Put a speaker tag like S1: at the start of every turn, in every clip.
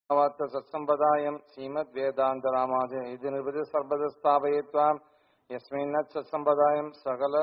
S1: वार्त सत्सम्पदायम् श्रीमद्वेदान्तरामानुज इति निर्वृति सर्वदा स्थापयित्वाम् यस्मिन्नत् सत्सम्पदायम् सकल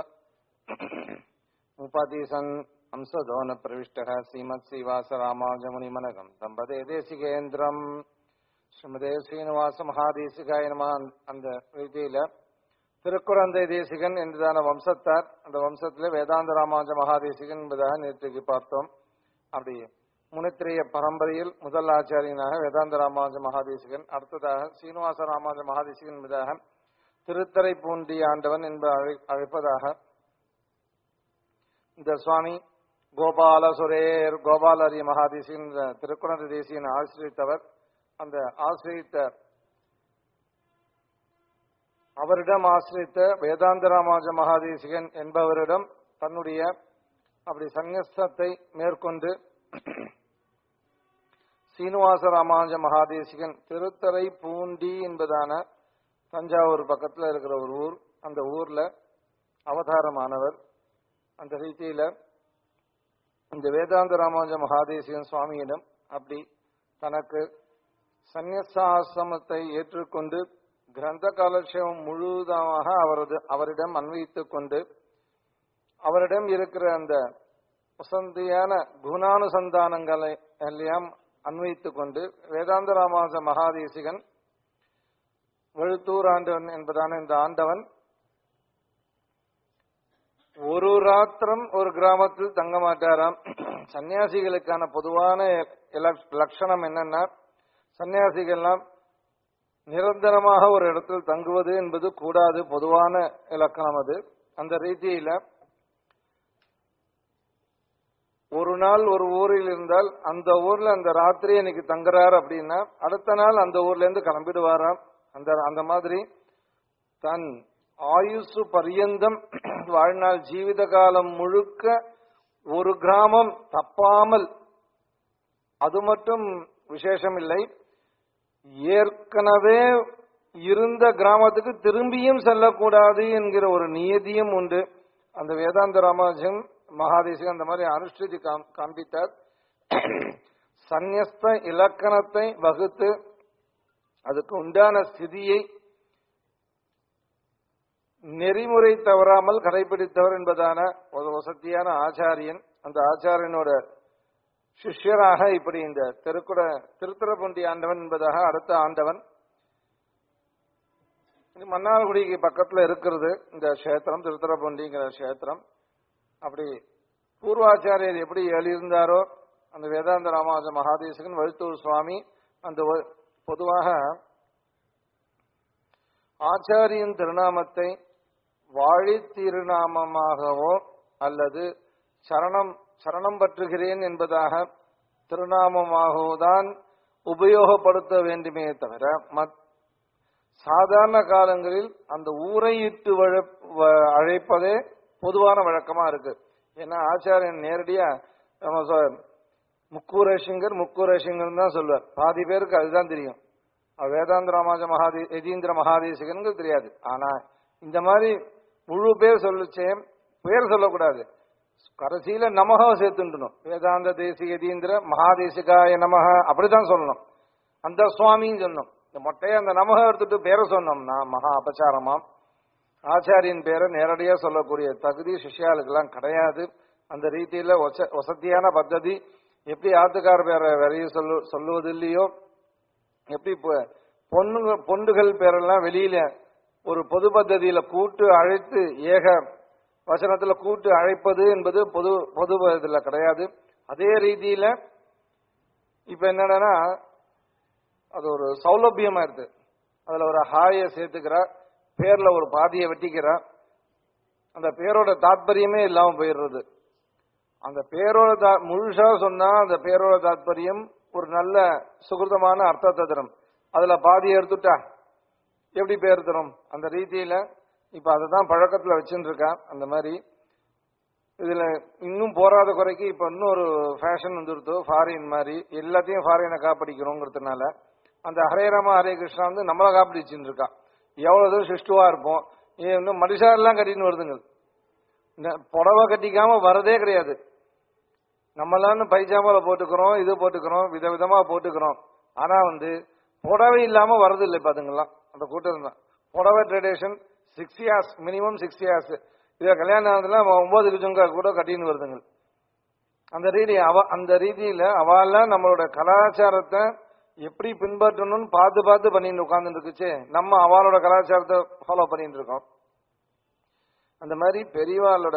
S1: उपाधिसन् हंसदो न प्रविष्टः श्रीमत्श्रीवासरामानुजमुनिमनगम् दम्पते தேசிகேந்திரம் ஸ்ரீமதே ஸ்ரீனிவாச மகாதேசிகாய நம அந்த ரீதியில திருக்குழந்தை தேசிகன் என்றுதான வம்சத்தார் அந்த வம்சத்திலே வேதாந்த ராமானுஜ மகாதேசிகன் என்பதாக நேற்றுக்கு பார்த்தோம் அப்படி முனித்திரைய பரம்பரையில் முதல் ஆச்சாரியனாக வேதாந்த ராமானுஜ மகாதேசிகன் அடுத்ததாக சீனிவாச ராமானுஜ மகாதேசிகன் என்பதாக திருத்தரை பூண்டி ஆண்டவன் என்ப அழை- அழைப்பதாக இந்த சுவாமி கோபால சுரேர் கோபாலரிய மகாதேசிகன் இந்த திருக்குழந்தை தேசியன் ஆசிரியத்தவர் அந்த ஆசிரியத்த அவரிடம் ஆசிரித்த வேதாந்த ராமானுஜ மகாதேசிகன் என்பவரிடம் தன்னுடைய அப்படி சந்நியஸ்தத்தை மேற்கொண்டு சீனிவாச ராமானுஜ மகாதேசிகன் திருத்தரை பூண்டி என்பதான தஞ்சாவூர் பக்கத்துல இருக்கிற ஒரு ஊர் அந்த ஊர்ல அவதாரமானவர் அந்த ரீதியில இந்த வேதாந்த ராமானுஜ மகாதேசிகன் சுவாமியிடம் அப்படி தனக்கு சந்நியாசாசிரமத்தை ஏற்றுக்கொண்டு கிரந்த காலட்சேபம் முழுவதுமாக அவரது அவரிடம் அன்வைத்துக் கொண்டு அவரிடம் இருக்கிற அந்த வசந்தியான குணானுசந்தானங்களை எல்லாம் அன்வைத்துக் கொண்டு வேதாந்த ராமானுஜ மகாதேசிகன் வெளுத்தூர் ஆண்டவன் என்பதான இந்த ஆண்டவன் ஒரு ராத்திரம் ஒரு கிராமத்தில் தங்க மாட்டாராம் சன்னியாசிகளுக்கான பொதுவான இலக்- லட்சணம் என்னன்னா சன்னியாசிகள்லாம் நிரந்தரமாக ஒரு இடத்தில் தங்குவது என்பது கூடாது பொதுவான இலக்கணம் அது அந்த ரீதியில ஒரு நாள் ஒரு ஊரில் இருந்தால் அந்த ஊர்ல அந்த ராத்திரி இன்னைக்கு தங்குறார் அப்படின்னா அடுத்த நாள் அந்த ஊர்ல இருந்து கிளம்பிடுவாராம் அந்த அந்த மாதிரி தன் ஆயுசு பரியந்தம் வாழ்நாள் ஜீவித காலம் முழுக்க ஒரு கிராமம் தப்பாமல் அது மட்டும் விசேஷம் இல்லை ஏற்கனவே இருந்த கிராமத்துக்கு திரும்பியும் செல்லக்கூடாது என்கிற ஒரு நியதியும் உண்டு அந்த வேதாந்த ராமானுஜன் மகாதேசிகன் அந்த மாதிரி அனுஷ்டித்து காம்- காண்பித்தார் சந்நியஸ்த இலக்கணத்தை வகுத்து அதுக்கு உண்டான ஸ்திதியை நெறிமுறை தவறாமல் கடைபிடித்தவர் என்பதான ஒரு வசதியான ஆச்சாரியன் அந்த ஆச்சாரியனோட சிஷ்யராக இப்படி இந்த திருக்குட திருத்துறப்பூண்டி ஆண்டவன் என்பதாக அடுத்த ஆண்டவன் இது மன்னார்குடிக்கு பக்கத்துல இருக்கிறது இந்த கஷேத்திரம் திருத்துறப்பூண்டிங்கிற கஷேத்திரம் அப்படி பூர்வாச்சாரியர் எப்படி எழுதியிருந்தாரோ அந்த வேதாந்த ராமானுஜ மகாதேசகன் வழுத்தூர் சுவாமி அந்த வ- பொதுவாக ஆச்சாரியின் திருநாமத்தை வாழி திருநாமமாகவோ அல்லது சரணம் சரணம் பற்றுகிறேன் என்பதாக திருநாமமாகவோ தான் உபயோகப்படுத்த வேண்டுமே தவிர மத் சாதாரண காலங்களில் அந்த ஊரை இட்டு வழ- வ- அழைப்பதே பொதுவான வழக்கமா இருக்கு ஏன்னா ஆச்சாரியன் நேரடியா நம்ம சொ- முக்கூரசிங்கர் முக்கூரசிங்கர் தான் சொல்லுவார் பாதி பேருக்கு அதுதான் தெரியும் அவர் வேதாந்த ராமாஜ மகாதே எதீந்திர மகாதேசிகனுக்கு தெரியாது ஆனா இந்த மாதிரி முழு பேர் சொல்லுச்சே பேர் சொல்லக்கூடாது கடைசியில நமக சேர்த்துட்டணும் வேதாந்த தேசிக எதீந்திர மகாதேசிகாய நமக அப்படிதான் சொல்லணும் அந்த சுவாமின்னு சொன்னோம் இந்த மொட்டையை அந்த நமக எடுத்துட்டு பேரை சொன்னோம்னா மகா அபச்சாரமாம் ஆச்சாரியன் பேரை நேரடியா சொல்லக்கூடிய தகுதி சிஷ்யாளுக்கெல்லாம் கிடையாது அந்த ரீதியில வச- வசதியான பத்ததி எப்படி ஆத்துக்கார பேரை வரைய சொல்லு சொல்லுவது இல்லையோ எப்படி பொ- பொண்ணுங்க பொண்டுகள் பேரெல்லாம் வெளியில ஒரு பொது பద్ధதியில கூட்டு அழைத்து ஏக வசனத்துல கூட்டு அழைப்பது என்பது பொது பொது இதுல கிடையாது அதே ரீதியில இப்ப என்னன்னா அது ஒரு சௌலபியமா இருக்கு அதுல ஒரு ஹாய சேர்த்துக்கிறா பேர்ல ஒரு பாதியை வெட்டிக்கிறா அந்த பேரோட தாத்பரியமே இல்லாம போயிடுறது அந்த பேரோட தா- முழுசா சொன்னா அந்த பேரோட தாத்பரியம் ஒரு நல்ல சுகிருதமான அர்த்தத்தை தரும் அதுல பாதியை எடுத்துட்டா எப்படி பேர் தரும் அந்த ரீதியில இப்ப அதுதான் பழக்கத்துல வச்சுட்டு இருக்கா அந்த மாதிரி இதுல இன்னும் போராத குறைக்கு இப்ப இன்னொரு ஃபேஷன் வந்துருத்தோ ஃபாரின் மாதிரி எல்லாத்தையும் ஃபாரினை காப்பிடிக்கணுங்கிறதுனால அந்த ஹரே ராமா ஹரே கிருஷ்ணா வந்து நம்மள காப்பிடிச்சுட்டு இருக்கா எவ்வளவு தூரம் சிஷ்டுவா இருப்போம் ஏன் இன்னும் மனுஷா எல்லாம் கட்டின்னு வருதுங்க இந்த புடவை கட்டிக்காம வரதே கிடையாது நம்மளான்னு பைஜாமால போட்டுக்கிறோம் இது போட்டுக்கிறோம் விதவிதமா போட்டுக்கிறோம் ஆனா வந்து புடவை இல்லாம வரது இல்லை பாத்துங்களாம் அந்த கூட்டம் தான் புடவை tradition six years minimum six years இதை கல்யாணம் ஆனதுல ஒன்பது குஜுங்கா கூட கட்டின்னு வருதுங்க அந்த ரீதி அவ அந்த ரீதியில அவெல்லாம் நம்மளோட கலாச்சாரத்தை எப்படி பின்பற்றணும்னு பார்த்து பார்த்து பண்ணிட்டு உட்கார்ந்துட்டு இருக்குச்சு நம்ம அவளோட கலாச்சாரத்தை ஃபாலோ பண்ணிட்டு இருக்கோம் அந்த மாதிரி பெரியவாளோட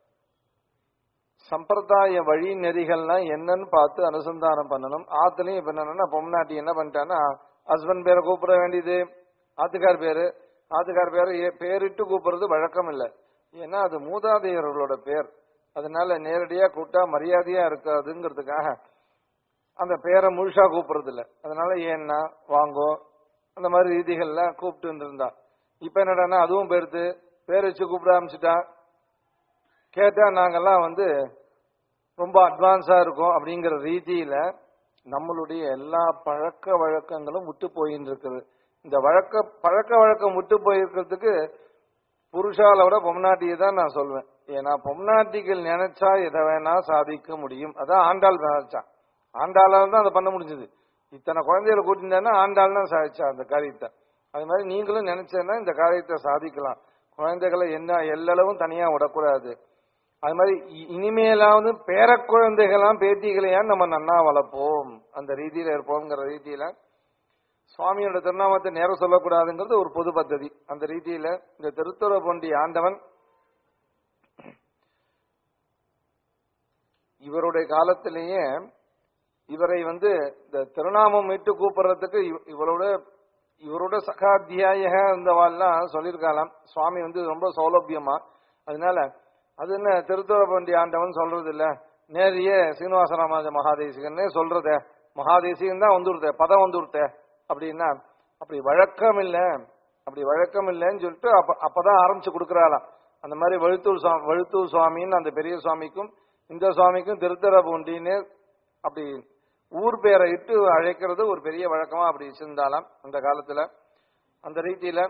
S1: சம்பிரதாய வழி நெறிகள்லாம் என்னன்னு பார்த்து அனுசந்தானம் பண்ணணும் ஆத்துலயும் இப்ப என்னன்னா பொம்நாட்டி என்ன பண்ணிட்டான்னா ஹஸ்பண்ட் பேரை கூப்பிட வேண்டியது ஆத்துக்கார் பேரு ஆத்துக்கார் பேரு ஏ- பேரிட்டு கூப்பிடுறது வழக்கம் இல்லை ஏன்னா அது மூதாதையர்களோட பேர் அதனால நேரடியா கூப்பிட்டா மரியாதையா இருக்காதுங்கிறதுக்காக அந்த பேரை முழுசா கூப்பிடுறது இல்ல அதனால ஏன்னா வாங்கோ அந்த மாதிரி ரீதிகள்ல கூப்பிட்டு இருந்தா இப்ப என்னடான்னா அதுவும் போயிடுத்து பேர் வச்சு கூப்பிட ஆரம்பிச்சுட்டா கேட்டா நாங்கெல்லாம் வந்து ரொம்ப அட்வான்ஸா இருக்கோம் அப்படிங்கிற ரீதியில நம்மளுடைய எல்லா பழக்க வழக்கங்களும் விட்டு போயின்னு இருக்குது இந்த வழக்க பழக்க வழக்கம் விட்டு போயிருக்கிறதுக்கு புருஷால விட பொம்நாட்டியை தான் நான் சொல்வேன் ஏன்னா பொம்நாட்டிகள் நினைச்சா எதை வேணா சாதிக்க முடியும் அதான் ஆண்டாள் நினைச்சா ஆண்டாளால தான் அதை பண்ண முடிஞ்சது இத்தனை குழந்தைகளை கூட்டினா ஆண்டாள் தான் சாதிச்சா அந்த காரியத்தை அது மாதிரி நீங்களும் நினைச்சேன்னா இந்த காரியத்தை சாதிக்கலாம் குழந்தைகளை என்ன எல்லளவும் தனியா விடக்கூடாது அது மாதிரி இ- இனிமேலாவது பேர குழந்தைகளாம் பேத்திகளையா நம்ம நன்னா வளர்ப்போம் அந்த ரீதியில இருப்போம்ங்கிற ரீதியில சுவாமியோட திருநாமத்தை நேரம் சொல்லக்கூடாதுங்கிறது ஒரு பொது பദ്ധதி அந்த ரீதியில இந்த திருத்துறை பொண்டி ஆண்டவன் இவருடைய காலத்திலேயே இவரை வந்து இந்த திருநாமம் மீட்டு கூப்பிடுறதுக்கு இவ- இவரோட இவரோட சகாத்தியாய இருந்தவாள்லாம் சொல்லியிருக்காளாம் சுவாமி வந்து ரொம்ப சௌலபியமா அதனால அது என்ன திருத்துறை பொண்டி ஆண்டவன் சொல்றது இல்ல நேரிய சீனிவாசராமாஜ மகாதேசிகன்னே சொல்றதே மகாதேசிகன் தான் வந்துருத்தே பதம் வந்துருத்தே அப்படின்னா அப்படி வழக்கம் இல்ல அப்படி வழக்கம் இல்லைன்னு சொல்லிட்டு அப்ப அப்பதான் ஆரம்பிச்சு கொடுக்கறாளாம் அந்த மாதிரி வழுத்தூர் சுவாமி வழுத்தூர் சுவாமின்னு அந்த பெரிய சுவாமிக்கும் இந்த சுவாமிக்கும் திருத்தரபூண்டின்னு அப்படி ஊர் பேரை இட்டு அழைக்கிறது ஒரு பெரிய வழக்கமா அப்படி இருந்தாலாம் அந்த காலத்துல அந்த ரீதியில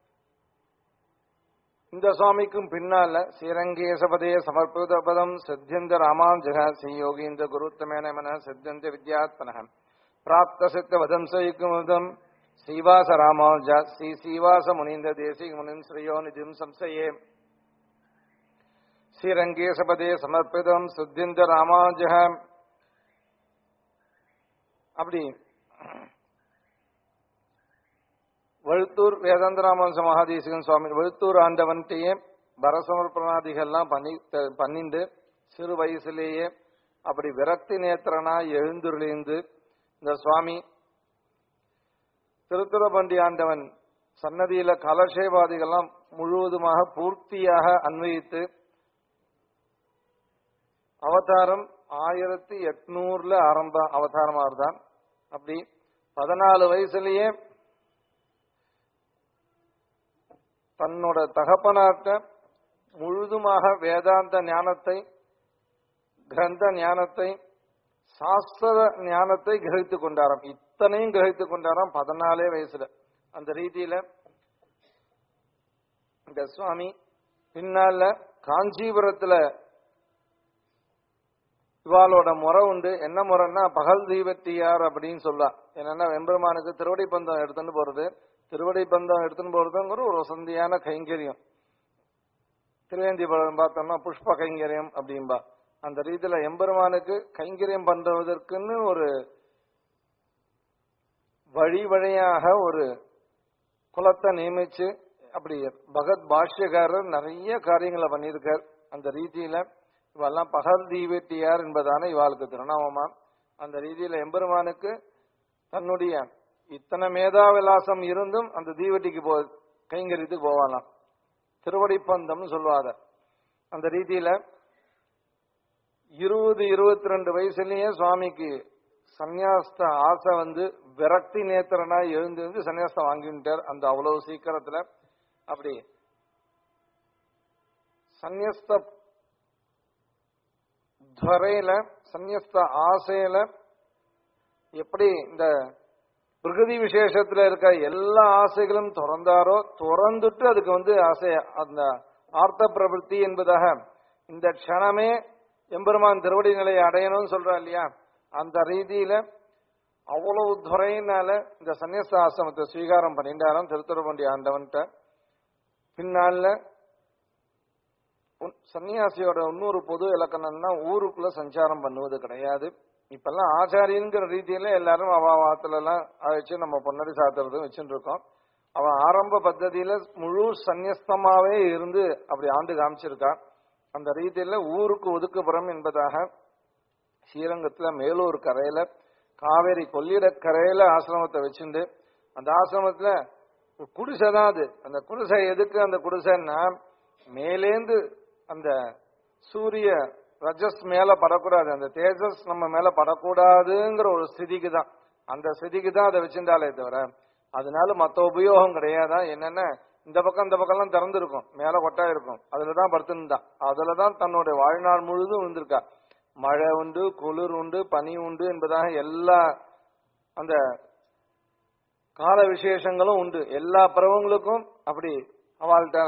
S1: இந்த சுவாமிக்கும் பின்னால ஸ்ரீரங்கேசபதே சமர்ப்பித பதம் சித்தியந்த ராமாஞ்சக ஸ்ரீ யோகீந்திர குருத்தமேன மன சித்தியந்த வித்யாத்மன பிராப்த சித்த வதம்சயுக்குமுதம் ஸ்ரீவாச ராமானுஜ ஸ்ரீ ஸ்ரீவாச முனீந்திர தேசிக முனிம் ஸ்ரீயோ நிதிம் சம்சயே ஸ்ரீரங்கேசபதே சமர்ப்பிதம் சித்தியந்த ராமானுஜ அப்படி வழுத்தூர் வேதாந்தராமன் மகாதேசிகன் சுவாமி வழுத்தூர் ஆண்டவன்கிட்டயே பரசமர்ப்பணாதிகள்லாம் பண்ணி த- பண்ணிண்டு சிறு வயசுலேயே அப்படி விரக்தி நேத்திரனா எழுந்துருளிந்து இந்த சுவாமி திருத்துறபண்டி ஆண்டவன் சன்னதியில கலசேவாதிகள்லாம் முழுவதுமாக பூர்த்தியாக அன்வயித்து அவதாரம் ஆயிரத்தி எட்நூறுல ஆரம்ப அவதாரமா இருந்தான் அப்படி பதினாலு வயசுலயே தன்னோட தகப்பனார்ட்ட முழுதுமாக வேதாந்த ஞானத்தை கிரந்த ஞானத்தை சாஸ்திர ஞானத்தை கிரகித்துக் கொண்டாராம் இத்தனையும் கிரகித்துக் கொண்டாராம் பதினாலே வயசுல அந்த ரீதியில இந்த சுவாமி பின்னால காஞ்சிபுரத்துல இவாளோட முறை உண்டு என்ன முறைன்னா பகல் தீபத்தியார் அப்படின்னு சொல்லலாம் என்னன்னா வெம்பெருமானுக்கு திருவடி பந்தம் எடுத்துன்னு போறது திருவடி பந்தம் எடுத்துன்னு போறதுங்கிற ஒரு வசந்தியான கைங்கரியம் திருவேந்தி படம் பார்த்தோம்னா புஷ்ப கைங்கரியம் அப்படின்பா அந்த ரீதியில எம்பெருமானுக்கு கைங்கரியம் பண்றதற்குன்னு ஒரு வழி வழியாக ஒரு குலத்தை நியமிச்சு அப்படி பகத் பாஷ்யக்காரர் நிறைய காரியங்களை பண்ணியிருக்கார் அந்த ரீதியில இவெல்லாம் பகல் தீவெட்டியார் என்பதான இவாளுக்கு திருநாமமா அந்த ரீதியில எம்பெருமானுக்கு தன்னுடைய இத்தனை மேதாவிலாசம் இருந்தும் அந்த தீவெட்டிக்கு போ கைங்கரியத்துக்கு போவானாம் திருவடிப்பந்தம்னு சொல்லுவாத அந்த ரீதியில இருபது இருபத்தி ரெண்டு வயசுலயே சுவாமிக்கு சந்நியாஸ்த ஆசை வந்து விரக்தி நேத்திரனா எழுந்து வந்து சந்நியாசம் வாங்கிட்டார் அந்த அவ்வளவு சீக்கிரத்துல அப்படி சந்நியஸ்த துவரையில சந்நியஸ்த ஆசையில எப்படி இந்த பிரகிருதி விசேஷத்துல இருக்க எல்லா ஆசைகளும் திறந்தாரோ திறந்துட்டு அதுக்கு வந்து ஆசை அந்த ஆர்த்த பிரவൃத்தி என்பதாக இந்த க்ஷணமே எம்பெருமான் திருவடி நிலையை அடையணும்னு சொல்றா இல்லையா அந்த ரீதியில அவ்வளவு துறையினால இந்த சன்னியாச ஆசிரமத்தை ஸ்வீகாரம் பண்ணிட்டாராம் திருத்துறவண்டி ஆண்டவன்ட்ட பின்னால உன்- சன்னியாசியோட இன்னொரு பொது இலக்கணம்னா ஊருக்குள்ள சஞ்சாரம் பண்ணுவது கிடையாது இப்பெல்லாம் ஆச்சாரியங்கிற ரீதியில எல்லாரும் அவ வாத்துல எல்லாம் அழைச்சு நம்ம பொன்னடி சாத்துறதும் வச்சுட்டு இருக்கோம் அவன் ஆரம்ப பத்ததியில முழு சந்நியஸ்தமாவே இருந்து அப்படி ஆண்டு காமிச்சிருக்கான் அந்த ரீதியில ஊருக்கு ஒதுக்குப்புறம் என்பதாக ஸ்ரீரங்கத்துல மேலூர் கரையில காவேரி கொள்ளிட கரையில ஆசிரமத்தை வச்சுண்டு அந்த ஆசிரமத்துல ஒரு குடிசை தான் அது அந்த குடிசை எதுக்கு அந்த குடிசைன்னா மேலேந்து அந்த சூரிய ரஜஸ் மேல படக்கூடாது அந்த தேஜஸ் நம்ம மேல படக்கூடாதுங்கிற ஒரு ஸ்திதிக்கு தான் அந்த ஸ்திதிக்கு தான் அதை வச்சிருந்தாலே தவிர அதனால மத்த உபயோகம் கிடையாதா என்னன்னா இந்த பக்கம் இந்த பக்கம்லாம் திறந்திருக்கும் மேல கொட்டா இருக்கும் அதுலதான் படுத்துருந்தான் அதுலதான் தன்னுடைய வாழ்நாள் முழுதும் இருந்திருக்கா மழை உண்டு குளிர் உண்டு பனி உண்டு என்பதாக எல்லா அந்த கால விசேஷங்களும் உண்டு எல்லா பருவங்களுக்கும் அப்படி அவள்கிட்ட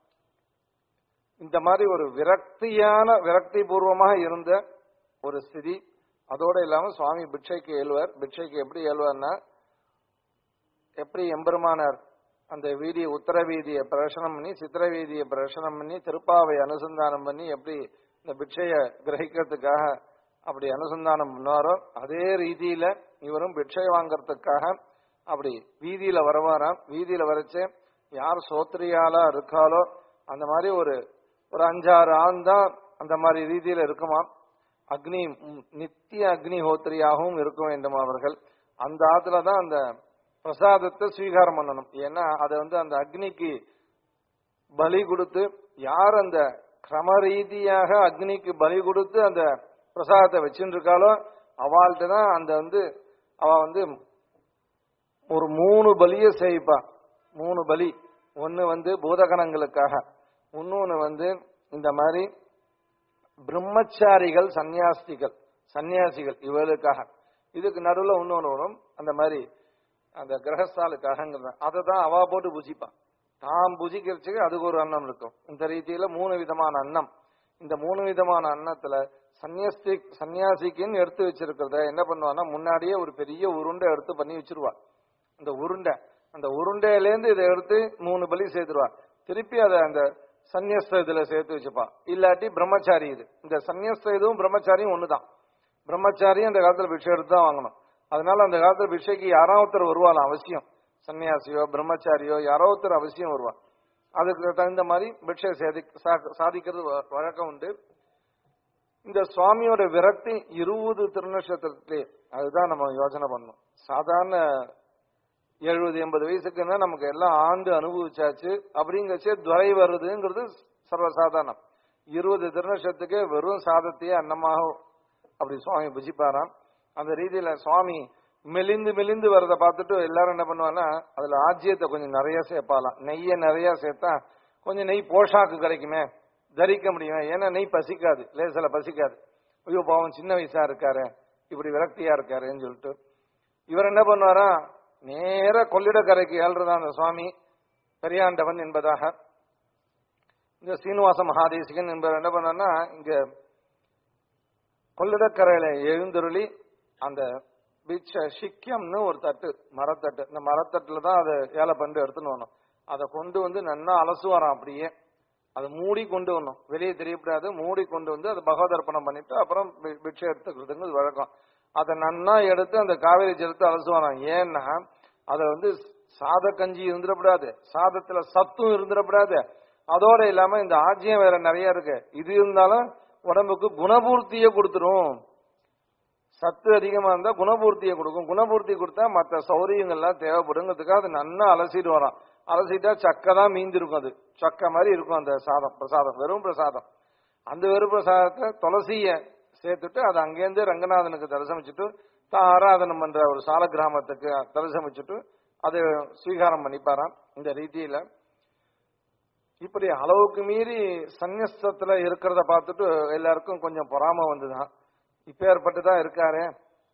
S1: இந்த மாதிரி ஒரு விரக்தியான விரக்தி பூர்வமாக இருந்த ஒரு ஸ்திதி அதோட இல்லாம சுவாமி பிட்சைக்கு ஏழுவார் பிட்சைக்கு எப்படி ஏழுவார்னா எப்படி எம்பெருமானார் அந்த வீதியை உத்தர வீதியை பிரசனம் பண்ணி சித்திர வீதியை பிரசனம் பண்ணி திருப்பாவை அனுசந்தானம் பண்ணி எப்படி இந்த பிட்சைய கிரகிக்கிறதுக்காக அப்படி அனுசந்தானம் பண்ணாரோ அதே ரீதியில இவரும் பிட்சை வாங்கறதுக்காக அப்படி வீதியில வரவாராம் வீதியில வரைச்சு யார் சோத்திரியாலா இருக்காளோ அந்த மாதிரி ஒரு ஒரு அஞ்சாறு ஆண் தான் அந்த மாதிரி ரீதியில இருக்குமாம் அக்னி ம், நித்திய அக்னி ஹோத்திரியாகவும் இருக்க வேண்டும் அவர்கள் அந்த ஆத்துல தான் அந்த பிரசாதத்தை ஸ்வீகாரம் பண்ணணும் ஏன்னா அதை வந்து அந்த அக்னிக்கு பலி கொடுத்து யார் அந்த கிரம ரீதியாக அக்னிக்கு பலி கொடுத்து அந்த பிரசாதத்தை வச்சுட்டு இருக்காளோ அவள்கிட்ட தான் அந்த வந்து அவ வந்து ஒரு மூணு பலியை செய்ப்பா மூணு பலி ஒன்னு வந்து பூதகணங்களுக்காக இன்னொன்னு வந்து இந்த மாதிரி பிரம்மச்சாரிகள் சன்னியாஸ்திகள் சன்னியாசிகள் இவர்களுக்காக இதுக்கு நடுவுல இன்னொன்னு வரும் அந்த மாதிரி அந்த கிரகஸ்தாலுக்காகங்கிறத அதை தான் அவா போட்டு புஜிப்பான் தாம் புஜிக்கிறதுக்கு அதுக்கு ஒரு அன்னம் இருக்கும் இந்த ரீதியில மூணு விதமான அன்னம் இந்த மூணு விதமான அன்னத்துல சன்னியாஸ்தி சன்னியாசிக்குன்னு எடுத்து வச்சிருக்கிறத என்ன பண்ணுவான்னா முன்னாடியே ஒரு பெரிய உருண்டை எடுத்து பண்ணி வச்சிருவா அந்த உருண்டை அந்த உருண்டையிலேருந்து இதை எடுத்து மூணு பலி சேர்த்துருவா திருப்பி அதை அந்த சந்நியஸ்த இதுல சேர்த்து வச்சுப்பா இல்லாட்டி பிரம்மச்சாரி இது இந்த சந்நியஸ்த இதுவும் பிரம்மச்சாரியும் ஒண்ணுதான் பிரம்மச்சாரியும் அந்த காலத்துல பிக்ஷை எடுத்து தான் வாங்கணும் அதனால அந்த காலத்துல பிக்ஷைக்கு யாரோ ஒருத்தர் வருவாளாம் அவசியம் சன்னியாசியோ பிரம்மச்சாரியோ யாரோ ஒருத்தர் அவசியம் வருவா அதுக்கு தகுந்த மாதிரி பிக்ஷை சாதி சா- சாதிக்கிறது வ- வழக்கம் உண்டு இந்த சுவாமியோட விரக்தி இருபது திருநட்சத்திரத்திலே அதுதான் நம்ம யோசனை பண்ணணும் சாதாரண எழுபது எண்பது வயசுக்குன்னா நமக்கு எல்லாம் ஆண்டு அனுபவிச்சாச்சு அப்படிங்கச்சே துறை வருதுங்கிறது சர்வசாதாரணம் இருபது திருநட்சத்துக்கு வெறும் சாதத்தையே அன்னமாக அப்படி சுவாமி புஜிப்பாராம் அந்த ரீதியில சுவாமி மெலிந்து மெலிந்து வரதை பார்த்துட்டு எல்லாரும் என்ன பண்ணுவாங்கன்னா அதுல ஆஜ்யத்தை கொஞ்சம் நிறைய சேர்ப்பாலாம் நெய்யை நிறைய சேர்த்தா கொஞ்சம் நெய் போஷாக்கு கிடைக்குமே தரிக்க முடியுமே ஏன்னா நெய் பசிக்காது லேசில பசிக்காது ஐயோ பாவம் சின்ன வயசா இருக்காரு இப்படி விரக்தியா இருக்காருன்னு சொல்லிட்டு இவர் என்ன பண்ணுவாரா நேர கொள்ளிடக்கரைக்கு ஏழ்றதா அந்த சுவாமி பெரியாண்டவன் என்பதாக இந்த சீனிவாச மகாதேசிகன் என்பவர் என்ன பண்ணார்னா இங்க கொள்ளிடக்கரையில எழுந்தருளி அந்த பிச்ச சிக்கியம்னு ஒரு தட்டு மரத்தட்டு இந்த மரத்தட்டுல தான் அதை ஏழை பண்டு எடுத்துன்னு வரணும் அதை கொண்டு வந்து நன்னா அலசுவாராம் அப்படியே அதை மூடி கொண்டு வரணும் வெளியே தெரியக்கூடாது மூடி கொண்டு வந்து அதை பகவதர்ப்பணம் பண்ணிட்டு அப்புறம் பி- பிட்சை எடுத்துக்கிறதுங்கிறது வழக்கம் அதை நன்னா எடுத்து அந்த காவேரி ஜலத்தை அலசுவாராம் ஏன்னா அதை வந்து சாத கஞ்சி இருந்துடக்கூடாது சாதத்துல சத்தும் இருந்துடக்கூடாது அதோட இல்லாம இந்த ஆஜ்யம் வேற நிறைய இருக்கு இது இருந்தாலும் உடம்புக்கு குணபூர்த்தியை கொடுத்துரும் சத்து அதிகமா இருந்தா குணபூர்த்தியை கொடுக்கும் குணபூர்த்தி கொடுத்தா மற்ற சௌரியங்கள்லாம் தேவைப்படுங்கிறதுக்காக அது நன்னா அலசிட்டு வரான் அலசிட்டா சக்கை தான் மீந்திருக்கும் அது சக்கை மாதிரி இருக்கும் அந்த சாதம் பிரசாதம் வெறும் பிரசாதம் அந்த வெறும் பிரசாதத்தை துளசிய சேர்த்துட்டு அதை அங்கேருந்து ரங்கநாதனுக்கு தரிசமிச்சுட்டு தான் ஆராதனம் பண்ற ஒரு சால கிராமத்துக்கு தரிசமிச்சுட்டு அதை ஸ்வீகாரம் பண்ணிப்பாராம் இந்த ரீதியில இப்படி அளவுக்கு மீறி சந்நியஸ்தத்துல இருக்கிறத பார்த்துட்டு எல்லாருக்கும் கொஞ்சம் பொறாம வந்துதான் இப்பேற்பட்டு தான் இருக்காரு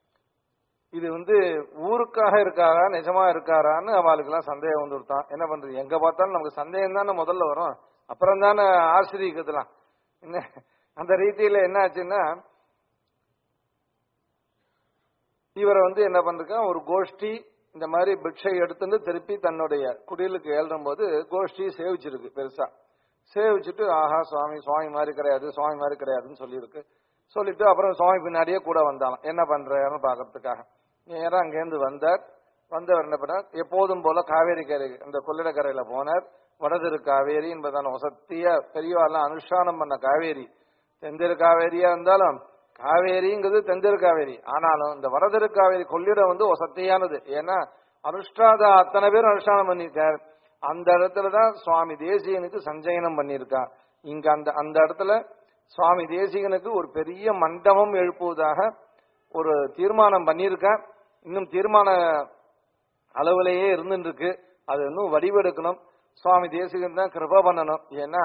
S1: இது வந்து ஊருக்காக இருக்காரா நிஜமா இருக்காரான்னு அவளுக்கு எல்லாம் சந்தேகம் வந்து விட்டான் என்ன பண்றது எங்க பார்த்தாலும் நமக்கு சந்தேகம் தானே முதல்ல வரும் அப்புறம் தானே ஆசிரியக்கலாம் என்ன அந்த ரீதியில என்ன ஆச்சுன்னா இவரை வந்து என்ன பண்றான் ஒரு கோஷ்டி இந்த மாதிரி பிக்ஷை எடுத்துட்டு திருப்பி தன்னுடைய குடிலுக்கு ஏழும் போது கோஷ்டி சேவிச்சிருக்கு பெருசா சேவிச்சுட்டு ஆஹா சுவாமி சுவாமி மாதிரி கிடையாது சுவாமி மாதிரி கிடையாதுன்னு சொல்லியிருக்கு சொல்லிட்டு அப்புறம் சுவாமி பின்னாடியே கூட வந்தாலும் என்ன பண்றாருன்னு பாக்குறதுக்காக நேரா அங்கேருந்து வந்தார் வந்தவர் என்ன பண்ணார் எப்போதும் போல காவேரி கரை அந்த கொள்ளிடக்கரையில போனார் வடதிரு காவேரி என்பதான வசத்திய பெரியவாள்லாம் அனுஷ்டானம் பண்ண காவேரி தென்திரு காவேரியா இருந்தாலும் காவேரிங்கிறது தென்திரு காவேரி ஆனாலும் இந்த வடதிரு காவேரி கொள்ளிடம் வந்து வசத்தியானது ஏன்னா அனுஷ்டாத அத்தனை பேரும் அனுஷ்டானம் பண்ணியிருக்கார் அந்த இடத்துலதான் சுவாமி தேசிகனுக்கு சஞ்சயனம் பண்ணியிருக்கா இங்க அந்த அந்த இடத்துல சுவாமி தேசிகனுக்கு ஒரு பெரிய மண்டபம் எழுப்புவதாக ஒரு தீர்மானம் பண்ணியிருக்கா இன்னும் தீர்மான அளவிலேயே இருந்துட்டு இருக்கு அது இன்னும் வடிவெடுக்கணும் சுவாமி தேசிகன் தான் கிருப பண்ணணும் ஏன்னா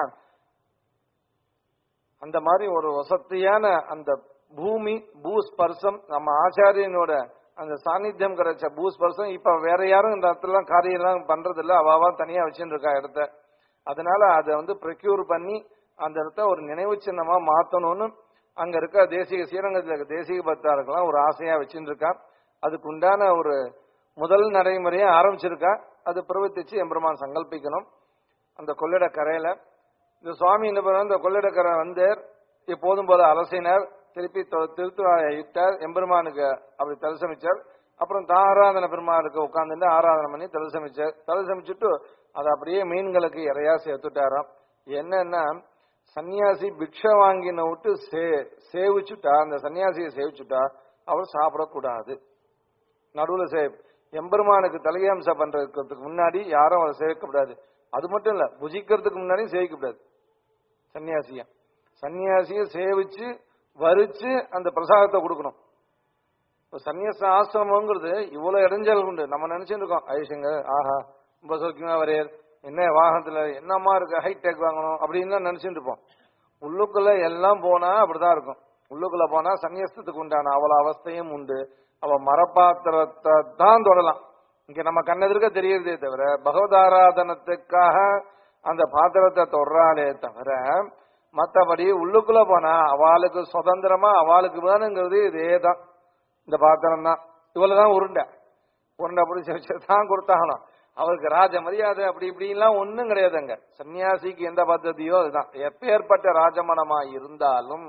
S1: அந்த மாதிரி ஒரு வசத்தியான அந்த பூமி பூஸ்பர்சம் நம்ம ஆச்சாரியனோட அந்த சாநித்தியம் கிடைச்ச பூஸ்பர்சம் இப்ப வேற யாரும் இந்த இடத்துல காரியம் எல்லாம் பண்றது இல்ல அவாவா தனியா வச்சுட்டு இருக்கா இடத்த அதனால அதை வந்து ப்ரொக்யூர் பண்ணி அந்த இடத்த ஒரு நினைவு சின்னமா மாத்தணும்னு அங்க இருக்க தேசிய ஸ்ரீரங்கத்தில் இருக்க தேசிய பக்தாருக்கெல்லாம் ஒரு ஆசையா வச்சுட்டு இருக்கா அதுக்கு உண்டான ஒரு முதல் நடைமுறையை ஆரம்பிச்சிருக்கா அது பிரவர்த்திச்சு எம்பெருமான் சங்கல்பிக்கணும் அந்த கொள்ளிட கரையில இந்த சுவாமி என்ன பண்ணார் இந்த கொள்ளிடக்கரை வந்தார் எப்போதும் போல அலசினார் திருப்பி திருத்துவாயை இட்டார் எம்பெருமானுக்கு அப்படி தரிசமிச்சார் அப்புறம் தாராதன பெருமாளுக்கு உட்கார்ந்துட்டு ஆராதனை பண்ணி தரிசமிச்சார் தரிசமிச்சுட்டு அதை அப்படியே மீன்களுக்கு இறையா சேர்த்துட்டாராம் என்னன்னா சன்னியாசி பிக்ஷை வாங்கின விட்டு சே சேவிச்சுட்டா அந்த சன்னியாசியை சேவிச்சுட்டா அவர் சாப்பிடக்கூடாது நடுவுல சே எம்பெருமானுக்கு தலையம்சம் பண்றதுக்கு முன்னாடி யாரும் அவரை சேவிக்கக்கூடாது அது மட்டும் இல்ல புஜிக்கிறதுக்கு முன்னாடியும் சேவிக்கக்கூடாது சன்னியாசிய சன்னியாசிய சேவிச்சு வரிச்சு அந்த பிரசாதத்தை கொடுக்கணும் இப்ப சன்னியாச ஆசிரமங்கிறது இவ்வளவு இடைஞ்சல் உண்டு நம்ம நினைச்சுட்டு இருக்கோம் ஐஷங்க ஆஹா ரொம்ப சௌக்கியமா வரையர் என்ன வாகனத்துல என்னமா இருக்கு ஹைடெக் வாங்கணும் அப்படின்னு நினைச்சுட்டு இருப்போம் உள்ளுக்குள்ள எல்லாம் போனா அப்படிதான் இருக்கும் உள்ளுக்குள்ள போனா சன்னியாசத்துக்கு உண்டான அவ்வளவு அவஸ்தையும் உண்டு அவ மரப்பாத்திரத்தை தான் தொடலாம் இங்க நம்ம கண்ணெதிர்க்க தெரியறதே தவிர பகவதாராதனத்துக்காக அந்த பாத்திரத்தை தொடராளே தவிர மத்தபடி உள்ளுக்குள்ள போனா அவளுக்கு சுதந்திரமா அவளுக்கு வேணுங்கிறது இதே தான் இந்த பாத்திரம் தான் இவ்வளவுதான் உருண்டை உருண்டை பிடிச்சி வச்சு தான் கொடுத்தாகணும் அவருக்கு ராஜ மரியாதை அப்படி இப்படிலாம் ஒண்ணும் கிடையாதுங்க சன்னியாசிக்கு எந்த பద్ధதியோ அதுதான் எப்பேற்பட்ட ராஜமணமா இருந்தாலும்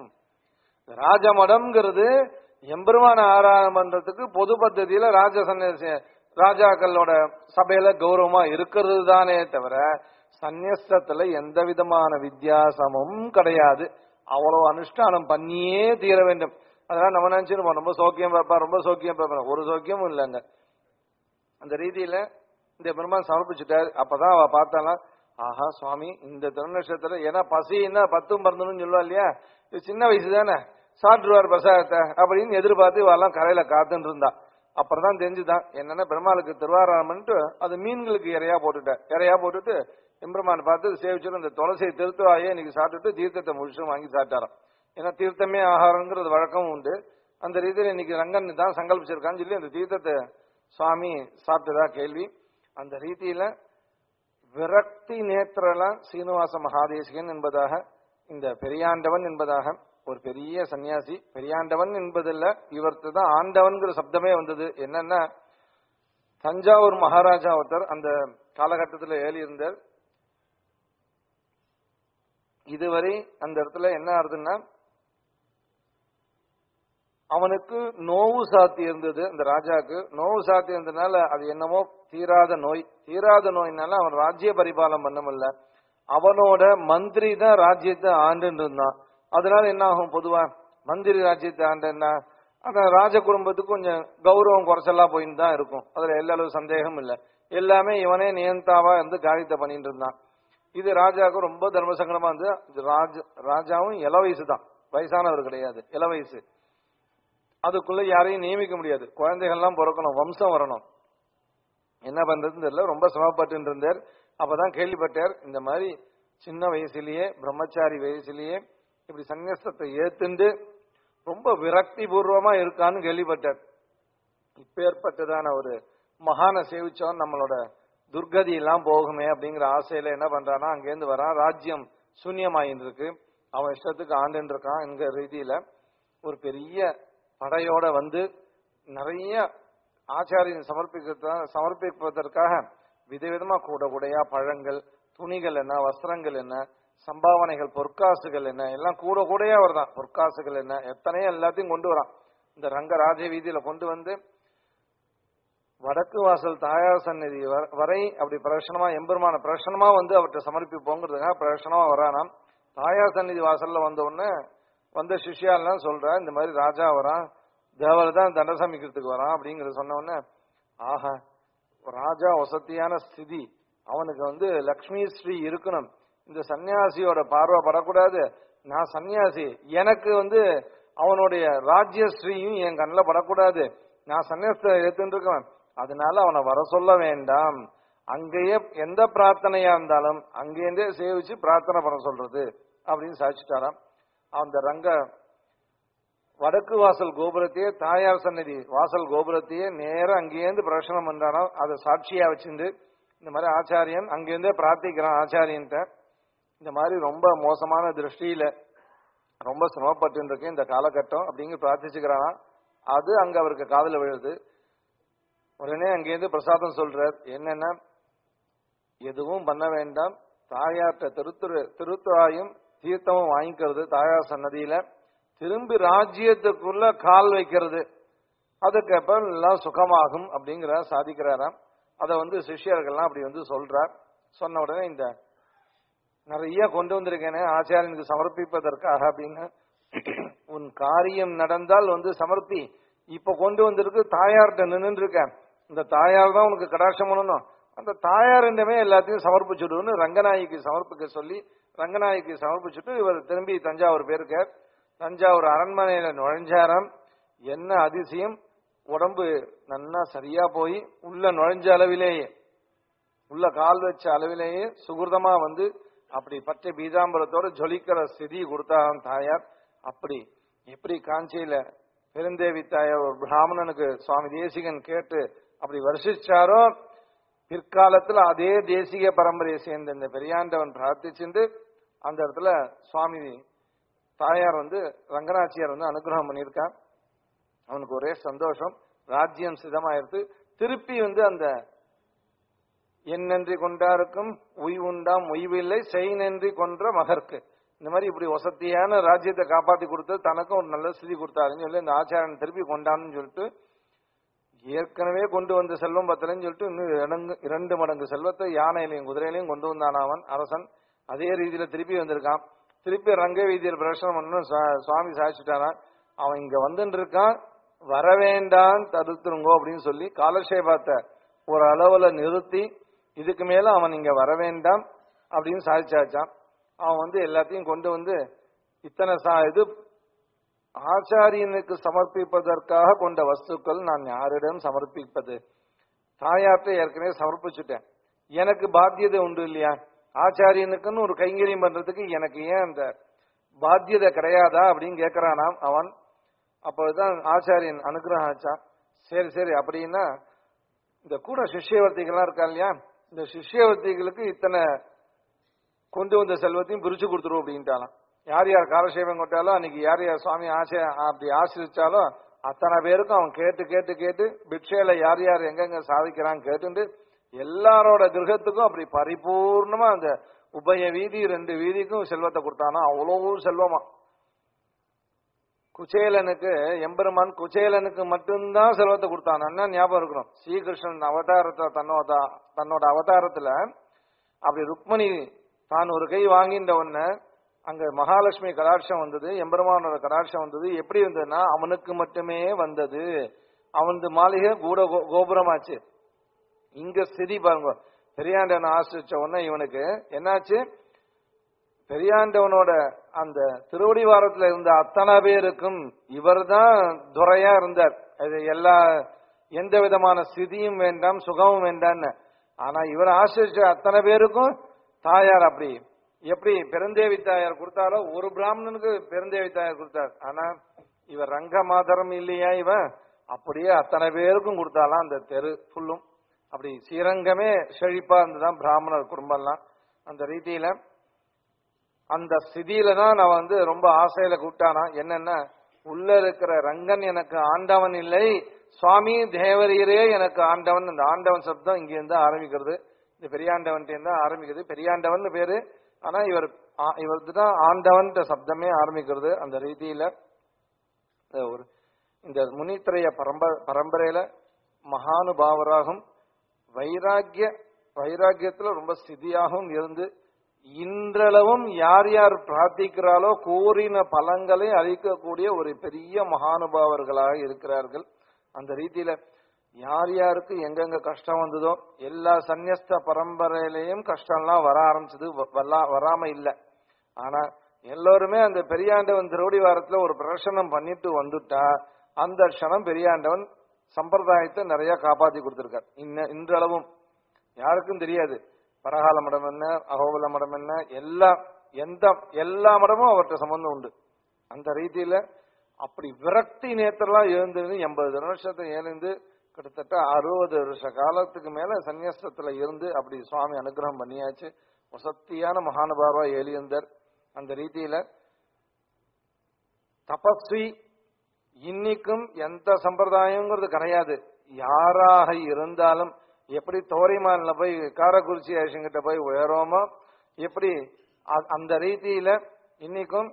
S1: ராஜமடம்ங்கிறது எம்பெருமான ஆராதனை பண்றதுக்கு பொது பద్ధதியில ராஜ சன்னியாசி ராஜாக்களோட சபையில கௌரவமா இருக்கிறது தானே தவிர சந்நியஸ்தத்துல எந்த விதமான வித்தியாசமும் கிடையாது அவ்வளவு அனுஷ்டானம் பண்ணியே தீர வேண்டும் அதெல்லாம் நம்ம நினைச்சிருப்போம் ரொம்ப சௌக்கியம் பார்ப்பா ரொம்ப சௌக்கியம் பார்ப்பா ஒரு சௌக்கியமும் இல்லைங்க அந்த ரீதியில இந்த பெருமான் சமர்ப்பிச்சுட்டாரு அப்பதான் அவ பார்த்தாலாம் ஆஹா சுவாமி இந்த திருநட்சத்திர ஏன்னா பசின்னா பத்தும் பறந்துன்னு சொல்லுவா இல்லையா இது சின்ன வயசு தானே சாப்பிட்டுருவார் பிரசாதத்தை அப்படின்னு எதிர்பார்த்து இவெல்லாம் கரையில காத்துன்னு இருந்தா அப்புறம் தான் தெரிஞ்சுதான் என்னன்னா பெருமாளுக்கு திருவாராயணம் பண்ணிட்டு அது மீன்களுக்கு இறையா போட்டுட்டேன் இறையா போட்டுட்டு எம்பெருமான் பார்த்து சேவிச்சுட்டு அந்த துளசியை திருத்துவாயே இன்னைக்கு சாப்பிட்டுட்டு தீர்த்தத்தை முழுசும் வாங்கி சாப்பிட்டாராம் ஏன்னா தீர்த்தமே ஆகாரங்கிறது வழக்கம் உண்டு அந்த ரீதியில் இன்னைக்கு ரங்கன் தான் சங்கல்பிச்சிருக்கான்னு சொல்லி அந்த தீர்த்தத்தை சுவாமி சாப்பிட்டதா கேள்வி அந்த ரீதியில விரக்தி நேத்திரல சீனிவாச மகாதேசிகன் என்பதாக இந்த பெரியாண்டவன் என்பதாக ஒரு பெரிய சன்னியாசி பெரியாண்டவன் என்பதில்ல இவர்த்து தான் ஆண்டவன்கிற சப்தமே வந்தது என்னன்னா தஞ்சாவூர் மகாராஜா ஒருத்தர் அந்த காலகட்டத்தில் ஏறி இருந்தார் இதுவரை அந்த இடத்துல என்ன ஆகுதுன்னா அவனுக்கு நோவு சாத்தி இருந்தது அந்த ராஜாக்கு நோவு சாத்தி இருந்ததுனால அது என்னமோ தீராத நோய் தீராத நோயினால அவன் ராஜ்ய பரிபாலம் பண்ண முடியல அவனோட மந்திரி தான் ராஜ்யத்தை ஆண்டுன்னு இருந்தான் அதனால என்ன ஆகும் பொதுவா மந்திரி ராஜ்யத்தை ஆண்டுன்னா அந்த ராஜ குடும்பத்துக்கு கொஞ்சம் கௌரவம் குறைச்சலா போயின்னு தான் இருக்கும் அதுல எல்லா அளவு சந்தேகம் இல்லை எல்லாமே இவனே நியந்தாவா இருந்து காரியத்தை பண்ணிட்டு இருந்தான் இது ராஜாவுக்கு ரொம்ப தர்ம சங்கடமா இருந்து இது ராஜ ராஜாவும் இள வயசு தான் வயசானவர் கிடையாது இள வயசு அதுக்குள்ள யாரையும் நியமிக்க முடியாது குழந்தைகள்லாம் பிறக்கணும் வம்சம் வரணும் என்ன பண்றதுன்னு தெரியல ரொம்ப சிரமப்பட்டு இருந்தார் அப்பதான் கேள்விப்பட்டார் இந்த மாதிரி சின்ன வயசுலயே பிரம்மச்சாரி வயசுலயே இப்படி சந்நியஸ்தத்தை ஏத்துண்டு ரொம்ப விரக்தி பூர்வமா இருக்கான்னு கேள்விப்பட்டார் இப்பேற்பட்டதான ஒரு மகான சேவிச்சவன் நம்மளோட துர்கதி எல்லாம் போகுமே அப்படிங்கிற ஆசையில என்ன பண்றான்னா அங்கேருந்து வரான் ராஜ்யம் சூன்யமாயின்னு இருக்கு அவன் இஷ்டத்துக்கு ஆண்டுன்னு இருக்கான் என்கிற ரீதியில ஒரு பெரிய படையோட வந்து நிறைய ஆச்சாரியன் சமர்ப்பிக்க சமர்ப்பிப்பதற்காக விதவிதமா கூட கூடையா பழங்கள் துணிகள் என்ன வஸ்திரங்கள் என்ன சம்பாவனைகள் பொற்காசுகள் என்ன எல்லாம் கூட கூடையா வருதான் பொற்காசுகள் என்ன எத்தனையோ எல்லாத்தையும் கொண்டு வரான் இந்த ரங்க ராஜ வீதியில கொண்டு வந்து வடக்கு வாசல் தாயார் சந்நிதி வ- வரை அப்படி பிரதர்ஷனமா எம்பெருமான பிரதர்ஷனமா வந்து அவர்கிட்ட சமர்ப்பிப்போங்கிறதுக்காக பிரதர்ஷனமா வரானாம் தாயார் சந்நிதி வாசல்ல வந்த உடனே வந்த சிஷ்யாலாம் சொல்றா இந்த மாதிரி ராஜா வரான் தேவர் தான் தண்ட சமைக்கிறதுக்கு வரான் அப்படிங்கறத சொன்ன உடனே ஆஹா ராஜா வசதியான ஸ்திதி அவனுக்கு வந்து லக்ஷ்மி ஸ்ரீ இருக்கணும் இந்த சன்னியாசியோட பார்வை படக்கூடாது நான் சன்னியாசி எனக்கு வந்து அவனுடைய ராஜ்ய ஸ்ரீயும் என் கண்ணில் படக்கூடாது நான் சன்னியாசத்தை எடுத்துட்டு இருக்கேன் அதனால அவனை வர சொல்ல வேண்டாம் அங்கேயே எந்த பிரார்த்தனையா இருந்தாலும் அங்கேருந்தே சேவிச்சு பிரார்த்தனை பண்ண சொல்றது அப்படின்னு சாதிச்சுட்டாராம் அந்த ரங்க வடக்கு வாசல் கோபுரத்தையே தாயார் சன்னதி வாசல் கோபுரத்தையே நேரா அங்கேருந்து பிரசனம் பண்றானோ அதை சாட்சியா வச்சிருந்து இந்த மாதிரி ஆச்சாரியன் அங்கேருந்தே பிரார்த்திக்கிறான் ஆச்சாரியன்ட்ட இந்த மாதிரி ரொம்ப மோசமான திருஷ்டியில ரொம்ப சிரமப்பட்டு இருக்கேன் இந்த காலகட்டம் அப்படிங்க பிரார்த்திச்சுக்கிறானா அது அங்க அவருக்கு காதுல விழுது உடனே அங்கேருந்து பிரசாதம் சொல்றார் என்னன்னா எதுவும் பண்ண வேண்டாம் தாயார்ட்ட திருத்துரு திருத்துறாயும் தீர்த்தமும் வாங்கிக்கிறது தாயார் சன்னதியில திரும்பி ராஜ்யத்துக்குள்ள கால் வைக்கிறது அதுக்கப்புறம் எல்லாம் சுகமாகும் அப்படிங்கிற சாதிக்கிறாராம் அதை வந்து சிஷ்யர்கள்லாம் அப்படி வந்து சொல்றார் சொன்ன உடனே இந்த நிறைய கொண்டு வந்திருக்கேனே ஆச்சாரியனுக்கு சமர்ப்பிப்பதற்காக அப்படின்னு உன் காரியம் நடந்தால் வந்து சமர்ப்பி இப்ப கொண்டு வந்திருக்கு தாயார்கிட்ட நின்று இருக்கேன் இந்த தாயார் தான் உனக்கு கடாட்சம் பண்ணணும் அந்த தாயாரிடமே எல்லாத்தையும் சமர்ப்பிச்சுடுன்னு ரங்கநாயகிக்கு சமர்ப்பிக்க சொல்லி ரங்கநாயகிக்கு சமர்ப்பிச்சுட்டு இவர் திரும்பி தஞ்சாவூர் பேருக்கார் தஞ்சாவூர் அரண்மனையில நுழைஞ்சாராம் என்ன அதிசயம் உடம்பு நன்னா சரியா போய் உள்ள நுழைஞ்ச அளவிலேயே உள்ள கால் வச்ச அளவிலேயே சுகிருதமா வந்து அப்படி பச்சை பீதாம்பரத்தோட ஜொலிக்கிற ஸ்திதி கொடுத்தாராம் தாயார் அப்படி எப்படி காஞ்சியில பெருந்தேவி தாயார் ஒரு பிராமணனுக்கு சுவாமி தேசிகன் கேட்டு அப்படி வருஷிச்சாரோ பிற்காலத்துல அதே தேசிக பரம்பரையை சேர்ந்த இந்த பெரியாண்டவன் பிரார்த்திச்சுண்டு அந்த இடத்துல சுவாமி தாயார் வந்து ரங்கநாச்சியார் வந்து அனுகிரகம் பண்ணியிருக்கான் அவனுக்கு ஒரே சந்தோஷம் ராஜ்யம் சிதமாயிருத்து திருப்பி வந்து அந்த என் நன்றி கொண்டாருக்கும் உய்வு உண்டாம் உய்வில்லை செய் நன்றி கொன்ற மகர்க்கு இந்த மாதிரி இப்படி வசதியான ராஜ்யத்தை காப்பாத்தி கொடுத்து தனக்கும் ஒரு நல்ல ஸ்திதி கொடுத்தாருன்னு சொல்லி இந்த ஆச்சாரன் திருப்பி கொண்டான்னு சொல்லிட்டு ஏற்கனவே கொண்டு வந்த செல்வம் பத்தலன்னு சொல்லிட்டு இன்னும் இரண்டு இரண்டு மடங்கு செல்வத்தை யானையிலையும் குதிரையிலையும் கொண்டு வந்தான் அவன் அரசன் அதே ரீதியில திருப்பி வந்திருக்கான் திருப்பி ரங்க வீதியில் பிரசனம் பண்ணணும் சுவா- சுவாமி சாதிச்சுட்டாரான் அவன் இங்க வந்துட்டு இருக்கான் வர வேண்டாம் தடுத்துருங்கோ அப்படின்னு சொல்லி காலக்ஷேபத்தை ஒரு அளவுல நிறுத்தி இதுக்கு மேல அவன் இங்க வர வேண்டாம் அப்படின்னு சாதிச்சாச்சான் அவன் வந்து எல்லாத்தையும் கொண்டு வந்து இத்தனை சா இது ஆச்சாரியனுக்கு சமர்ப்பிப்பதற்காக கொண்ட வஸ்துக்கள் நான் யாரிடம் சமர்ப்பிப்பது தாயார்ட்ட ஏற்கனவே சமர்ப்பிச்சுட்டேன் எனக்கு பாத்தியதை உண்டு இல்லையா ஆச்சாரியனுக்குன்னு ஒரு கைங்கரியம் பண்றதுக்கு எனக்கு ஏன் அந்த பாத்தியதை கிடையாதா அப்படின்னு கேட்கிறானாம் அவன் அப்போதுதான் ஆச்சாரியன் அனுகிரகம் ஆச்சா சரி சரி அப்படின்னா இந்த கூட சிஷ்யவர்த்திகள்லாம் இருக்கா இல்லையா இந்த சிஷ்யவர்த்திகளுக்கு இத்தனை கொண்டு வந்த செல்வத்தையும் பிரிச்சு கொடுத்துருவோம் அப்படின்ட்டாலாம் யார் யார் காலசேவம் கொட்டாலும் அன்னைக்கு யார் யார் சுவாமி ஆசை அப்படி ஆசிரிச்சாலும் அத்தனை பேருக்கும் அவன் கேட்டு கேட்டு கேட்டு பிக்ஷையில யார் யார் எங்கெங்க சாதிக்கிறான் கேட்டுண்டு எல்லாரோட கிரகத்துக்கும் அப்படி பரிபூர்ணமா அந்த உபய வீதி ரெண்டு வீதிக்கும் செல்வத்தை கொடுத்தானா அவ்வளோ செல்வமா குச்சேலனுக்கு எம்பெருமான் குச்சேலனுக்கு மட்டும்தான் செல்வத்தை கொடுத்தான் என்ன ஞாபகம் இருக்கணும் ஸ்ரீகிருஷ்ணன் அவதாரத்தை தன்னோட தன்னோட அவதாரத்துல அப்படி ருக்மணி தான் ஒரு கை வாங்கின்ற உடனே அங்க மகாலட்சுமி கடாட்சம் வந்தது எம்பெருமானோட கடாட்சம் வந்தது எப்படி வந்ததுன்னா அவனுக்கு மட்டுமே வந்தது அவனது மாளிகை கூட கோ- கோபுரமாச்சு இங்க ஸ்திதி பாருங்க பெரியாண்டவன் ஆசிரிச்ச உடனே இவனுக்கு என்னாச்சு பெரியாண்டவனோட அந்த திருவடிவாரத்துல இருந்த அத்தனை பேருக்கும் இவர்தான் துறையா இருந்தார் அது எல்லா எந்த விதமான ஸ்திதியும் வேண்டாம் சுகமும் வேண்டாம்னு ஆனா இவர் ஆசிரிச்ச அத்தனை பேருக்கும் தாயார் அப்படி எப்படி பெருந்தேவி தாயார் கொடுத்தாலோ ஒரு பிராமணனுக்கு பெருந்தேவி தாயார் கொடுத்தார் ஆனா இவர் ரங்க மாதரம் இல்லையா இவன் அப்படியே அத்தனை பேருக்கும் கொடுத்தாலாம் அந்த தெரு ஃபுல்லும் அப்படி ஸ்ரீரங்கமே செழிப்பா இருந்துதான் பிராமணர் குடும்பம்லாம் அந்த ரீதியில அந்த ஸ்திதியில தான் நான் வந்து ரொம்ப ஆசையில கூப்பிட்டானா என்னன்னா உள்ள இருக்கிற ரங்கன் எனக்கு ஆண்டவன் இல்லை சுவாமி தேவரீரே எனக்கு ஆண்டவன் அந்த ஆண்டவன் சப்தம் இங்க இருந்து ஆரம்பிக்கிறது இந்த பெரியாண்டவன் தான் ஆரம்பிக்குது பெரியாண்டவன் பேரு ஆனா இவர் ஆ- இவருக்கு தான் ஆண்டவன் சப்தமே ஆரம்பிக்கிறது அந்த ரீதியில அஹ் ஒரு இந்த முனித்திரைய பரம்ப பரம்பரையில மகானுபாவராகும் வைராக்கிய வைராக்கியத்துல ரொம்ப ஸ்திதியாகவும் இருந்து இன்றளவும் யார் யார் பிரார்த்திக்கிறாளோ கோரின பலங்களை அளிக்கக்கூடிய ஒரு பெரிய மகானுபாவர்களாக இருக்கிறார்கள் அந்த ரீதியில யார் யாருக்கு எங்கெங்க கஷ்டம் வந்ததோ எல்லா சந்நியஸ்த பரம்பரையிலையும் கஷ்டம்லாம் வர ஆரம்பிச்சது வ- வரா- வராம இல்ல ஆனா எல்லோருமே அந்த பெரியாண்டவன் திருவடி வாரத்துல ஒரு பிரசனம் பண்ணிட்டு வந்துட்டா அந்த க்ஷணம் பெரியாண்டவன் சம்பிரதாயத்தை நிறைய காப்பாத்தி கொடுத்திருக்கார் இன்ன இன்றளவும் யாருக்கும் தெரியாது பரகால மடம் என்ன அகோபல மடம் என்ன எல்லா எந்த எல்லா மடமும் அவர்கிட்ட சம்பந்தம் உண்டு அந்த ரீதியில அப்படி விரக்தி நேத்திரலாம் எழுந்து எண்பது வருஷத்தை எழுந்து கிட்டத்தட்ட அறுபது வருஷ காலத்துக்கு மேல சந்நியாசத்துல இருந்து அப்படி சுவாமி அனுகிரகம் பண்ணியாச்சு வசத்தியான மகானுபாவா எழுந்தர் அந்த ரீதியில தபஸ்வி இன்னைக்கும் எந்த சம்பிரதாயங்கிறது கிடையாது யாராக இருந்தாலும் எப்படி தோரைமான்ல போய் காரக்குறிச்சி ஐஷங்கிட்ட போய் உயரோமோ எப்படி அ- அந்த ரீதியில இன்னைக்கும்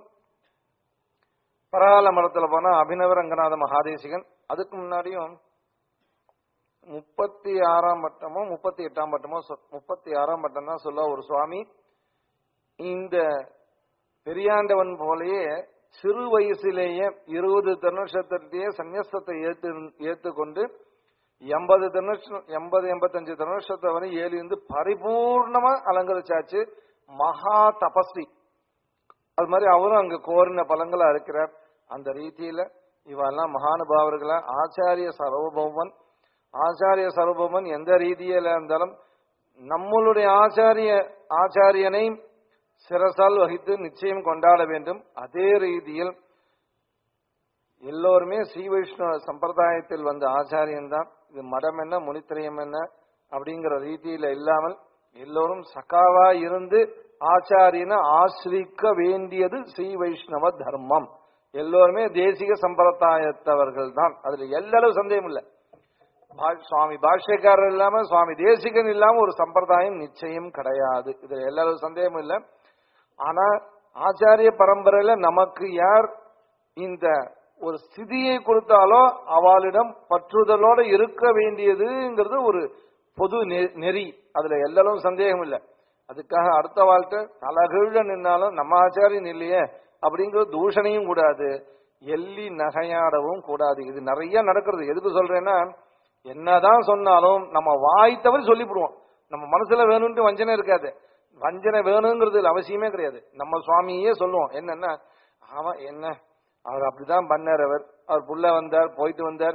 S1: பரகால மரத்துல போனா அபினவ ரங்கநாத மகாதேசிகன் அதுக்கு முன்னாடியும் முப்பத்தி ஆறாம் பட்டமோ முப்பத்தி எட்டாம் பட்டமோ சொ- முப்பத்தி ஆறாம் பட்டம் தான் சொல்ல ஒரு சுவாமி இந்த பெரியாண்டவன் போலயே சிறு வயசிலேயே இருபது தனுஷத்திலேயே சந்நியஸ்தத்தை ஏத்து ஏத்துக்கொண்டு எண்பது தனுஷம் எண்பது எண்பத்தஞ்சு தனுஷத்தை வரை ஏழு இருந்து பரிபூர்ணமா அலங்கரிச்சாச்சு மகா தபஸ்வி அது மாதிரி அவரும் அங்க கோரின பலங்களா இருக்கிறார் அந்த ரீதியில இவெல்லாம் மகானுபாவர்களா ஆச்சாரிய சர்வபௌமன் ஆச்சாரிய சர்வபௌமன் எந்த ரீதியில இருந்தாலும் நம்மளுடைய ஆச்சாரிய ஆச்சாரியனை சிரசால் வகித்து நிச்சயம் கொண்டாட வேண்டும் அதே ரீதியில் எல்லோருமே ஸ்ரீ வைஷ்ணவ சம்பிரதாயத்தில் வந்த ஆச்சாரியன் தான் இது மடம் என்ன முனித்திரையம் என்ன அப்படிங்கிற ரீதியில இல்லாமல் எல்லோரும் சகாவா இருந்து ஆச்சாரியனை ஆசிரிக்க வேண்டியது ஸ்ரீ வைஷ்ணவ தர்மம் எல்லோருமே தேசிக சம்பிரதாயத்தவர்கள் தான் அதுல எல்லளவு சந்தேகம் இல்லை பா- சுவாமி பாஷ்யக்காரர் இல்லாம சுவாமி தேசிகன் இல்லாம ஒரு சம்பிரதாயம் நிச்சயம் கிடையாது இதுல எல்லாரும் சந்தேகம் இல்லை ஆனா ஆச்சாரிய பரம்பரையில நமக்கு யார் இந்த ஒரு ஸ்திதியை கொடுத்தாலோ அவளிடம் பற்றுதலோட இருக்க வேண்டியதுங்கிறது ஒரு பொது நெ- நெறி அதுல எல்லாரும் சந்தேகம் இல்லை அதுக்காக அடுத்த வாழ்க்கை தலகீழ நின்னாலும் நம்ம ஆச்சாரியன் இல்லையே அப்படிங்கிற தூஷணையும் கூடாது எள்ளி நகையாடவும் கூடாது இது நிறைய நடக்கிறது எதுக்கு சொல்றேன்னா என்னதான் சொன்னாலும் நம்ம வாய் தவறி சொல்லிவிடுவோம் நம்ம மனசுல வேணும்ட்டு வஞ்சனை இருக்காது வஞ்சனை வேணுங்கிறது அவசியமே கிடையாது நம்ம சுவாமியே சொல்லுவோம் என்னன்னா அவன் என்ன அவர் அப்படிதான் பண்ணார் அவர் அவர் புள்ள வந்தார் போயிட்டு வந்தார்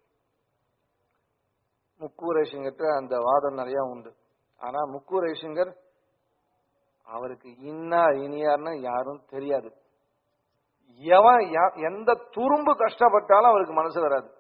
S1: முக்கூரேஷங்கிட்ட அந்த வாதம் நிறைய உண்டு ஆனா முக்கூரேஷங்கர் அவருக்கு இன்னார் இனியார்னு யாரும் தெரியாது எவன் யா- எந்த துரும்பு கஷ்டப்பட்டாலும் அவருக்கு மனசு வராது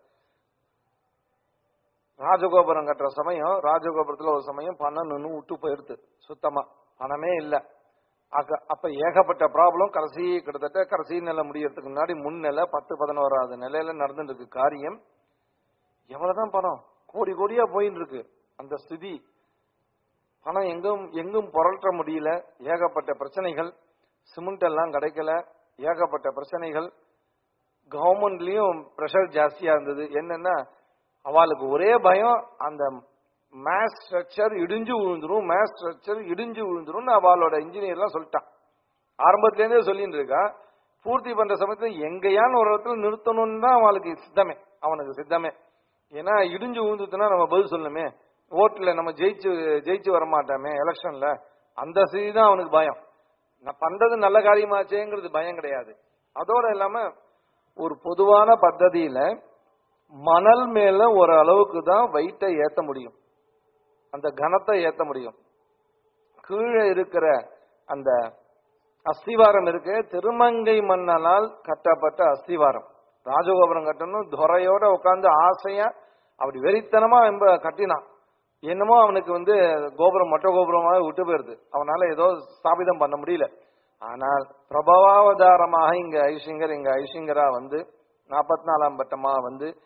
S1: ராஜகோபுரம் கட்டுற சமயம் ராஜகோபுரத்துல ஒரு சமயம் பணம் நின்று விட்டு போயிடுது சுத்தமா பணமே இல்ல அக்க- அப்ப ஏகப்பட்ட ப்ராப்ளம் கடைசி கிட்டத்தட்ட கடைசி நிலை முடியறதுக்கு முன்னாடி முன் நிலை பத்து பதினோராவது நிலையில நடந்துட்டு இருக்கு காரியம் எவ்வளவுதான் பணம் கோடி கோடியா போயின்னு இருக்கு அந்த ஸ்திதி பணம் எங்கும் எங்கும் புரட்ட முடியல ஏகப்பட்ட பிரச்சனைகள் சிமெண்ட் எல்லாம் கிடைக்கல ஏகப்பட்ட பிரச்சனைகள் கவர்மெண்ட்லயும் பிரஷர் ஜாஸ்தியா இருந்தது என்னன்னா அவளுக்கு ஒரே பயம் அந்த மேஸ் ஸ்ட்ரக்சர் இடிஞ்சு விழுந்துரும் மேஸ் ஸ்ட்ரக்சர் இடிஞ்சு விழுந்துரும் அவளோட இன்ஜினியர்லாம் சொல்லிட்டான் ஆரம்பத்துல இருந்தே சொல்லிட்டு இருக்கா பூர்த்தி பண்ற சமயத்துல எங்கேயான்னு ஒரு இடத்துல நிறுத்தணும்னு தான் அவளுக்கு சித்தமே அவனுக்கு சித்தமே ஏன்னா இடிஞ்சு விழுந்துட்டுனா நம்ம பதில் சொல்லணுமே ஓட்டுல நம்ம ஜெயிச்சு ஜெயிச்சு வர மாட்டோமே எலெக்ஷன்ல அந்த செய்தி தான் அவனுக்கு பயம் நான் பண்றது நல்ல காரியமாச்சேங்கிறது பயம் கிடையாது அதோட இல்லாம ஒரு பொதுவான பద్ధதியில மணல் மேல ஒரு அளவுக்கு தான் வெயிட்டை ஏத்த முடியும் அந்த கனத்தை ஏத்த முடியும் கீழே இருக்கிற அந்த அஸ்திவாரம் இருக்கு திருமங்கை மன்னனால் கட்டப்பட்ட அஸ்திவாரம் ராஜகோபுரம் கட்டணும் துறையோட உட்கார்ந்து ஆசையா அப்படி வெறித்தனமா என்ப கட்டினான் என்னமோ அவனுக்கு வந்து கோபுரம் மொட்டை கோபுரமாக விட்டு போயிருது அவனால ஏதோ ஸ்தாபிதம் பண்ண முடியல ஆனால் பிரபவாவதாரமாக இங்க ஐசிங்கர் இங்க ஐசிங்கரா வந்து நாற்பத்தி நாலாம் பட்டமா வந்து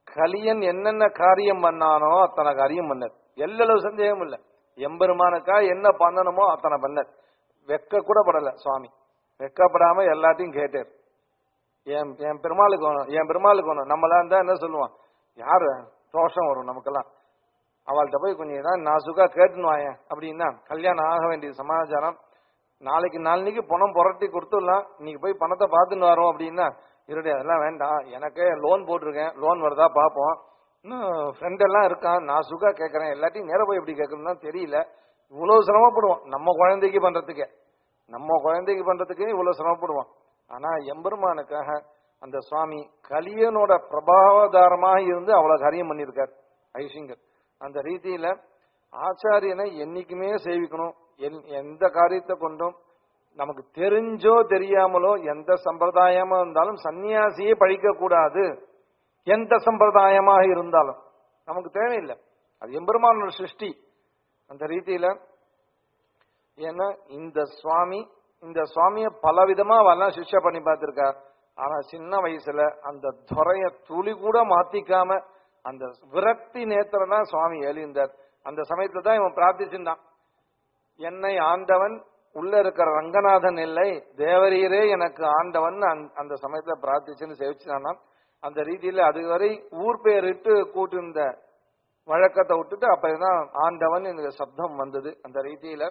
S1: கலியன் என்னென்ன காரியம் பண்ணானோ அத்தனை காரியம் பண்ணார் எல்லளவு சந்தேகம் இல்ல எம்பெருமானுக்கா என்ன பண்ணணுமோ அத்தனை பண்ணார் வெக்க கூட படல சுவாமி வெக்கப்படாம எல்லாத்தையும் கேட்டார் என் என் பெருமாளுக்கு வேணும் என் பெருமாளுக்கு வேணும் நம்மளா இருந்தா என்ன சொல்லுவான் யாரு தோஷம் வரும் நமக்கெல்லாம் அவள்கிட்ட போய் கொஞ்சம் ஏதாவது நாசுக்கா கேட்டுன்னு வாயேன் அப்படின்னா கல்யாணம் ஆக வேண்டிய சமாச்சாரம் நாளைக்கு நாளைக்கு பணம் புரட்டி கொடுத்துடலாம் இன்னைக்கு போய் பணத்தை பார்த்துன்னு வரோம் அப்படின்னா இருடி அதெல்லாம் வேண்டாம் எனக்கே லோன் போட்டிருக்கேன் லோன் வருதா பார்ப்போம் இன்னும் ஃப்ரெண்ட் எல்லாம் இருக்கான் நான் சுகா கேட்கறேன் எல்லாத்தையும் நேர போய் எப்படி கேட்கணும்னா தெரியல இவ்வளவு சிரமப்படுவோம் நம்ம குழந்தைக்கு பண்றதுக்கே நம்ம குழந்தைக்கு பண்றதுக்கே இவ்வளவு சிரமப்படுவோம் ஆனா எம்பெருமானுக்காக அந்த சுவாமி கலியனோட பிரபாவதாரமாக இருந்து அவ்வளவு காரியம் பண்ணியிருக்கார் ஐசிங்கர் அந்த ரீதியில ஆச்சாரியனை என்னைக்குமே சேவிக்கணும் என்- எந்த காரியத்தை கொண்டும் நமக்கு தெரிஞ்சோ தெரியாமலோ எந்த சம்பிரதாயமா இருந்தாலும் சன்னியாசியே பழிக்க கூடாது எந்த சம்பிரதாயமாக இருந்தாலும் நமக்கு தேவையில்லை அது எம்பெருமானோட சிருஷ்டி அந்த ரீதியில ஏன்னா இந்த சுவாமி இந்த சுவாமிய பலவிதமா அவெல்லாம் சிஷ்ய பண்ணி பார்த்திருக்கா ஆனா சின்ன வயசுல அந்த துறைய துளி கூட மாத்திக்காம அந்த விரக்தி நேத்திரனா சுவாமி எழுந்தார் அந்த சமயத்துல தான் இவன் பிரார்த்திச்சிருந்தான் என்னை ஆண்டவன் உள்ள இருக்கிற ரங்கநாதன் இல்லை தேவரீரே எனக்கு ஆண்டவன் அந்த- அந்த சமயத்துல பிரார்த்திச்சுன்னு சேவிச்சானாம் அந்த ரீதியில அதுவரை ஊர் பேரிட்டு கூட்டிருந்த வழக்கத்தை விட்டுட்டு அப்பதான் ஆண்டவன் இந்த சப்தம் வந்தது அந்த ரீதியில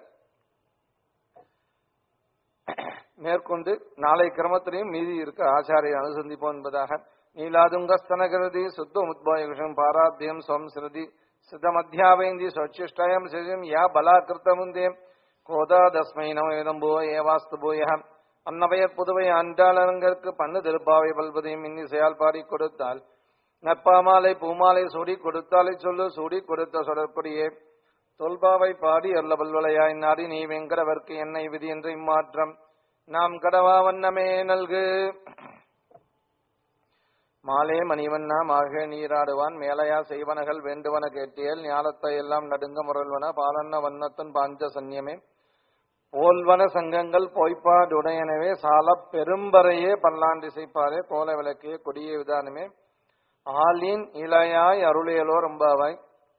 S1: மேற்கொண்டு நாளை கிரமத்திலையும் மீதி இருக்க ஆச்சாரிய அனுசந்திப்போம் என்பதாக நீலாதுங்கஸ்தனகிருதி சுத்த உத்போயம் பாராத்தியம் ஸ்வம் சிருதி சித்தமத்தியாவேந்தி சொச்சிஷ்டயம் சிஜம் யா பலாக்கிருத்தமுந்தே கோதா தஸ்மை நமவேதம் போ ஏவாஸ்து போய அன்னவயர் புதுவை அன்றாளரங்கற்கு பண்ணு திருப்பாவை பல்வதையும் இன்னிசையால் பாடி கொடுத்தால் நற்பாமாலை பூமாலை சூடி கொடுத்தாலை சொல்லு சூடி கொடுத்த சொடற்படியே தொல்பாவை பாடி அல்ல பல்வளையாய் நாடி நீ வெங்கடவர்க்கு என்னை விதி என்று இம்மாற்றம் நாம் கடவா வண்ணமே நல்கு மாலே மணிவண்ணா மாக நீராடுவான் மேலையா செய்வனகள் வேண்டுவன கேட்டியல் ஞாலத்தை எல்லாம் நடுங்க முரல்வன பாலன்ன வண்ணத்தன் பாஞ்ச சன்னியமே போல்வன சங்கங்கள் பொய்ப்பாடுடையனவே சால பெரும்பறையே பல்லாண்டு இசைப்பாரே கோல விளக்கே கொடிய விதானமே ஆலின் இளையாய் அருளியலோ ரொம்பவாய்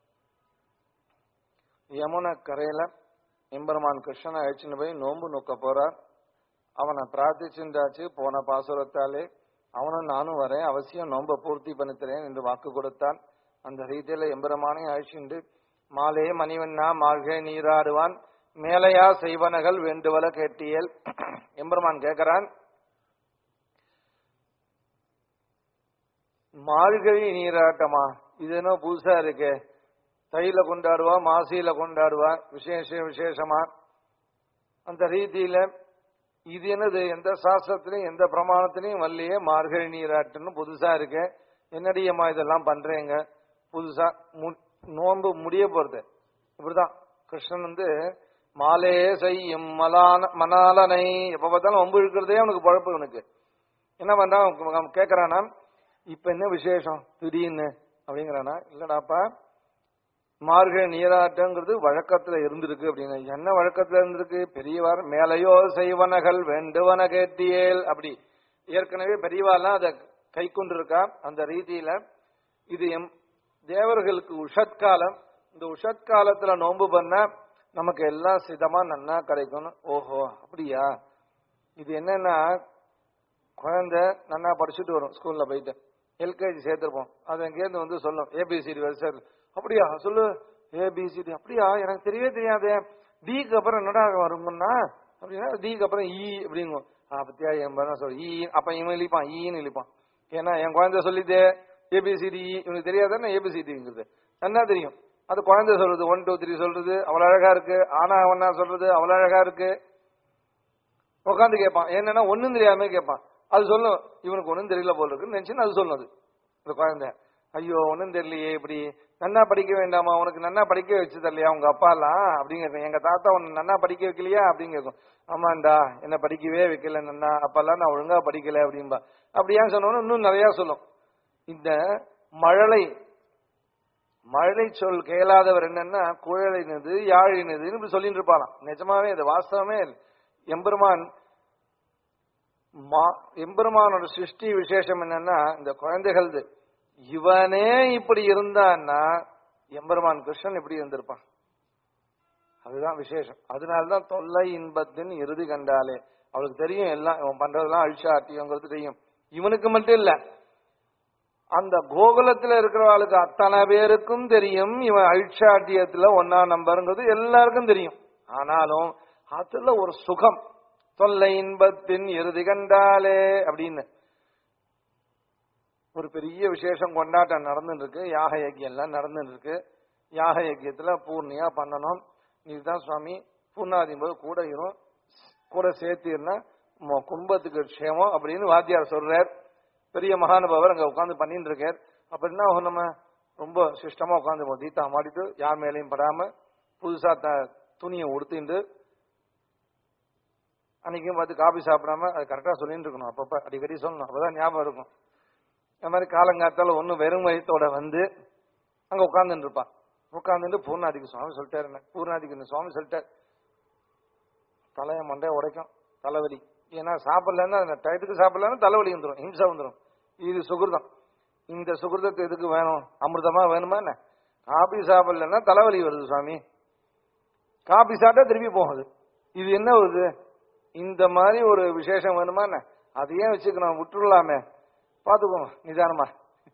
S1: யமுன கரையில எம்பெருமான் கிருஷ்ணனை அழைச்சின்னு போய் நோன்பு நோக்க போறார் அவனை பிரார்த்திச்சுண்டாச்சு போன பாசுரத்தாலே அவனும் நானும் வரேன் அவசியம் நோன்பை பூர்த்தி பண்ணித்தரேன் என்று வாக்கு கொடுத்தான் அந்த ரீதியில எம்பெருமானை அழைச்சிண்டு மாலே மணிவண்ணா மாழ்கை நீராடுவான் மேலையா செய்வனகள் வேண்டுவல கேட்டியல் எம்பெருமான் கேட்கிறான் மார்கழி நீராட்டமா இது என்ன புதுசா இருக்கே தையில கொண்டாடுவா மாசியில கொண்டாடுவா விசேஷ விசேஷமா அந்த ரீதியில இது என்னது எந்த சாஸ்திரத்திலையும் எந்த பிரமாணத்திலையும் வரலையே மார்கழி நீராட்டுன்னு புதுசா இருக்கு என்னடியம்மா இதெல்லாம் பண்றேங்க புதுசா மு- நோன்பு முடிய போறது இப்படிதான் கிருஷ்ணன் வந்து மாலையே செய்யும் மலான மணாலனை எப்ப பார்த்தாலும் வம்பு இழுக்கிறதே அவனுக்கு பழப்பு இவனுக்கு என்ன பண்றான் அவன் கேக்குறானா இப்ப என்ன விசேஷம் திடீர்னு அப்படிங்கிறானா இல்லடாப்பா மார்கழி நீராட்டங்கிறது வழக்கத்துல இருந்திருக்கு அப்படின்னு என்ன வழக்கத்துல இருந்திருக்கு பெரியவார் மேலையோ செய்வனகள் வேண்டுவன கேட்டியேல் அப்படி ஏற்கனவே பெரியவாலாம் அதை கை கொண்டிருக்கா அந்த ரீதியில இது எம் தேவர்களுக்கு உஷத்காலம் இந்த உஷத்காலத்துல நோன்பு பண்ண நமக்கு எல்லாம் சிதமா நன்னா கிடைக்கும்னு ஓஹோ அப்படியா இது என்னன்னா குழந்தை நன்னா படிச்சுட்டு வரும் ஸ்கூல்ல போயிட்டு எல்கேஜி சேர்த்திருப்போம் அது எங்கேருந்து வந்து சொல்லும் ஏபிசிடி வரிசை அப்படியா சொல்லு ஏபிசிடி அப்படியா எனக்கு தெரியவே தெரியாதே டிக்கு அப்புறம் என்னடா வருங்கன்னா அப்படின்னா டிக்கு அப்புறம் இ அப்படிங்குவோம் ஆ பத்தியா என் பையன் சொல் இ அப்ப இவன் இழிப்பான் ஈன்னு இழிப்பான் ஏன்னா என் குழந்தை சொல்லிதே ஏபிசிடி இவனுக்கு தெரியாதானே ஏபிசிடிங்கிறது நல்லா தெரியும் அது குழந்தை சொல்றது ஒன் டூ த்ரீ சொல்றது அவ்வளவு அழகா இருக்கு ஆனா அவனா சொல்றது அவ்வளவு அழகா இருக்கு உட்காந்து கேட்பான் என்னன்னா ஒண்ணும் தெரியாம கேட்பான் அது சொல்லும் இவனுக்கு ஒண்ணும் தெரியல போல இருக்குன்னு நினைச்சுன்னு அது சொல்லும் அது இந்த குழந்தை ஐயோ ஒண்ணும் தெரியலையே இப்படி நன்னா படிக்க வேண்டாமா உனக்கு நன்னா படிக்க வச்சு தரலையா உங்க அப்பா எல்லாம் அப்படின்னு கேட்கும் எங்க தாத்தா உன்னை நன்னா படிக்க வைக்கலையா அப்படின்னு கேட்கும் ஆமாண்டா என்ன படிக்கவே வைக்கல நன்னா அப்பெல்லாம் நான் ஒழுங்கா படிக்கல அப்படின்பா அப்படியா சொன்னோன்னு இன்னும் நிறைய சொல்லும் இந்த மழலை மழலை சொல் கேளாதவர் என்னன்னா குழலினது யாழினதுன்னு இப்படி சொல்லிட்டு இருப்பாராம் நிஜமாவே அது வாஸ்தவமே இல்ல. எம்பெருமான் மா- எம்பெருமானோட சிருஷ்டி விசேஷம் என்னன்னா இந்த குழந்தைகளது இவனே இப்படி இருந்தான்னா எம்பெருமான் கிருஷ்ணன் எப்படி இருந்திருப்பான் அதுதான் விசேஷம் அதனாலதான் தொல்லை இன்பத்தின் இறுதி கண்டாலே அவளுக்கு தெரியும் எல்லாம் இவன் பண்றதெல்லாம் அழிச்சாட்டியங்கிறது தெரியும் இவனுக்கு மட்டும் இல்ல அந்த கோகுலத்துல இருக்கிறவளுக்கு அத்தனை பேருக்கும் தெரியும் இவன் அழிச்சாட்டியத்துல ஒன்னா நம்பருங்கிறது எல்லாருக்கும் தெரியும் ஆனாலும் அதுல ஒரு சுகம் தொல்லை இன்பத்தின் இறுதி கண்டாலே அப்படின்னு ஒரு பெரிய விசேஷம் கொண்டாட்டம் நடந்துட்டு இருக்கு யாக யஜ்யம் எல்லாம் நடந்துட்டு இருக்கு யாக யஜ்யத்துல பூர்ணியா பண்ணணும் இதுதான் சுவாமி பூர்ணாதியும் போது கூட இரும் கூட சேர்த்திருந்தா மொ- குடும்பத்துக்கு க்ஷேமம் அப்படின்னு வாத்தியார் சொல்றார் பெரிய மகானுபாவர் அங்க உட்கார்ந்து பண்ணிட்டு இருக்கார் அப்ப என்ன ஆகும் நம்ம ரொம்ப சிஸ்டமா உட்காந்து தீத்தா மாட்டிட்டு யார் மேலேயும் படாம புதுசா த துணியை உடுத்திண்டு அன்னைக்கும் பார்த்து காபி சாப்பிடாம அது கரெக்டா சொல்லிட்டு இருக்கணும் அப்பப்ப அடிக்கடி சொல்லணும் அப்பதான் ஞாபகம் இருக்கும் இந்த மாதிரி காலங்காத்தால ஒன்னும் வெறும் வயிற்றோட வந்து அங்க உட்கார்ந்துட்டு இருப்பான் உட்கார்ந்துட்டு பூர்ணாதிக்கு சுவாமி சொல்லிட்டாரு என்ன பூர்ணாதிக்கு இந்த சுவாமி சொல்லிட்டாரு தலைய மண்டைய உடைக்கும் தலைவலி ஏன்னா சாப்பிடலன்னா அந்த டயத்துக்கு சாப்பிடலன்னா தலைவலி வந்துடும் ஹிம்சா வந்துடும் இது சுகிருதம் இந்த சுகிருதத்தை எதுக்கு வேணும் அமிர்தமா வேணுமா என்ன காபி சாப்பிடலன்னா தலைவலி வருது சுவாமி காபி சாப்பிட்டா திருப்பி போகுது இது என்ன வருது இந்த மாதிரி ஒரு விசேஷம் வேணுமா என்ன அது ஏன் வச்சுக்கணும் விட்டுடலாமே பாத்துக்கோங்க நிதானமா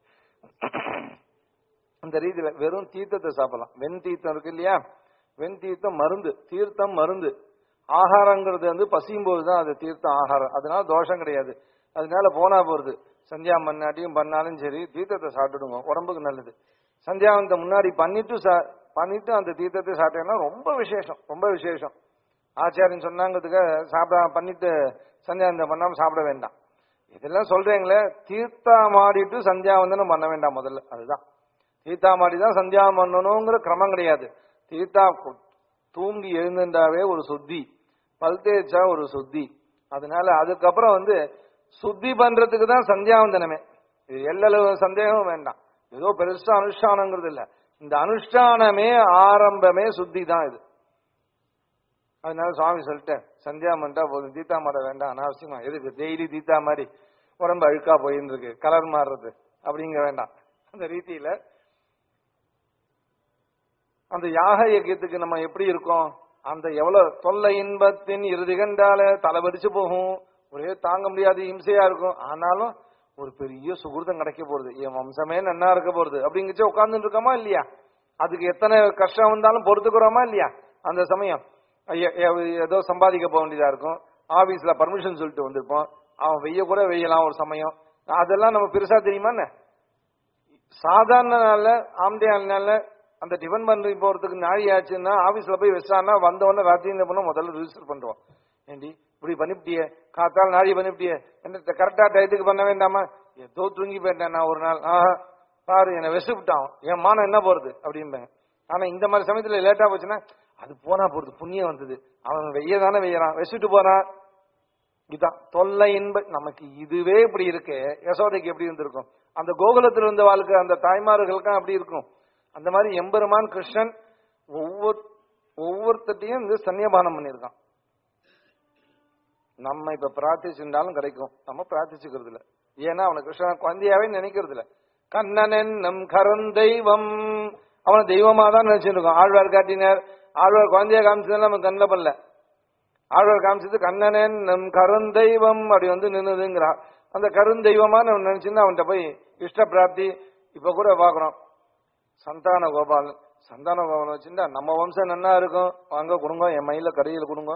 S1: அந்த ரீதியில வெறும் தீர்த்தத்தை சாப்பிடலாம் வெண் தீர்த்தம் இருக்கு இல்லையா வெண் தீர்த்தம் மருந்து தீர்த்தம் மருந்து ஆகாரங்கிறது வந்து பசியும் போதுதான் அது தீர்த்தம் ஆகாரம் அதனால தோஷம் கிடையாது அதனால போனா போறது சந்தியா மண்ணாட்டியும் பண்ணாலும் சரி தீர்த்தத்தை சாப்பிட்டுடுங்க உடம்புக்கு நல்லது சந்தியாவந்தம் முன்னாடி பண்ணிட்டு சா- பண்ணிட்டு அந்த தீர்த்தத்தை சாப்பிட்டேன்னா ரொம்ப விசேஷம் ரொம்ப விசேஷம் ஆச்சாரியன் சொன்னாங்கிறதுக்கு சாப்பிட பண்ணிட்டு சந்தியாவந்தம் பண்ணாம சாப்பிட வேண்டாம் இதெல்லாம் சொல்றீங்களே தீர்த்தா மாடிட்டு சந்தியாவந்தனம் பண்ண வேண்டாம் முதல்ல அதுதான் தீர்த்தா மாடி தான் சந்தியா பண்ணணுங்கிற கிரமம் கிடையாது தீர்த்தா கு- தூங்கி எழுந்துட்டாவே ஒரு சுத்தி பல் தேய்ச்சா ஒரு சுத்தி அதனால அதுக்கப்புறம் வந்து சுத்தி பண்றதுக்கு தான் சந்தியாவந்தனமே இது எல்லளவு சந்தேகமும் வேண்டாம் ஏதோ பெருசா அனுஷ்டானங்கிறது இல்ல இந்த அனுஷ்டானமே ஆரம்பமே சுத்தி தான் இது அதனால சுவாமி சொல்லிட்டேன் சந்தியா மண்டா போதும் தீத்தா மாட வேண்டாம் அனாவசியமா எதுக்கு டெய்லி தீத்தா மாதிரி உடம்பு அழுக்கா போயின்னு இருக்கு கலர் மாறுறது அப்படிங்க வேண்டாம் அந்த ரீதியில அந்த யாக யஜ்யத்துக்கு நம்ம எப்படி இருக்கோம் அந்த எவ்வளவு தொல்லை இன்பத்தின் இறுதி கண்டால தலை வெடிச்சு போகும் ஒரே தாங்க முடியாத இம்சையா இருக்கும் ஆனாலும் ஒரு பெரிய சுகிருதம் கிடைக்க போறது என் வம்சமே நன்னா இருக்க போறது அப்படிங்கச்சு உட்கார்ந்துட்டு இருக்கோமா இல்லையா அதுக்கு எத்தனை கஷ்டம் வந்தாலும் பொறுத்துக்கிறோமா இல்லையா அந்த சமயம் ஐய- ஏ- ஏதோ சம்பாதிக்க போக வேண்டியதா இருக்கும் ஆபீஸ்ல பர்மிஷன் சொல்லிட்டு வந்திருப்போம் அவன் வெய்ய கூட வெய்யலாம் ஒரு சமயம் அதெல்லாம் நம்ம பெருசா தெரியுமா என்ன சாதாரண நாள்ல ஆம்டே நாள்ல அந்த டிஃபன் பண்ணி போறதுக்கு நாழி ஆச்சுன்னா ஆபீஸ்ல போய் வச்சான்னா வந்த உடனே ராத்திரி என்ன பண்ணோம் முதல்ல ரிஜிஸ்டர் பண்றோம் ஏண்டி இப்படி பண்ணிவிட்டியே காத்தால் நாழி பண்ணிவிட்டியே என்ன கரெக்டா டயத்துக்கு பண்ண வேண்டாமா ஏதோ தூங்கி போயிட்டேன் நான் ஒரு நாள் ஆஹா பாரு என்னை வெசு விட்டான் என் மானம் என்ன போறது அப்படிம்பாங்க ஆனா இந்த மாதிரி சமயத்துல லேட்டா போச்சுன்னா அது போனா போறது புண்ணியம் வந்தது அவன் வெய்ய தானே வெய்யறான் வெசிட்டு போறான் இதுதான் தொல்லை இன்ப நமக்கு இதுவே இப்படி இருக்கு யசோதைக்கு எப்படி இருந்திருக்கும் அந்த கோகுலத்தில் இருந்த வாழ்க்கை அந்த தாய்மார்களுக்கும் அப்படி இருக்கும் அந்த மாதிரி எம்பெருமான் கிருஷ்ணன் ஒவ்வொரு ஒவ்வொருத்தையும் இந்த சன்னியபானம் பண்ணியிருக்கான் நம்ம இப்ப பிரார்த்திச்சுட்டாலும் கிடைக்கும் நம்ம பிரார்த்திச்சுக்கிறது இல்ல ஏன்னா அவனை கிருஷ்ணன் குழந்தையாவே நினைக்கிறது இல்ல கண்ணன் நம் கருந்தெய்வம் அவனை தெய்வமா தான் நினைச்சிருக்கோம் ஆழ்வார் காட்டினார் ஆழ்வார் குழந்தைய காமிச்சதெல்லாம் நம்ம கண்ணில் பண்ணல ஆழ்வார் காமிச்சது கண்ணனன் நம் கருந்தெய்வம் அப்படி வந்து நின்னுதுங்கிறான் அந்த கருந்தெய்வமா நம்ம நினைச்சுன்னு அவன்கிட்ட போய் இஷ்ட பிராப்தி இப்ப கூட பாக்குறோம் சந்தான கோபால் சந்தான கோபால் வச்சுட்டா நம்ம வம்சம் நன்னா இருக்கும் வாங்க கொடுங்க என் மயில கடையில் கொடுங்க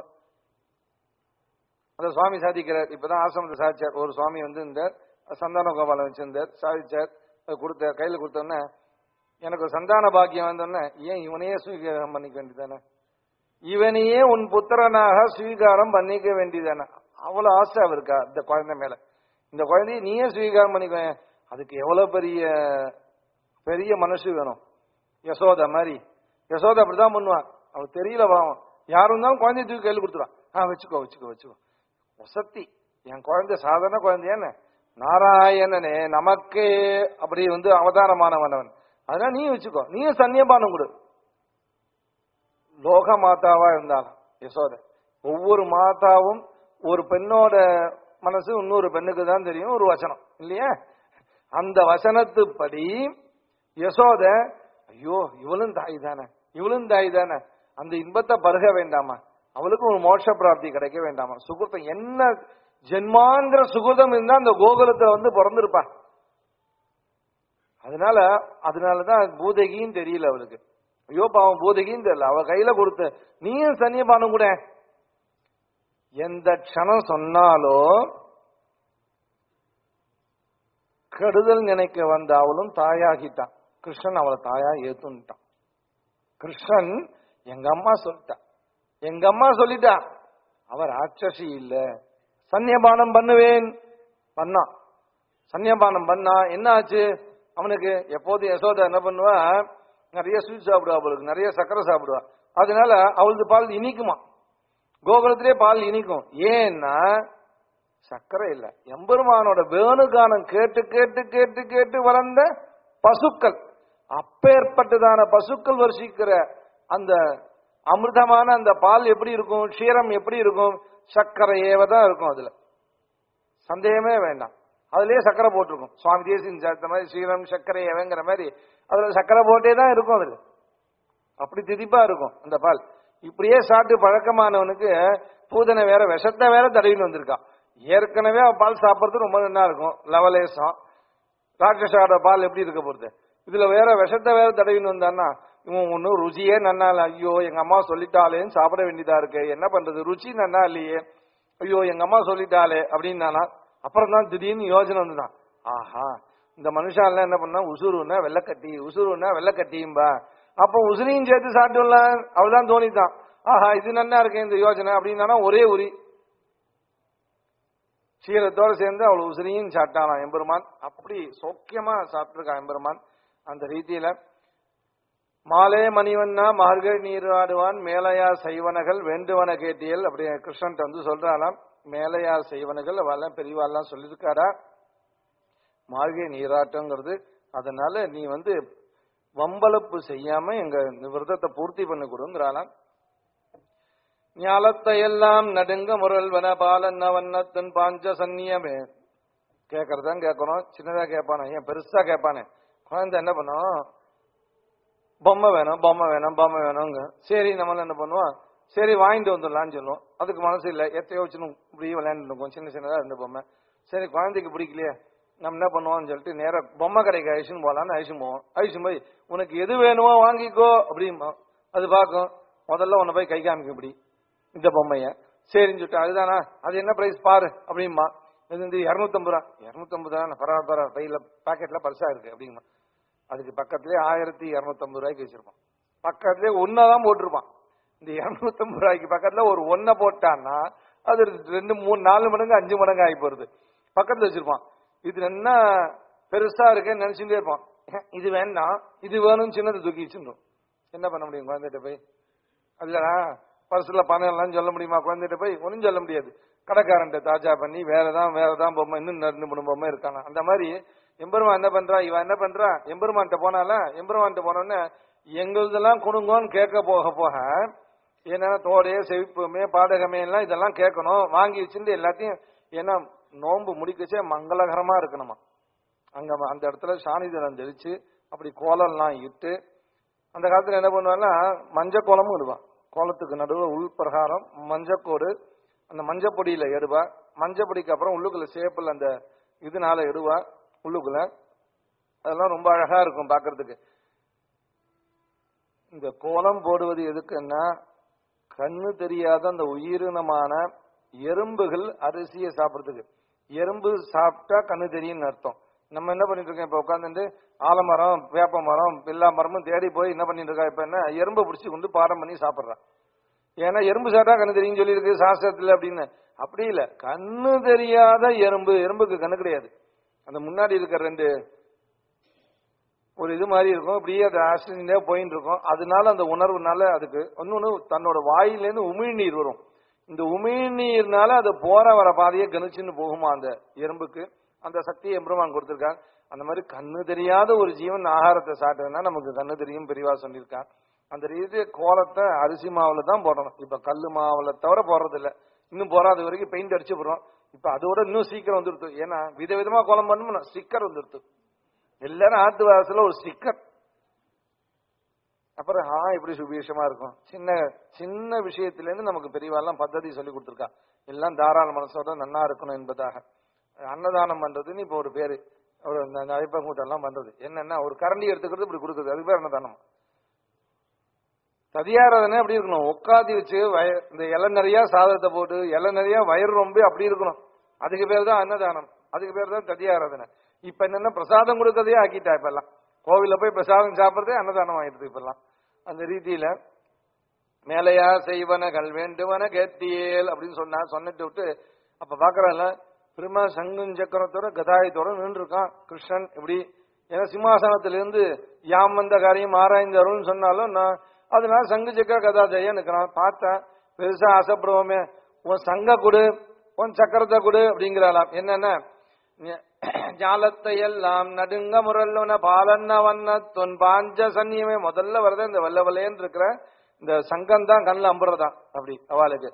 S1: அந்த சுவாமி சாதிக்கிறார் இப்பதான் ஆசிரமத்தை சாதிச்சார் ஒரு சுவாமி வந்து இந்த சந்தான கோபாலம் வச்சிருந்தார் சாதிச்சார் அது கொடுத்த கையில கொடுத்தோன்னே எனக்கு ஒரு சந்தான பாக்கியம் வந்தோடனே ஏன் இவனையே சுவீகாரம் பண்ணிக்க வேண்டியதானே இவனையே உன் புத்திரனாக சுவீகாரம் பண்ணிக்க வேண்டியதானே அவ்வளவு ஆசை அவருக்கா இந்த குழந்தை மேல இந்த குழந்தைய நீயே சுவீகாரம் பண்ணிக்க அதுக்கு எவ்வளவு பெரிய பெரிய மனசு வேணும் யசோதா மாதிரி யசோதா அப்படிதான் பண்ணுவான் அவளுக்கு தெரியல பாவம் யாரும் இருந்தாலும் குழந்தைய தூக்கி கையில் கொடுத்துருவான் ஆ வச்சுக்கோ வச்சுக்கோ வச்சுக்கோ வசத்தி என் குழந்தை சாதாரண குழந்தையானே நாராயணனே நமக்கே அப்படி வந்து அவதாரமானவனவன் அதனால நீ வச்சுக்கோ நீயும் சன்னியபானம் கொடு லோக மாதாவா இருந்தாலும் யசோதை ஒவ்வொரு மாதாவும் ஒரு பெண்ணோட மனசு இன்னொரு பெண்ணுக்கு தான் தெரியும் ஒரு வச்சனம் இல்லையா அந்த வசனத்துப்படி யசோத ஐயோ இவளும் தாய் தானே இவளும் தாய் தானே அந்த இன்பத்தை பருக வேண்டாமா அவளுக்கு ஒரு மோட்ச பிராப்தி கிடைக்க வேண்டாமா சுகிருத்தம் என்ன ஜென்மாங்கிற சுகிருதம் இருந்தா அந்த கோகுலத்துல வந்து பிறந்திருப்பா அதனால அதனாலதான் பூதகின்னு தெரியல அவளுக்கு ஐயோ பாவம் பூதகின்னு தெரியல அவ கையில கொடுத்த நீயும் சன்னியபானம் கூட எந்த க்ஷணம் சொன்னாலோ கெடுதல் நினைக்க வந்த அவளும் தாயாகிட்டான் கிருஷ்ணன் அவளை தாயா ஏத்துன்ட்டான் கிருஷ்ணன் எங்க அம்மா சொல்லிட்டா எங்க அம்மா சொல்லிட்டா அவ ராட்சசி இல்ல சன்னியபானம் பண்ணுவேன் பண்ணான் சன்னியபானம் பண்ணா என்ன ஆச்சு அவனுக்கு எப்போதும் யசோதா என்ன பண்ணுவா நிறைய ஸ்வீட் சாப்பிடுவா அவளுக்கு நிறைய சக்கரை சாப்பிடுவா அதனால அவளுக்கு பால் இனிக்குமா கோகுலத்திலே பால் இனிக்கும் ஏன்னா சக்கரை இல்ல எம்பெருமானோட வேணுகானம் கேட்டு கேட்டு கேட்டு கேட்டு வளர்ந்த பசுக்கள் அப்பேற்பட்டதான பசுக்கள் வருஷிக்கிற அந்த அமிர்தமான அந்த பால் எப்படி இருக்கும் க்ஷீரம் எப்படி இருக்கும் சர்க்கரை ஏவதான் இருக்கும் அதுல சந்தேகமே வேண்டாம் அதுலயே சக்கரை போட்டிருக்கும் சுவாமி தேசின் சேர்த்த மாதிரி ஸ்ரீரம் சர்க்கரை ஏவங்கிற மாதிரி அதுல சக்கரை போட்டே தான் இருக்கும் அதுல அப்படி திதிப்பா இருக்கும் அந்த பால் இப்படியே சாப்பிட்டு பழக்கமானவனுக்கு பூதனை வேற விஷத்தை வேற தடவின்னு வந்திருக்கான் ஏற்கனவே அவன் பால் சாப்பிட்றது ரொம்ப நல்லா இருக்கும் லவலேசம் ராட்சசாட பால் எப்படி இருக்க போறது இதுல வேற விஷத்தை வேற தடவின்னு வந்தான்னா இவன் ஒன்னும் ருச்சியே நன்னா இல்ல ஐயோ எங்க அம்மா சொல்லிட்டாளேன்னு சாப்பிட வேண்டியதா இருக்கு என்ன பண்றது ருச்சி நன்னா இல்லையே ஐயோ எங்க அம்மா சொல்லிட்டாளே அப்படின்னு அப்புறம் தான் திடீர்னு யோசனை வந்துதான் ஆஹா இந்த மனுஷாலாம் என்ன பண்ணா உசுருன்னா வெள்ளக்கட்டி உசுருன்னா வெள்ளக்கட்டியும்பா அப்போ உசுரையும் சேர்த்து சாப்பிட்டுல அவள்தான் தோணித்தான் ஆஹா இது நன்னா இருக்கு இந்த யோசனை அப்படின்னா ஒரே உரி சீரத்தோட சேர்ந்து அவள் உசிரியும் சாப்பிட்டானாம் எம்பெருமான் அப்படி சௌக்கியமா சாப்பிட்டிருக்கான் எம்பெருமான் அந்த ரீதியில மாலே மணிவண்ணா மார்கழி நீராடுவான் மேலையா செய்வனகள் வேண்டுவன கேட்டியல் அப்படி கிருஷ்ணன் வந்து சொல்றாளாம் மேலையா செய்வனகள் அவெல்லாம் பெரியவாள்லாம் சொல்லியிருக்காரா மார்கழி நீராட்டங்கிறது அதனால நீ வந்து வம்பளப்பு செய்யாம எங்க விரதத்தை பூர்த்தி பண்ணி கொடுங்கிறாளாம் ஞாலத்தை எல்லாம் நடுங்க முரல்வன பாலன்ன வண்ணத்தன் பாஞ்ச சன்னியமே கேட்கறதான் கேட்கணும் சின்னதா கேட்பானே ஏன் பெருசா கேட்பானே குழந்தை என்ன பண்ணும் பொம்மை வேணும் பொம்மை வேணும் பொம்மை வேணுங்க சரி நம்மள என்ன பண்ணுவோம் சரி வாங்கிட்டு வந்துடலாம்னு சொல்லுவோம் அதுக்கு மனசு இல்லை எத்தையோ வச்சு இப்படி விளையாண்டு இருக்கோம் சின்ன சின்னதா ரெண்டு பொம்மை சரி குழந்தைக்கு பிடிக்கலையே நம்ம என்ன பண்ணுவோம்னு சொல்லிட்டு நேரா பொம்மை கடைக்கு அழிச்சுன்னு போகலான்னு அழிச்சுன்னு போவோம் அழிச்சும் போய் உனக்கு எது வேணுமோ வாங்கிக்கோ அப்படிம்பா அது பார்க்கும் முதல்ல உன்னை போய் கை காமிக்கும் இப்படி இந்த பொம்மைய சரின்னு சொல்லிட்டு அதுதானா அது என்ன பிரைஸ் பாரு அப்படிமா இது வந்து இரநூத்தம்பது ரூபா இரநூத்தம்பது ரூபா பரவாயில்ல பரவாயில்ல பையில பாக்கெட்ல பரிசா இருக்கு அப்படிமா அதுக்கு பக்கத்துலயே ஆயிரத்தி இரநூத்தம்பது ரூபாய்க்கு வச்சிருப்பான் பக்கத்துலயே ஒன்னதான் போட்டிருப்பான் இந்த இரநூத்தம்பது ரூபாய்க்கு பக்கத்துல ஒரு ஒன்ன போட்டான்னா அது ரெண்டு மூணு நாலு மடங்கு அஞ்சு மடங்கு ஆகி போறது பக்கத்துல வச்சிருப்பான் இது என்ன பெருசா இருக்குன்னு நினைச்சுட்டே இருப்பான் இது வேண்டாம் இது வேணும்னு சின்னது தூக்கி வச்சுருந்தோம் என்ன பண்ண முடியும் குழந்தைகிட்ட போய் அதுலடா பர்சுல பணம் எல்லாம் சொல்ல முடியுமா குழந்தைகிட்ட போய் ஒன்றும் சொல்ல முடியாது கடைக்காரன்ட்ட தாஜா பண்ணி வேறதான் வேறதான் பொம்மை இன்னும் ரெண்டு மூணு பொம்மை இருக்காங்க அந்த மாதிரி எம்பெருமான் என்ன பண்றா இவன் என்ன பண்றா எம்பெருமான்ட்ட போனால எம்பெருமான்ட்ட போனோடனே எங்களுதெல்லாம் கொடுங்கோன்னு கேட்க போக போக ஏன்னா தோடே செவிப்புமே பாடகமே எல்லாம் இதெல்லாம் கேட்கணும் வாங்கி வச்சிருந்து எல்லாத்தையும் ஏன்னா நோன்பு முடிக்கச்சே மங்களகரமா இருக்கணுமா அங்க அந்த இடத்துல சாணிதனம் தெளிச்சு அப்படி கோலம்லாம் இட்டு அந்த காலத்துல என்ன பண்ணுவாங்கன்னா மஞ்ச கோலமும் இடுவான் கோலத்துக்கு நடுவில் உள் பிரகாரம் மஞ்சக்கோடு அந்த மஞ்சப்பொடியில எடுவா மஞ்சப்பொடிக்கு அப்புறம் உள்ளுக்குள்ள சேப்பில் அந்த இதனால எடுவா உள்ளுக்குள்ள அதெல்லாம் ரொம்ப அழகா இருக்கும் பாக்குறதுக்கு இந்த கோலம் போடுவது எதுக்குன்னா கண்ணு தெரியாத அந்த உயிரினமான எறும்புகள் அரிசியை சாப்பிடுறதுக்கு எறும்பு சாப்பிட்டா கண்ணு தெரியும்னு அர்த்தம் நம்ம என்ன பண்ணிட்டு இருக்கோம் இப்ப உட்காந்துட்டு ஆலமரம் வேப்ப மரம் எல்லா மரமும் தேடி போய் என்ன பண்ணிட்டு இருக்கா இப்ப என்ன எறும்பை பிடிச்சி கொண்டு பாடம் பண்ணி சாப்பிடுறான் ஏன்னா எறும்பு சாப்பிட்டா கண்ணு தெரியும் சொல்லியிருக்கு சாஸ்திரத்துல அப்படின்னு அப்படி இல்ல கண்ணு தெரியாத எறும்பு எறும்புக்கு கண்ணு கிடையாது அந்த முன்னாடி இருக்கிற ரெண்டு ஒரு இது மாதிரி இருக்கும் இப்படியே அது ஆக்சிடென்டே போயின்னு இருக்கும் அதனால அந்த உணர்வுனால அதுக்கு ஒன்னொன்னு தன்னோட வாயிலேருந்து உமிழ்நீர் வரும் இந்த உமிழ்நீர்னால அது போற வர பாதையை கணிச்சுன்னு போகுமா அந்த எறும்புக்கு அந்த சக்தியை எம்பெருமான் கொடுத்திருக்காங்க அந்த மாதிரி கண்ணு தெரியாத ஒரு ஜீவன் ஆகாரத்தை சாப்பிட்டதுன்னா நமக்கு கண்ணு தெரியும் பெரியவா சொல்லியிருக்கான் அந்த ரீதி கோலத்தை அரிசி மாவுல தான் போடணும் இப்ப கல்லு மாவுல தவிர போடுறது இல்ல இன்னும் போறாத வரைக்கும் பெயிண்ட் அடிச்சு போடுறோம் இப்ப அதோட இன்னும் சீக்கிரம் வந்துருது ஏன்னா விதவிதமா கோலம் பண்ணணும் ஸ்டிக்கர் வந்துருது எல்லாரும் ஆத்து வாசல ஒரு ஸ்டிக்கர் அப்புறம் ஆ இப்படி சுபீஷமா இருக்கும் சின்ன சின்ன விஷயத்துல இருந்து நமக்கு பெரியவாலாம் பద్ధதி சொல்லி கொடுத்துருக்கா எல்லாம் தாராள மனசோட நன்னா இருக்கணும் என்பதாக அன்னதானம் பண்றதுன்னு இப்போ ஒரு பேரு ஒரு இந்த அழைப்பங்கூட்டம் எல்லாம் பண்றது என்னன்னா ஒரு கரண்டி எடுத்துக்கிறது இப்படி கொடுக்குறது அதுக்கு பேர் அன்னதானம் ததியாராதனை அப்படி இருக்கணும் உட்காந்து வச்சு வய இந்த இலை நிறைய சாதத்தை போட்டு இலை நிறைய வயிறு ரொம்ப அப்படி இருக்கணும் அதுக்கு பேர் தான் அன்னதானம் அதுக்கு பேர் தான் ததியாராதனை இப்ப என்னன்னா பிரசாதம் கொடுக்கறதே ஆக்கிட்டா இப்ப எல்லாம் கோவில்ல போய் பிரசாதம் சாப்பிடுறதே அன்னதானம் ஆயிடுது இப்ப எல்லாம் அந்த ரீதியில மேலையா செய்வனகள் வேண்டுவன கேத்தியேல் அப்படின்னு சொன்னா சொன்னிட்டு விட்டு அப்ப பாக்குறல பெருமா சங்கும் சக்கரத்தோட கதாயத்தோட நின்று இருக்கான் கிருஷ்ணன் இப்படி ஏன்னா சிம்மாசனத்திலிருந்து யாம் வந்த காரியம் ஆராய்ந்தருள்னு சொன்னாலும் நான் அதனால சங்கு சக்கர கதாஜய நிக்கிறான் பார்த்தேன் பெருசா ஆசைப்படுவோமே உன் சங்க கொடு உன் சக்கரத்தை கொடு அப்படிங்கிறாளாம் என்னன்னா ஞாலத்தை எல்லாம் நடுங்க முரல்வன பாலன்ன வண்ண தொன் பாஞ்ச சன்னியமே முதல்ல வரத இந்த வெள்ள வெள்ளையன்னு இருக்கிற இந்த சங்கம் தான் கண்ணில் அம்புறதான் அப்படி அவளுக்கு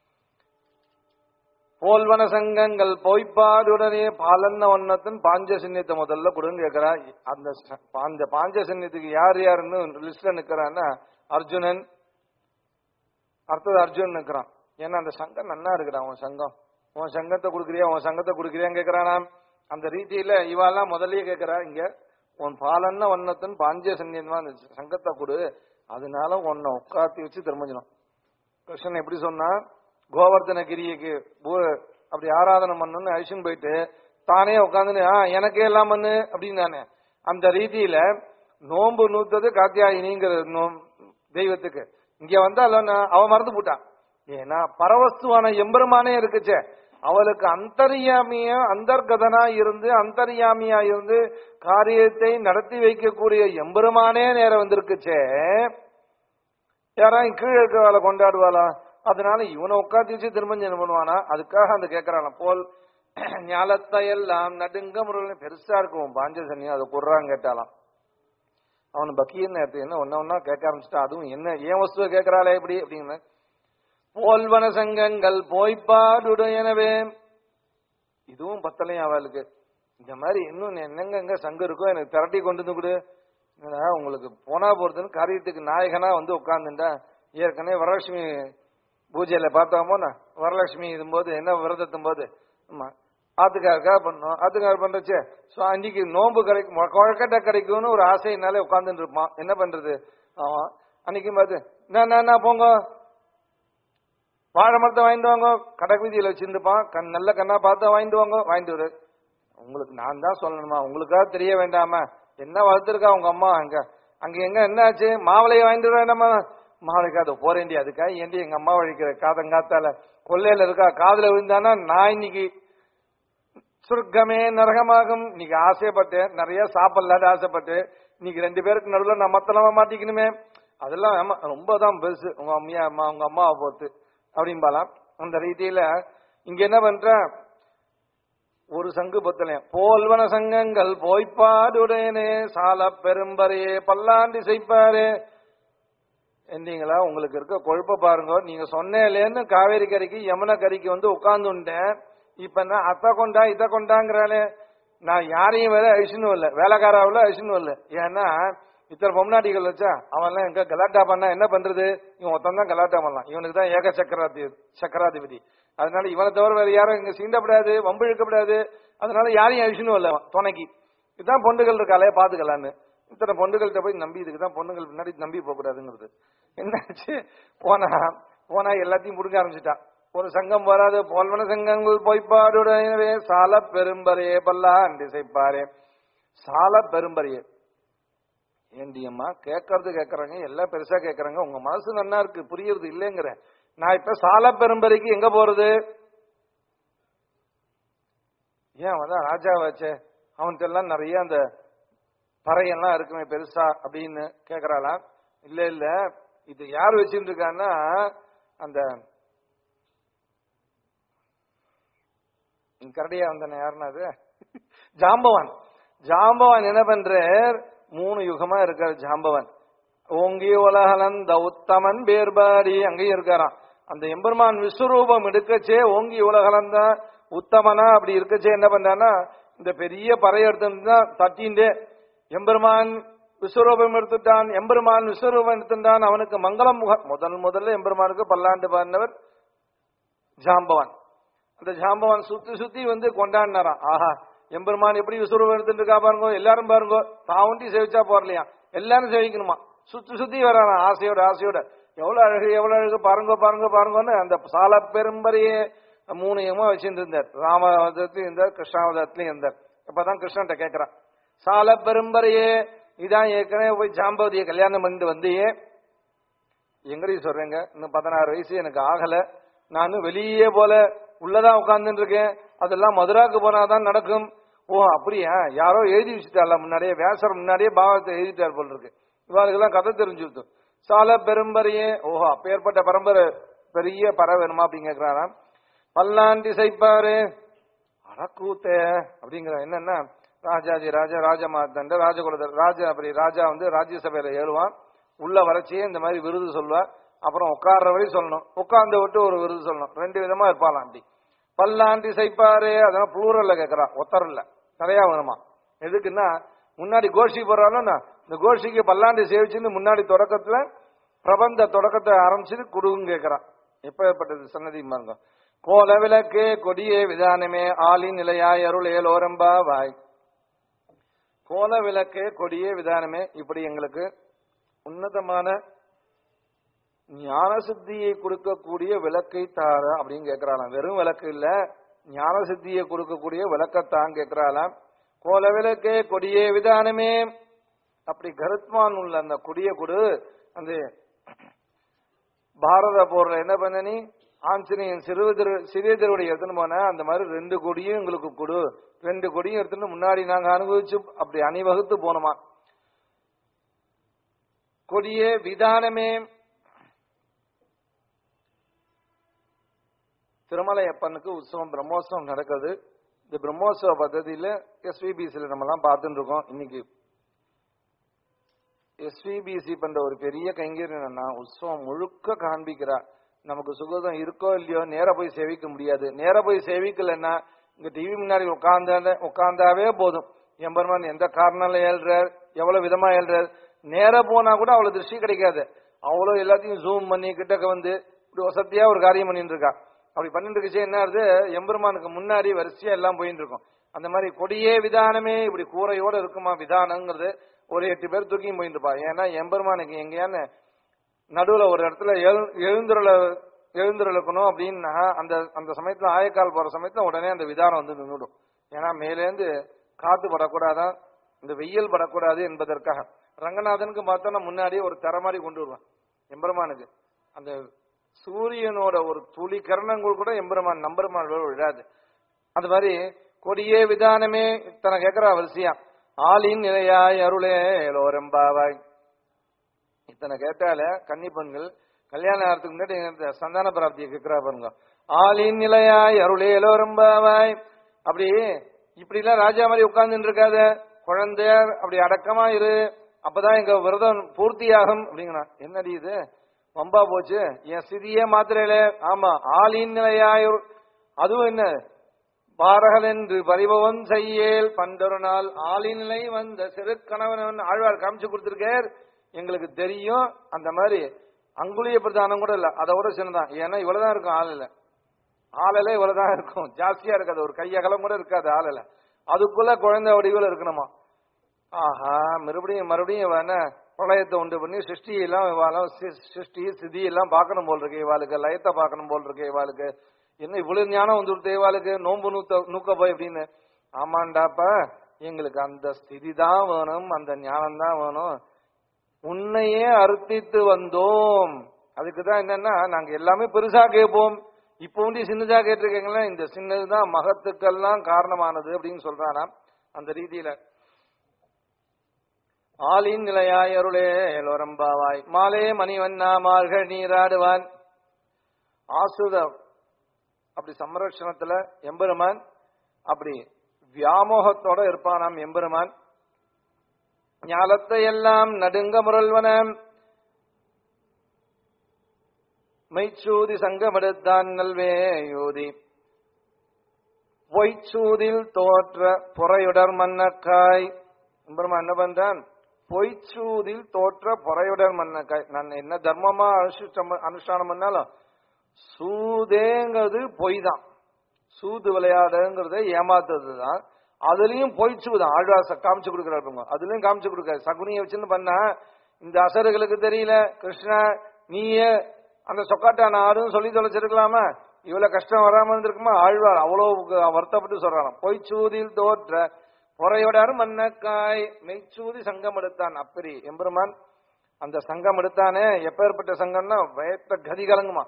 S1: போல்வன சங்கங்கள் பொய்ப்பாடுடனே பாலன்ன வண்ணத்தின் பாஞ்ச சின்னத்தை முதல்ல கொடுன்னு கேட்கிறா அந்த ச- அந்த பாஞ்ச சின்னத்துக்கு யார் யாருன்னு லிஸ்ட்ல நிக்கிறான்னா அர்ஜுனன் அடுத்தது அர்ஜுனன் நிக்கிறான் ஏன்னா அந்த சங்கம் நன்னா இருக்குடா உன் சங்கம் உன் சங்கத்தை கொடுக்குறியா உன் சங்கத்தை கொடுக்குறியான்னு கேட்கிறானாம் அந்த ரீதியில இவாலாம் முதல்லயே கேட்கிறா இங்க உன் பாலன்ன வண்ணத்தின் பாஞ்ச சன்னியமா அந்த சங்கத்தை கொடு அதனால உன்னை உட்காத்தி வச்சு திரும்பிஞ்சணும் கிருஷ்ணன் எப்படி சொன்னா கோவர்தனகிரிக்கு பூ- அப்படி ஆராதனை பண்ணணும்னு அழிச்சுன்னு போயிட்டு தானே உட்காந்துன்னு ஆ எனக்கே எல்லாம் பண்ணு அப்படின்னு நானே அந்த ரீதியில நோன்பு நூத்தது காத்தியாயினிங்கிற நோம் தெய்வத்துக்கு இங்க வந்தாலும் நான் அவ மறந்து போட்டான் ஏன்னா பரவஸ்துவான எம்பெருமானே இருக்குச்சே அவளுக்கு அந்தர்யாமிய அந்தர்கதனா இருந்து அந்தர்யாமியா இருந்து காரியத்தை நடத்தி வைக்கக்கூடிய எம்பெருமானே நேரம் வந்திருக்குச்சே யாராவது கீழே இருக்கிறவாளை கொண்டாடுவாளா அதனால இவனை உட்காந்து வச்சு திரும்ப என்ன பண்ணுவானா அதுக்காக அந்த கேட்கறான போல் ஞாலத்தை எல்லாம் நடுங்க முறையில் பெருசா இருக்கும் பாஞ்ச சன்னியம் அதை குடுறான்னு கேட்டாலாம் அவன் பக்கியன்னு நேரத்து என்ன ஒன்னா ஒன்னா கேட்க ஆரம்பிச்சுட்டான் அதுவும் என்ன ஏன் வஸ்துவை கேட்கறாளே எப்படி அப்படின்னு போல்வன சங்கங்கள் போய்ப்பாடுடையனவே இதுவும் பத்தலையும் அவளுக்கு இந்த மாதிரி இன்னும் என்னங்க எங்க சங்கம் இருக்கோ எனக்கு திரட்டி கொண்டு வந்து கொடு என்னடா உங்களுக்கு போனா போறதுன்னு காரியத்துக்கு நாயகனா வந்து உட்கார்ந்துட்டா ஏற்கனவே வரலட்சுமி பூஜையில பார்த்தோமோனா வரலட்சுமி இதும்போது என்ன விரதத்தும் போது ஆமா ஆத்துக்காருக்காக பண்ணோம் ஆத்துக்கார பண்றச்சே சோ அன்னைக்கு நோன்பு கிடைக்கும் குழக்கட்டை கிடைக்கும்னு ஒரு ஆசையினாலே உட்கார்ந்துட்டு இருப்பான் என்ன பண்றது ஆமா அன்னைக்கு பார்த்து என்ன என்ன போங்க வாழை மரத்தை வாங்கிட்டு வாங்க கடை வீதியில வச்சிருந்துப்பான் கண் நல்ல கண்ணா பார்த்தா வாங்கிட்டு வாங்க வாங்கிட்டு வரு உங்களுக்கு நான் தான் சொல்லணுமா உங்களுக்காக தெரிய வேண்டாமா என்ன வளர்த்துருக்கா உங்க அம்மா அங்க அங்க எங்க என்ன ஆச்சு மாவளைய வாங்கிட்டு வர வேண்டாமா மாவளைக்கு அது போறேண்டி அதுக்காக ஏண்டி எங்க அம்மா வழிக்கிற காதங்காத்தால கொல்லையில இருக்கா காதுல விழுந்தானா நான் இன்னைக்கு சொர்க்கமே நரகமாகும் இன்னைக்கு ஆசைப்பட்டேன் நிறைய சாப்பிடலான்னு ஆசைப்பட்டு இன்னைக்கு ரெண்டு பேருக்கு நடுவில் நான் மத்தளமா மாட்டிக்கணுமே அதெல்லாம் ஆமா, ரொம்ப தான் பெருசு உங்க அம்மையா அம்மா உங்க அம்மாவை பொறுத்து அப்படிம்பாலாம் அந்த ரீதியில இங்க என்ன பண்ற ஒரு சங்கு பத்தலையும் போல்வன சங்கங்கள் போய்ப்பாடுடையனே சால பெரும்பரையே பல்லாண்டி செய்ப்பாரே என்றீங்களா உங்களுக்கு இருக்க கொழுப்ப பாருங்க நீங்க சொன்னேலேன்னு காவேரி கரைக்கு யமுனை கரைக்கு வந்து உட்கார்ந்துட்டேன் இப்ப என்ன அத்தை கொண்டா இத கொண்டாங்கிறாளே நான் யாரையும் வேற அழிச்சுன்னு இல்ல வேலைக்காராவில் அழிச்சுன்னு இல்ல ஏன்னா இத்தனை பொம்நாட்டிகள் வச்சா அவன்லாம் எங்க கலாட்டா பண்ணா என்ன பண்றது இவன் ஒருத்தன் தான் கலாட்டா பண்ணலாம் இவனுக்கு தான் ஏக சக்கராதி சக்கராதிபதி அதனால இவனை தவிர வேற யாரும் இங்க சீண்டப்படாது வம்பு இழுக்கப்படாது அதனால யாரையும் அழிச்சுன்னு இல்ல அவன் துணைக்கு இதுதான் பொண்டுகள் இருக்காளே பாத்துக்கலான்னு இத்தனை பொண்டுகள்கிட்ட போய் நம்பி இதுக்கு தான் பொண்ணுகள் பின்னாடி நம்பி போக கூடாதுங்கிறது என்னாச்சு போனா போனா எல்லாத்தையும் முடுங்க ஆரம்பிச்சுட்டான் ஒரு சங்கம் வராது போல்வன சங்கங்கள் பொய்ப்பாடுடனே சால பெரும்பரையே பல்லா அண்டி செய்ப்பாரே சால பெரும்பரையே ஏண்டியம்மா கேட்கறது கேட்கறாங்க எல்லாம் பெருசா கேட்கறாங்க உங்க மனசு நன்னா இருக்கு புரியுறது இல்லைங்கிற நான் இப்ப சால பெரும்பரைக்கு எங்க போறது ஏன் அவன் தான் ராஜாவாச்சே அவன்கிட்ட எல்லாம் நிறைய அந்த பறையெல்லாம் இருக்குமே பெருசா அப்படின்னு கேக்குறாளாம் இல்ல இல்ல இது யார் வச்சுட்டு இருக்கான்னா அந்த கரடியா வந்தானே யாருன்னா அது ஜாம்பவான் ஜாம்பவான் என்ன பண்றார் மூணு யுகமா இருக்கார் ஜாம்பவான் ஓங்கி உலகலந்த உத்தமன் பேர்பாடி அங்கேயும் இருக்காராம் அந்த எம்பெருமான் விஸ்வரூபம் எடுக்கச்சே ஓங்கி உலகலந்த உத்தமனா அப்படி இருக்கச்சே என்ன பண்றான்னா இந்த பெரிய பறைய எடுத்து தட்டின்டே எம்பெருமான் விஸ்வரூபம் எடுத்துட்டான் எம்பெருமான் விஸ்வரூபம் எடுத்துட்டான் அவனுக்கு மங்களம் முக முதல் முதல்ல எம்பெருமானுக்கு பல்லாண்டு பாடினவர் ஜாம்பவான் அந்த ஜாம்பவான் சுத்தி சுத்தி வந்து கொண்டாடினாராம் ஆஹா எம்பெருமான் எப்படி விஸ்வரூபம் எடுத்துட்டு இருக்கா பாருங்க எல்லாரும் பாருங்க தாவண்டி சேவிச்சா போறலையா எல்லாரும் சேவிக்கணுமா சுத்தி சுத்தி வரானா ஆசையோட ஆசையோட எவ்வளவு அழகு எவ்வளவு அழகு பாருங்க பாருங்க பாருங்கன்னு அந்த சால பெரும்பரையே மூணையுமா வச்சுட்டு இருந்தார் ராமவதத்திலையும் இருந்தார் கிருஷ்ணாவதத்திலையும் இருந்தார் அப்பதான் கிருஷ்ணன்ட்ட கேட்கிறான் சால பெரும்பரையே இதான் ஏற்கனவே போய் ஜாம்பவதியை கல்யாணம் பண்ணிட்டு வந்தியே எங்கடி சொல்றேங்க இன்னும் பதினாறு வயசு எனக்கு ஆகல நானும் வெளியே போல உள்ளதான் உட்கார்ந்துட்டு இருக்கேன் அதெல்லாம் மதுராக்கு போனாதான் நடக்கும் ஓ அப்படியா யாரோ எழுதி வச்சுட்டால முன்னாடியே வியாசர் முன்னாடியே பாவத்தை எழுதிட்டார் போல் இருக்கு இவாளுக்கெல்லாம் கதை தெரிஞ்சுடுத்து சால பெரும்பரையே ஓஹோ அப்பேற்பட்ட பரம்பரை பெரிய பற வேணுமா அப்படின்னு கேக்குறாராம் பல்லாண்டி சைப்பாரு அடக்கூத்த அப்படிங்கிற என்னன்னா ராஜாஜி ராஜா ராஜமார்த்தண்ட ராஜகுலதர் ராஜா அப்படி ராஜா வந்து ராஜ்யசபையில ஏறுவான் உள்ள வரச்சே இந்த மாதிரி விருது சொல்லுவார் அப்புறம் உட்கார்ற வரை சொல்லணும் உட்கார்ந்து விட்டு ஒரு விருது சொல்லணும் ரெண்டு விதமா இருப்பாளாம் அப்படி பல்லாண்டி சைப்பாரு அதெல்லாம் புளூரல்ல கேக்குறா ஒத்தரல்ல நிறைய வேணுமா எதுக்குன்னா முன்னாடி கோஷி போறாலும் இந்த கோஷிக்கு பல்லாண்டி சேவிச்சுன்னு முன்னாடி தொடக்கத்துல பிரபந்த தொடக்கத்தை ஆரம்பிச்சுட்டு குடுன்னு கேக்குறான் எப்பேற்பட்டது சன்னதி பாருங்க கோல விளக்கு கொடியே விதானமே ஆளின் நிலையாய் அருள் ஏலோரம்பா வாய் கோல விளக்கு கொடியே விதானமே இப்படி எங்களுக்கு உன்னதமான ஞான சித்தியை கொடுக்கக்கூடிய விளக்கை தார அப்படின்னு கேட்கிறாளாம் வெறும் விளக்கு இல்ல ஞான சித்தியை கொடுக்கக்கூடிய விளக்கத்தான் கேட்கிறாளாம் கோல விளக்கே கொடியே விதானமே அப்படி கருத்மான் உள்ள அந்த கொடிய கொடு அந்த பாரத போர்ல என்ன பண்ண நீ ஆஞ்சநேயன் சிறு திரு சிறிய திருவடி எடுத்துன்னு போன அந்த மாதிரி ரெண்டு கொடியும் எங்களுக்கு கொடு ரெண்டு கொடியும் எடுத்துட்டு முன்னாடி நாங்க அனுபவிச்சு அப்படி அணிவகுத்து போனோமா கொடியே விதானமே திருமலையப்பனுக்கு உற்சவம் பிரம்மோற்சவம் நடக்குது இந்த பிரம்மோற்சவ பദ്ധதியில எஸ்விபிசில நம்ம எல்லாம் பார்த்துட்டு இருக்கோம் இன்னைக்கு எஸ்விபிசி பண்ற ஒரு பெரிய கைங்கரியம் என்னன்னா உற்சவம் முழுக்க காண்பிக்கிறா நமக்கு சுகதம் இருக்கோ இல்லையோ நேர போய் சேவிக்க முடியாது நேர போய் சேவிக்கலன்னா இங்க டிவி முன்னாடி உட்கார்ந்த உட்கார்ந்தாவே போதும் எம்பெருமான் எந்த காரணம்ல ஏழ்றார் எவ்வளவு விதமா ஏழ்றார் நேர போனா கூட அவ்வளவு திருஷ்டி கிடைக்காது அவ்வளவு எல்லாத்தையும் ஜூம் பண்ணி கிட்டக்க வந்து இப்படி வசதியா ஒரு காரியம் பண்ணிட்டு இருக்கா அப்படி பண்ணிட்டு இருக்கச்சே என்ன ஆகுது எம்பெருமானுக்கு முன்னாடி வரிசையா எல்லாம் போயிட்டு இருக்கும் அந்த மாதிரி கொடியே விதானமே இப்படி கூரையோட இருக்குமா விதானங்கிறது ஒரு எட்டு பேர் தூக்கியும் போயிட்டு இருப்பா ஏன்னா எம்பெருமானுக்கு எங்கேயான்னு நடுவுல ஒரு இடத்துல எழு- எழுந்துருள எழுந்துருளக்கணும் அப்படின்னா அந்த அந்த சமயத்துல ஆயக்கால் போற சமயத்துல உடனே அந்த விதானம் வந்து நின்றுடும் ஏன்னா மேலேந்து காத்து படக்கூடாதான் இந்த வெயில் படக்கூடாது என்பதற்காக ரங்கநாதனுக்கு பார்த்தோம்னா முன்னாடியே ஒரு தர மாதிரி கொண்டு வருவான் எம்பெருமானுக்கு அந்த சூரியனோட ஒரு துளி கரணங்கள் கூட எம்பெருமான் நம்பெருமான் மேல விழாது அந்த மாதிரி கொடியே விதானமே இத்தனை கேட்கிறா வரிசையா ஆளின் நிலையாய் அருளே லோரம்பாவாய் இத்தனை கேட்டால கன்னி பெண்கள் கல்யாணம் ஆகிறதுக்கு முன்னாடி இந்த சந்தான பிராப்தியை கேட்கிறா பாருங்க ஆளின் நிலையாய் அருளே லோரம்பாவாய் அப்படி இப்படி எல்லாம் ராஜா மாதிரி உட்கார்ந்துட்டு இருக்காத குழந்தையார் அப்படி அடக்கமா இரு அப்பதான் எங்க விரதம் பூர்த்தியாகும் அப்படிங்கிறான் என்னடி இது வம்பா போச்சு என் சிதியே மாத்திரையில ஆமா ஆளின் நிலையாய் அருள்- அதுவும் என்ன பாரகல் என்று பரிபவன் செய்யேல் பண்டொரு நாள் ஆளிநிலை வந்த சிறு கணவன் ஆழ்வார் காமிச்சு கொடுத்திருக்கார் எங்களுக்கு தெரியும் அந்த மாதிரி அங்குலிய பிரதானம் கூட இல்ல அதை விட சின்னதான் ஏன்னா இவ்வளவுதான் இருக்கும் ஆள் இல்ல ஆளல இவ்வளவுதான் இருக்கும் ஜாஸ்தியா இருக்காது ஒரு கையகலம் கூட இருக்காது ஆளல அதுக்குள்ள குழந்தை வடிவில் இருக்கணுமா ஆஹா மறுபடியும் மறுபடியும் வேண பிரளயத்தை உண்டு பண்ணி சிருஷ்டி எல்லாம் இவாளும் சி- சிருஷ்டி சிதி எல்லாம் பார்க்கணும் போல் இருக்கு இவாளுக்கு லயத்தை பார்க்கணும் போல் இருக்கு இவாளுக்கு என்ன இவ்வளவு ஞானம் வந்துருது இவாளுக்கு நோன்பு நூத்த நூக்க போய் அப்படின்னு ஆமாண்டாப்பா எங்களுக்கு அந்த ஸ்திதி தான் வேணும் அந்த ஞானம் தான் வேணும் உன்னையே அர்த்தித்து வந்தோம் அதுக்கு தான் என்னன்னா நாங்க எல்லாமே பெருசா கேட்போம் இப்போ வந்து சின்னதா கேட்டிருக்கீங்களா இந்த சின்னதுதான் மகத்துக்கெல்லாம் காரணமானது அப்படின்னு சொல்றானாம் அந்த ரீதியில ஆளின் நிலையாய் அருளே லோரம்பாவாய் மாலே மணிவண்ணா மார்கள் நீராடுவான் ஆசுத அப்படி சம்ரட்சணத்துல எம்பெருமான் அப்படி வியாமோகத்தோட இருப்பானாம் எம்பெருமான் ஞாலத்தை எல்லாம் நடுங்க முரல்வன மெய்ச்சூதி சங்கமெடுத்தான் நல்வே யோதி பொய்ச்சூதில் தோற்ற புறையுடர் மன்னக்காய் எம்பெருமான் என்ன பண்றான் பொய்ச்சூதில் தோற்ற பொறையுடன் மன்ன கை- நான் என்ன தர்மமா அனுஷ்டிச்சம் அனுஷ்டானம் பண்ணாலும் சூதேங்கிறது பொய் தான் சூது விளையாடுங்கிறத ஏமாத்துறது தான் அதுலயும் பொய்ச்சு தான் ஆழ்வாச காமிச்சு கொடுக்குறாரு அதுலயும் காமிச்சு கொடுக்காரு சகுனியை வச்சுன்னு பண்ணா இந்த அசருகளுக்கு தெரியல கிருஷ்ணா நீயே அந்த சொக்காட்டான ஆடுன்னு சொல்லி தொலைச்சிருக்கலாமா இவ்வளவு கஷ்டம் வராம இருந்திருக்குமா ஆழ்வார் அவ்வளவு வருத்தப்பட்டு சொல்றாராம் பொய்ச்சூதில் தோற்ற பொறையோடாரு மன்னக்காய் மெய்ச்சூதி சங்கம் எடுத்தான் அப்பரி எம்பெருமான் அந்த சங்கம் எடுத்தானே எப்பேற்பட்ட சங்கம்னா வயத்த கதி கலங்குமா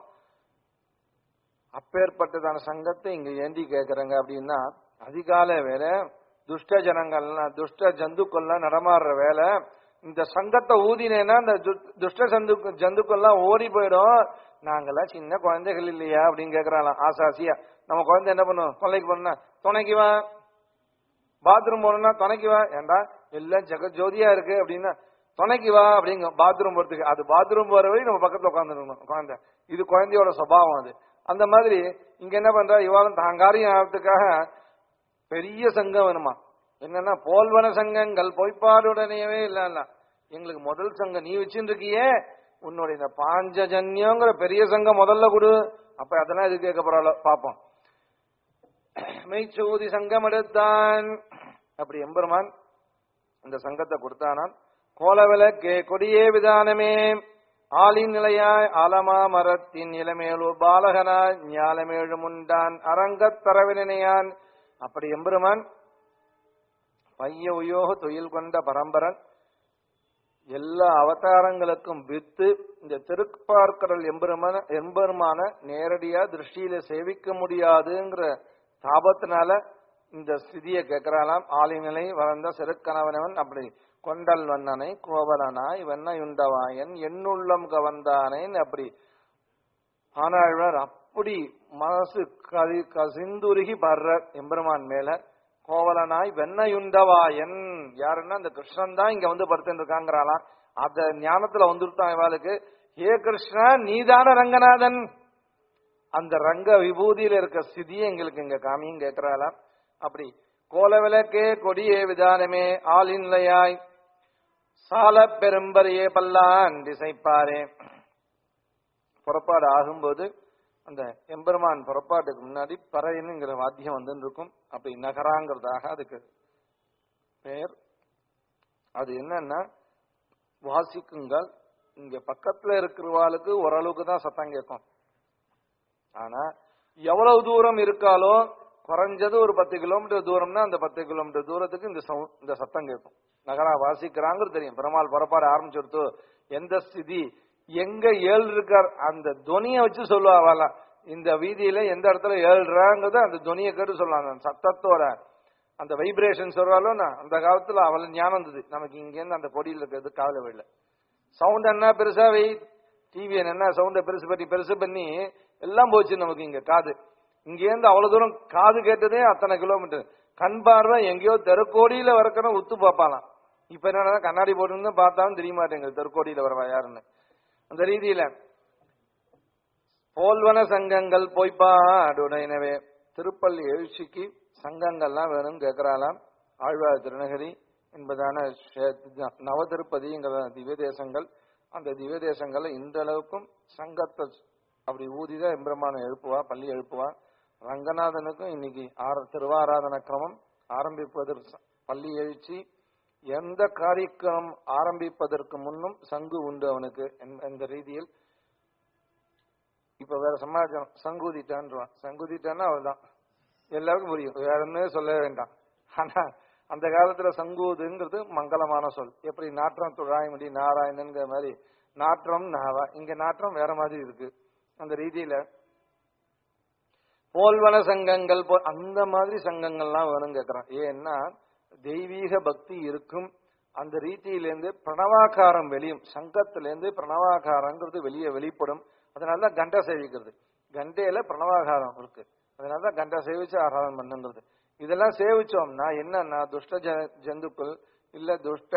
S1: அப்பேற்பட்டதான சங்கத்தை இங்க ஏந்தி கேக்குறாங்க அப்படின்னா அதிகாலை வேலை துஷ்ட ஜனங்கள்லாம் துஷ்ட ஜந்துக்கள்லாம் நடமாடுற வேலை இந்த சங்கத்தை ஊதினேன்னா இந்த து- துஷ்ட ஜந்து ஜந்துக்கள்லாம் ஓடி போயிடும் நாங்கெல்லாம் சின்ன குழந்தைகள் இல்லையா அப்படின்னு கேக்குறாங்களாம் ஆசாசியா நம்ம குழந்தை என்ன பண்ணும் கொள்ளைக்கு போனா துணைக்கு வா பாத்ரூம் போகணும்னா துணைக்கு வா ஏண்டா எல்லாம் ஜெகஜோதியா இருக்கு அப்படின்னா துணைக்கு வா அப்படிங்க பாத்ரூம் போறதுக்கு அது பாத்ரூம் போற வரை நம்ம பக்கத்துல உட்காந்துருக்கணும் குழந்தை இது குழந்தையோட சுபாவம் அது அந்த மாதிரி இங்க என்ன பண்றா இவாளும் தாங்காரியம் ஆகிறதுக்காக பெரிய சங்கம் வேணுமா என்னன்னா போல்வன சங்கங்கள் பொய்ப்பாடுடனேவே இல்ல இல்ல எங்களுக்கு முதல் சங்கம் நீ வச்சுட்டு இருக்கியே உன்னுடைய இந்த பாஞ்சஜன்யங்கிற பெரிய சங்கம் முதல்ல கொடு அப்ப அதெல்லாம் இது கேட்க போறாளோ பாப்போம் மெய்ச்சோதி சங்கம் எடுத்தான் அப்படி எம்பெருமான் இந்த சங்கத்தை கொடுத்தானான் கோலவிளக்கே கொடியே விதானமே ஆலின் நிலையாய் ஆலமா மரத்தின் இளமேலு பாலகனாய் ஞாலமேழு முண்டான் அரங்கத் தரவினையான் அப்படி எம்பெருமான் பைய உயோக தொழில் கொண்ட பரம்பரன் எல்லா அவதாரங்களுக்கும் வித்து இந்த திருப்பார்க்கடல் எம்பெருமான எம்பெருமான நேரடியா திருஷ்டியில சேவிக்க முடியாதுங்கிற தாபத்தினால இந்த ஸ்திதியை கேட்கிறாளாம் ஆலிநிலை வளர்ந்த சிறுக்கணவனவன் அப்படி கொண்டல் வண்ணனை கோவலனாய் வெண்ணையுண்டவாயன் எண்ணுள்ளம் கவர்ந்தானேன் அப்படி ஆனாழ்வார் அப்படி மனசு கதி கசிந்துருகி படுற எம்பெருமான் மேல கோவலனாய் வெண்ணையுண்டவாயன் யாருன்னா இந்த கிருஷ்ணன் தான் இங்க வந்து படுத்துட்டு இருக்காங்கிறாளாம் அந்த ஞானத்துல வந்துருத்தான் இவாளுக்கு ஏ கிருஷ்ணா நீதான ரங்கநாதன் அந்த ரங்க விபூதியில இருக்க ஸ்திதியை எங்களுக்கு இங்க காமியும் கேட்கிறாளாம் அப்படி கோலவிளக்கே கொடியே விதானமே ஆளின்லையாய் சால பெரும்பரையே பல்லான் திசைப்பாரே புறப்பாடு ஆகும்போது அந்த எம்பெருமான் புறப்பாட்டுக்கு முன்னாடி பறையனுங்கிற வாத்தியம் வந்து இருக்கும் அப்படி நகராங்கிறதாக அதுக்கு பெயர் அது என்னன்னா வாசிக்குங்கள் இங்க பக்கத்துல இருக்கிறவாளுக்கு ஓரளவுக்கு தான் சத்தம் கேட்கும் ஆனா எவ்வளவு தூரம் இருக்காலோ குறைஞ்சது ஒரு பத்து கிலோமீட்டர் தூரம்னா அந்த பத்து கிலோமீட்டர் தூரத்துக்கு இந்த சவு- இந்த சத்தம் கேட்கும் நகரா வாசிக்கிறாங்கிறது தெரியும் பெருமாள் புறப்பாடு ஆரம்பிச்சுடுத்து எந்த ஸ்திதி எங்க ஏழு இருக்கார் அந்த துணியை வச்சு சொல்லுவாங்களாம் இந்த வீதியில எந்த இடத்துல ஏழுறாங்கிறத அந்த துணியை கேட்டு சொல்லுவாங்க அந்த சத்தத்தோட அந்த வைப்ரேஷன் சொல்றாலும் அந்த காலத்துல அவள ஞானம் இருந்தது நமக்கு இங்க இருந்து அந்த கொடியில் இருக்கிறது காதல விடல சவுண்ட் என்ன பெருசா வை டிவி என்ன சவுண்ட பெருசு பண்ணி பெருசு பண்ணி எல்லாம் போச்சு நமக்கு இங்க காது இங்க இருந்து அவ்வளவு தூரம் காது கேட்டதே அத்தனை கிலோமீட்டர் கண் பார்வை எங்கேயோ தெருக்கோடியில வரக்கணும் உத்து பார்ப்பாலாம் இப்ப என்னன்னா கண்ணாடி போட்டு பார்த்தாலும் தெரிய மாட்டேங்குது தெருக்கோடியில வரவா யாருன்னு அந்த ரீதியில போல்வன சங்கங்கள் பொய்ப்பாடுடையனவே திருப்பள்ளி எழுச்சிக்கு சங்கங்கள்லாம் வேணும் கேட்கிறாளாம் ஆழ்வார் திருநகரி என்பதான ஷே- நவ திருப்பதிங்கிற திவ்ய தேசங்கள் அந்த திவ்ய தேசங்கள்ல இந்த அளவுக்கும் சங்கத்தை அப்படி ஊதிதான் எம்பெருமானை எழுப்புவா பள்ளி எழுப்புவா ரங்கநாதனுக்கும் இன்னைக்கு ஆர திருவாராதன கிரமம் ஆரம்பிப்பதற்கு பள்ளி எழுச்சி எந்த காரியக்கிரமம் ஆரம்பிப்பதற்கு முன்னும் சங்கு உண்டு அவனுக்கு என்- என்ற ரீதியில் இப்ப வேற சமாஜம் சங்கூதிட்டான்றான் சங்கூதிட்டான்னா அவள்தான் எல்லாருக்கும் புரியும் வேற ஒண்ணுமே சொல்ல வேண்டாம் ஆனா அந்த காலத்துல சங்கூதுங்கிறது மங்களமான சொல் எப்படி நாற்றம் துழாய்மடி நாராயணன்கிற மாதிரி நாற்றம் நாவா இங்க நாற்றம் வேற மாதிரி இருக்கு அந்த ரீதியில போல்வன சங்கங்கள் போ அந்த மாதிரி சங்கங்கள்லாம் வேணும் கேக்குறான் ஏன்னா தெய்வீக பக்தி இருக்கும் அந்த ரீதியிலேருந்து பிரணவாகாரம் வெளியும் சங்கத்திலேருந்து பிரணவாகாரங்கிறது வெளியே வெளிப்படும் அதனால தான் கண்டை சேவிக்கிறது கண்டையில பிரணவாகாரம் இருக்கு அதனால தான் கண்டை சேவிச்சு ஆராதனை பண்ணுங்கிறது இதெல்லாம் சேவிச்சோம்னா என்னன்னா துஷ்ட ஜ- ஜந்துக்கள் இல்ல துஷ்ட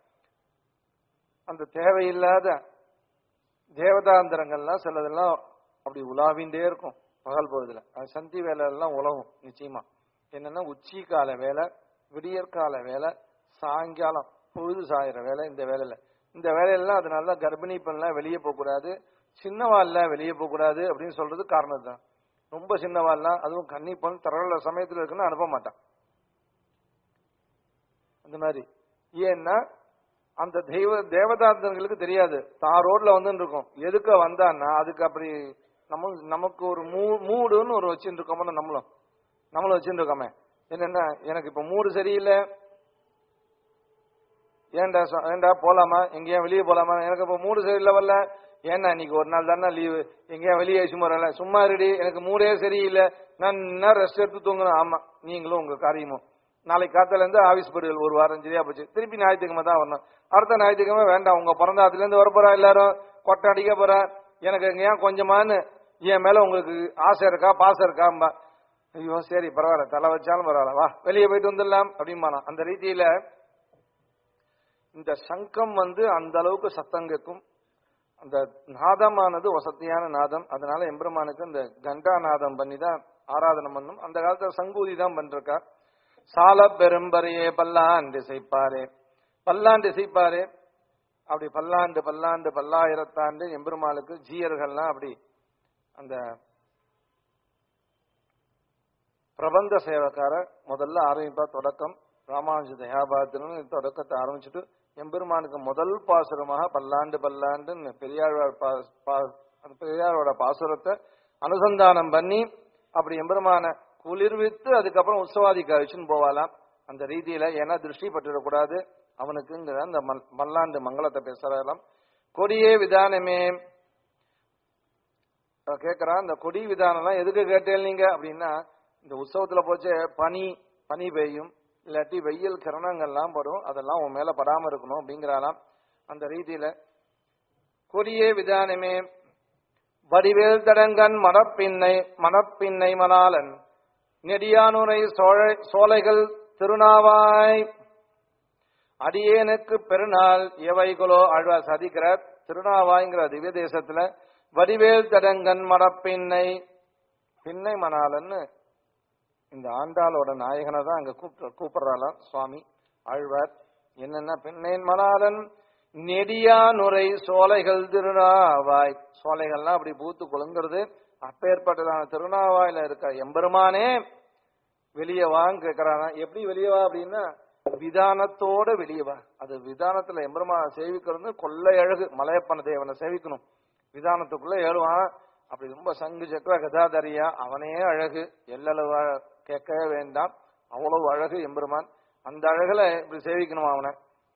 S1: அந்த தேவையில்லாத தேவதாந்திரங்கள்லாம் சிலதெல்லாம் அப்படி உலாவிண்டே இருக்கும் பகல் பொழுதுல அது சந்தி வேலை எல்லாம் உலகும் நிச்சயமா என்னன்னா உச்சி கால வேலை விடியற்கால வேலை சாயங்காலம் பொழுது சாயிற வேலை இந்த வேலையில இந்த வேலையெல்லாம் அதனால தான் கர்ப்பிணி பெண்லாம் வெளியே போகக்கூடாது சின்னவாள்ல வெளியே போகக்கூடாது அப்படின்னு சொல்றது காரணம் தான் ரொம்ப சின்னவாள்லாம் அதுவும் கன்னி பெண் தரல சமயத்துல இருக்குன்னு அனுப்ப மாட்டான் அந்த மாதிரி ஏன்னா அந்த தெய்வ தேவதாந்தங்களுக்கு தெரியாது தான் ரோட்ல வந்து இருக்கும் எதுக்க வந்தான்னா அதுக்கு அப்படி நம்ம நமக்கு ஒரு மூ மூடுன்னு ஒரு வச்சுட்டு இருக்கோமோ நம்மளும் நம்மளும் வச்சுட்டு இருக்கோமே என்னன்னா எனக்கு இப்ப மூடு சரியில்லை ஏன்டா சொ- ஏன்டா போலாமா எங்கேயா வெளியே போலாமா எனக்கு இப்ப மூடு சரியில்லை வரல ஏன்னா இன்னைக்கு ஒரு நாள் தானே லீவு எங்கேயா வெளியே சும்மா வரல சும்மா ரெடி எனக்கு மூடே சரியில்லை நான் என்ன ரெஸ்ட் எடுத்து தூங்கணும் ஆமா நீங்களும் உங்க காரியமும் நாளைக்கு காத்தால இருந்து ஆபீஸ் போடுகள் ஒரு வாரம் சரியா போச்சு திருப்பி ஞாயிற்றுக்கிழமை தான் வரணும் அடுத்த ஞாயிற்றுக்கிழமை வேண்டாம் உங்க பிறந்த அதுல இருந்து வர போறா எல்லாரும் கொட்டை அடிக்க போறா எனக்கு எங்க ஏன் கொஞ்சமான்னு என் மேல உங்களுக்கு ஆசை இருக்கா பாசம் இருக்காம்பா ஐயோ சரி பரவாயில்ல தலை வச்சாலும் பரவாயில்ல வா வெளியே போயிட்டு வந்துடலாம் அப்படிம்பானா அந்த ரீதியில இந்த சங்கம் வந்து அந்த அளவுக்கு சத்தம் கேட்கும் அந்த நாதமானது வசதியான நாதம் அதனால எம்பெருமானுக்கு இந்த கண்டா நாதம் பண்ணி தான் ஆராதனை பண்ணும் அந்த காலத்துல சங்கூதி தான் பண்றக்கா சால பெரும்பரையே பல்லாண்டு செய்ப்பாரே பல்லாண்டு செய்ப்பாரே அப்படி பல்லாண்டு பல்லாண்டு பல்லாயிரத்தாண்டு எம்பெருமாளுக்கு ஜீயர்கள்லாம் அப்படி அந்த பிரபந்த சேவக்கார முதல்ல ஆரம்பிப்பா தொடக்கம் ராமானுஜ தயாபாத்திரன்னு தொடக்கத்தை ஆரம்பிச்சுட்டு எம்பெருமானுக்கு முதல் பாசுரமாக பல்லாண்டு பல்லாண்டுன்னு பெரியாழ்வார் பா- பா- அந்த பெரியாரோட பாசுரத்தை அனுசந்தானம் பண்ணி அப்படி எம்பெருமான குளிர்வித்து அதுக்கப்புறம் உற்சவாதிக்கு அழிச்சுன்னு போவாலாம் அந்த ரீதியில ஏன்னா திருஷ்டி பட்டுடக்கூடாது அவனுக்குங்கிற அந்த மல்- மல்லாண்டு மங்களத்தை பேசலாம் கொடியே விதானமே அவன் கேக்குறான் இந்த கொடி விதானம்லாம் எதுக்கு கேட்டேன் நீங்க அப்படின்னா இந்த உற்சவத்துல போச்சு பனி பனி பெய்யும் இல்லாட்டி வெயில் கிரணங்கள்லாம் படும் அதெல்லாம் உன் மேல படாம இருக்கணும் அப்படிங்கிறாலாம் அந்த ரீதியில கொடியே விதானமே வடிவேல் தடங்கன் மணப்பின்னை மணப்பின்னை மணாளன் நெடியானுரை சோழ சோலைகள் திருநாவாய் அடியேனுக்கு பெருநாள் எவைகளோ அழ்வா சதிக்கிற திருநாவாய்ங்கிற திவ்ய தேசத்துல வடிவேல் தடங்கன் மடப்பின்னை பின்னை மணாலன்னு இந்த ஆண்டாளோட நாயகனை தான் அங்க கூப்பிட்டு கூப்பிடுறாளாம் சுவாமி ஆழ்வார் என்னன்னா பின்னை மணாலன் நெடியா நுரை சோலைகள் திருநாவாய் சோலைகள்லாம் அப்படி பூத்து குலுங்குறது அப்பேற்பட்டதான திருநாவாயில இருக்க எம்பெருமானே வெளியே வான்னு கேக்குறானா எப்படி வெளியே வா அப்படின்னா விதானத்தோட வெளியே வா அது விதானத்துல எம்பெருமான சேவிக்கிறது கொள்ளை அழகு மலையப்பன தேவனை சேவிக்கணும் விதானத்துக்குள்ள ஏழுவான் அப்படி ரொம்ப சங்கு சக்கர கதாதரியா அவனே அழகு எல்லளவு அழ- கேட்கவே வேண்டாம் அவ்வளவு அழகு எம்பெருமான் அந்த அழகுல இப்படி சேவிக்கணும் அவனை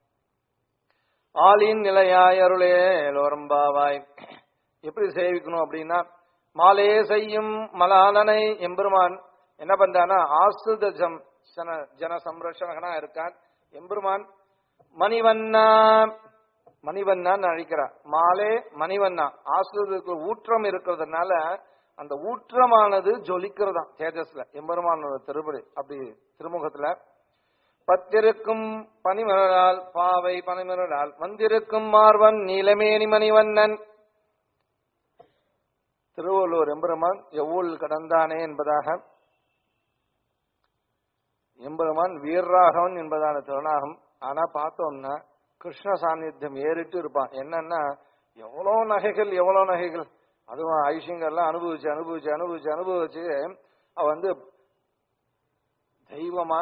S1: ஆளின் நிலையாய் அருளே லோரம்பாவாய் எப்படி சேவிக்கணும் அப்படின்னா மாலே செய்யும் மலாலனை எம்பெருமான் என்ன பண்றானா ஆசுத ஜம் ஜன ஜன சம்ரட்சகனா இருக்கான் எம்பெருமான் மணிவண்ணா மணிவண்ணான்னு அழைக்கிறார் மாலே மணிவண்ணா ஆசுதத்துக்கு ஊற்றம் இருக்கிறதுனால அந்த ஊற்றமானது ஜொலிக்கிறதா தேஜஸ்ல எம்பெருமானோட திருப்படி அப்படி திருமுகத்துல பத்திருக்கும் பனிமலரால் பாவை பனிமலரால் வந்திருக்கும் மார்வன் நீலமேனி மணிவண்ணன் திருவள்ளூர் எம்பெருமான் எவ்வூல் கடந்தானே என்பதாக எம்பெருமான் வீரராகவன் என்பதான திருநாகம் ஆனா பார்த்தோம்னா கிருஷ்ண சாநித்தியம் ஏறிட்டு இருப்பான் என்னன்னா எவ்வளவு நகைகள் எவ்வளவு நகைகள் அதுவும் ஐஷிங்கெல்லாம் அனுபவிச்சு அனுபவிச்சு அனுபவிச்சு அனுபவிச்சு அவ வந்து தெய்வமா